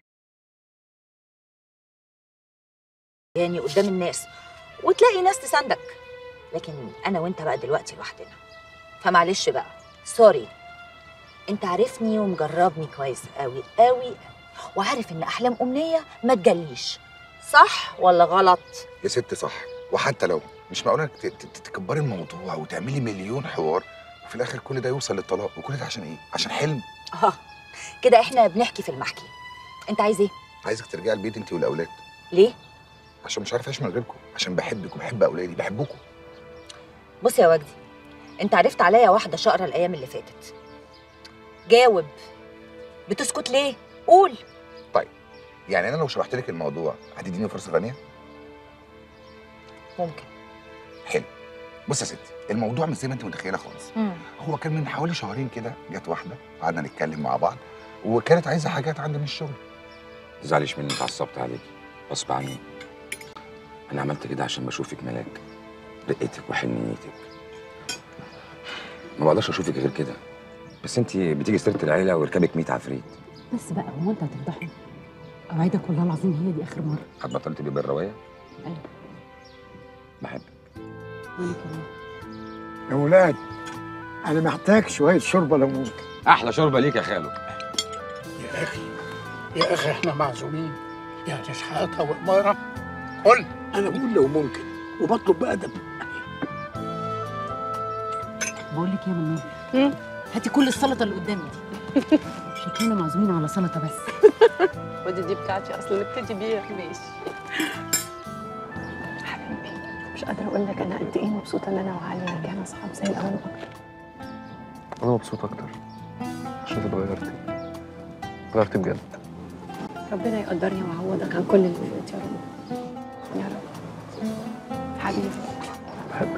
يعني قدام الناس وتلاقي ناس تساندك لكن انا وانت بقى دلوقتي لوحدنا فمعلش بقى سوري انت عارفني ومجربني كويس قوي قوي وعارف ان احلام امنيه ما تجليش صح ولا غلط يا ست صح وحتى لو مش معقول انك ت- ت- تكبري الموضوع وتعملي مليون حوار وفي الاخر كل ده يوصل للطلاق وكل ده عشان ايه؟ عشان حلم اه كده احنا بنحكي في المحكي انت عايز ايه عايزك ترجعي البيت انت والاولاد ليه عشان مش عارف اعيش من غيركم عشان بحبك وبحب اولادي بحبكم بص يا وجدي انت عرفت عليا واحده شقره الايام اللي فاتت جاوب بتسكت ليه قول طيب يعني انا لو شرحت لك الموضوع هتديني فرصه ثانيه؟ ممكن حلو بص يا ستي الموضوع مش زي ما انت متخيله خالص هو كان من حوالي شهرين كده جت واحده قعدنا نتكلم مع بعض وكانت عايزه حاجات عندي من الشغل ما تزعليش مني اتعصبت عليكي غصب عني انا عملت كده عشان بشوفك ملاك رقتك وحنيتك ما بقدرش اشوفك غير كده بس انت بتيجي سيره العيله ويركبك 100 عفريت بس بقى هو انت هتفضحني اوعدك والله العظيم هي دي اخر مره هتبطلي تبقي بالروايه ايوه بحبك وانا كمان يا ولاد انا محتاج شوية شوربة لو ممكن احلى شوربه ليك يا خالو يا اخي يا اخي احنا معزومين يا تشحاتها وإمارة قل انا بقول لو ممكن وبطلب بأدب بقول لك يا منى هاتي كل السلطه اللي قدامي دي شكلنا معزومين على سلطه بس ودي دي بتاعتي اصلا نبتدي بيها ماشي مش قادره اقول لك انا قد ايه مبسوطه ان انا وعلي رجعنا اصحاب زي الاول اكتر انا مبسوط اكتر عشان اتغيرتي اتغيرتي بجد ربنا يقدرني ويعوضك عن كل اللي فات يا رب يا رب حبيبي بحبك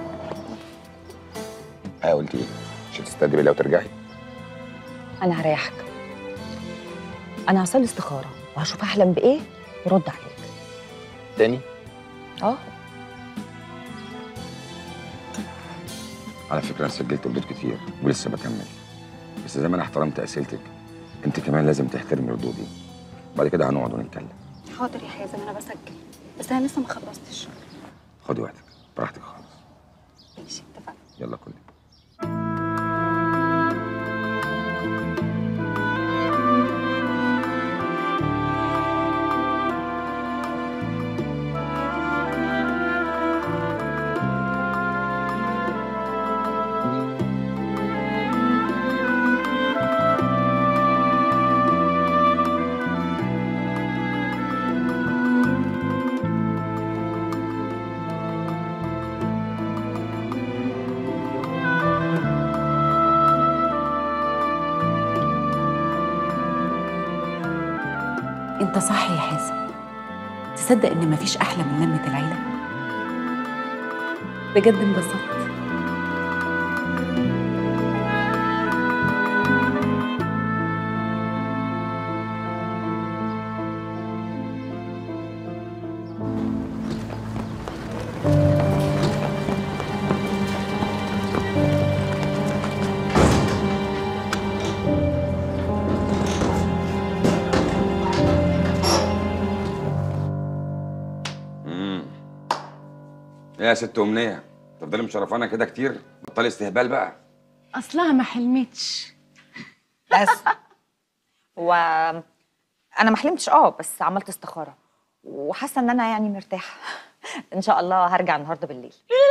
ها قلت ايه؟ مش هتستدبي لو ترجعي انا هريحك انا هصلي استخاره وهشوف احلم بايه يرد عليك تاني اه على فكره انا سجلت ردود كتير ولسه بكمل بس زي ما انا احترمت اسئلتك انت كمان لازم تحترمي ردودي بعد كده هنقعد ونتكلم حاضر يا حازم انا بسجل بس انا لسه ما خلصتش خدي وقتك براحتك خالص ماشي اتفقنا يلا كلي انت صح يا حازم تصدق ان مفيش احلى من لمه العيله بجد انبسطت امم ايه يا ست امنيه تفضلي مشرفانا كده كتير بطلي استهبال بقى اصلها ما حلمتش بس و انا ما حلمتش اه بس عملت استخاره وحاسه ان انا يعني مرتاحه ان شاء الله هرجع النهارده بالليل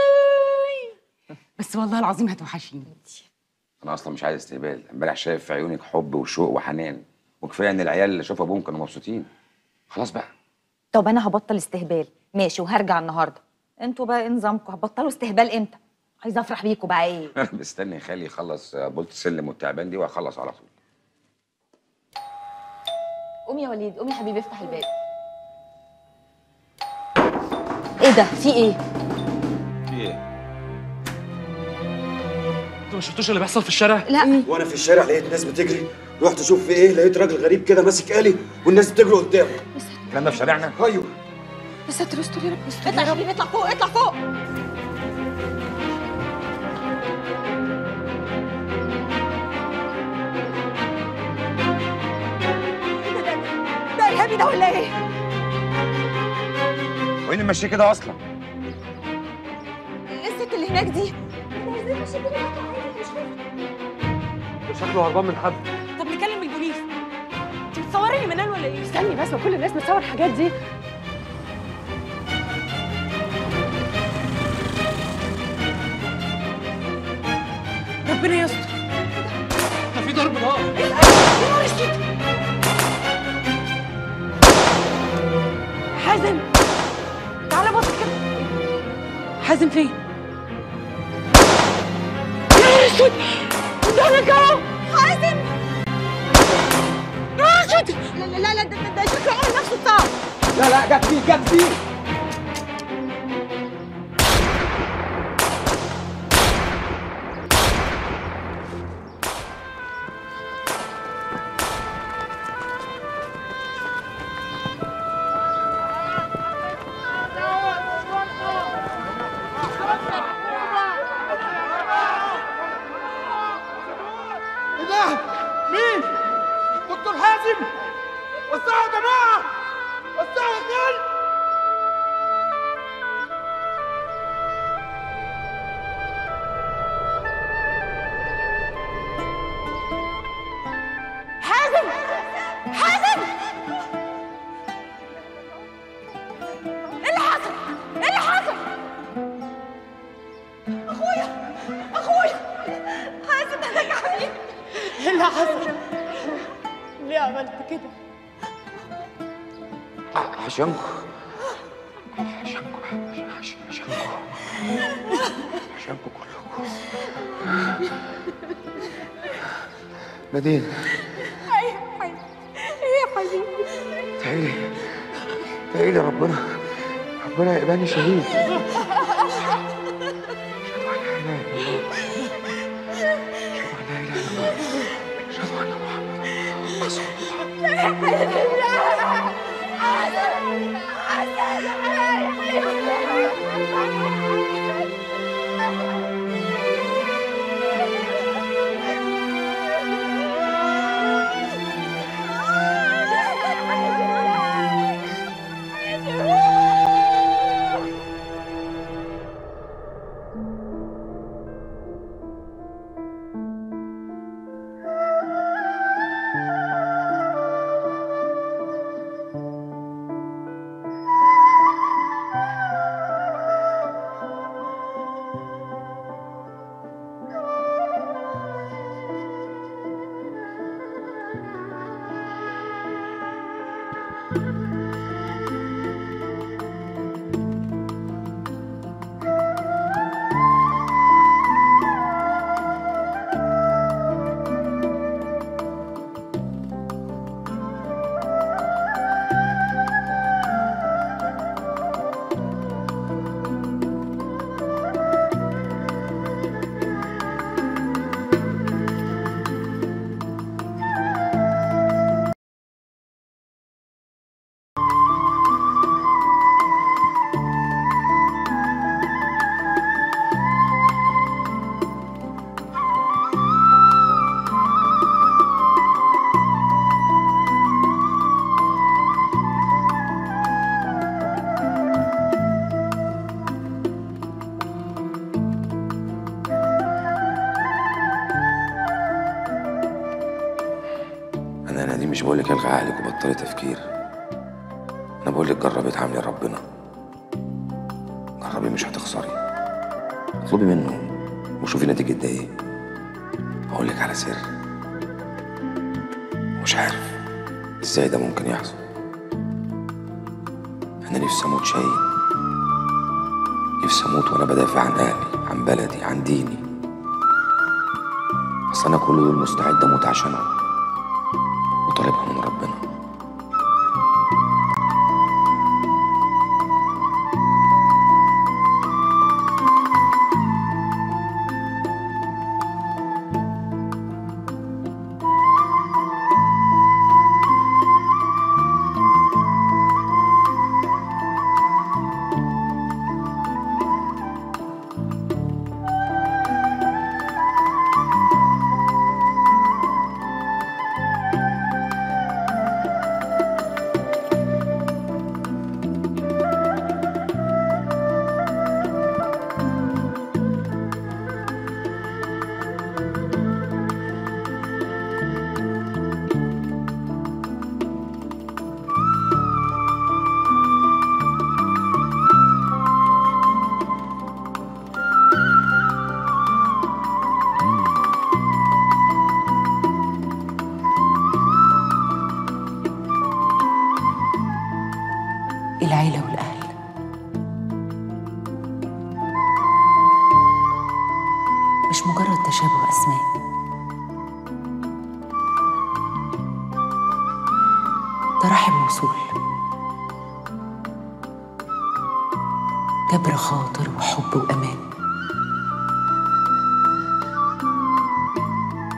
بس والله العظيم هتوحشيني انا اصلا مش عايز استهبال امبارح شايف في عيونك حب وشوق وحنان وكفايه ان العيال اللي شافوا ابوهم كانوا مبسوطين خلاص بقى طب انا هبطل استهبال ماشي وهرجع النهارده انتوا بقى ايه نظامكم هتبطلوا استهبال امتى عايزه افرح بيكوا بقى ايه انا مستني خالي يخلص بولت السلم والتعبان دي واخلص على طول قومي يا وليد قومي يا حبيبي افتح الباب ايه ده في ايه في ايه؟ انتوا ما شفتوش اللي بيحصل في الشارع؟ لا وانا في الشارع لقيت ناس بتجري رحت اشوف في ايه لقيت راجل غريب كده ماسك آلي والناس بتجري قدامه الكلام ده في شارعنا؟ ايوه يا ساتر استر يا رب اطلع يا حبيبي اطلع فوق اطلع فوق ده ارهابي ده ولا ايه؟ وايه اللي ماشي كده اصلا؟ الست اللي هناك دي شكله هربان من حد طب نكلم البوليس انت بتصوري منال ولا ايه استني بس وكل الناس بتصور الحاجات دي ربنا يستر ده في ضرب نار يا نهار اسود حازم تعالى بص كده حازم فين؟ يا نهار اسود ده انا كده حازم يا نهار اسود لا لا لا ده, ده, ده شكله عامل نفسه اتصاب لا لا جت فيه جت فيه ايه ده؟ مين؟ دكتور حازم وسعوا يا جماعة وسعوا يا خال حازم حازم ايه اللي حصل؟ ايه اللي حصل؟ اخويا اخويا حازم انا جعان ايه اللي حصل؟ ليه عملت كده؟ عشانكو عشانكو عشانكو عشانكو كلكم نادين ايوه حبيبي ايه يا حبيبي تعالي تعالي ربنا ربنا يقبلني شهيد انا انا دي مش بقول لك الغي عقلك وبطلي تفكير انا بقول لك جربي تعاملي ربنا جربي مش هتخسري اطلبي منه وشوفي نتيجة ده ايه هقول لك على سر مش عارف ازاي ده ممكن يحصل نفسي اموت شهيد نفسي اموت وانا بدافع عن اهلي عن بلدي عن ديني اصل انا كل دول مستعد اموت عشانهم وطالبها من ربنا العيلة والأهل مش مجرد تشابه أسماء ده رحم وصول جبر خاطر وحب وأمان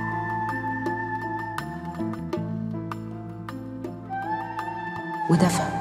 ودفى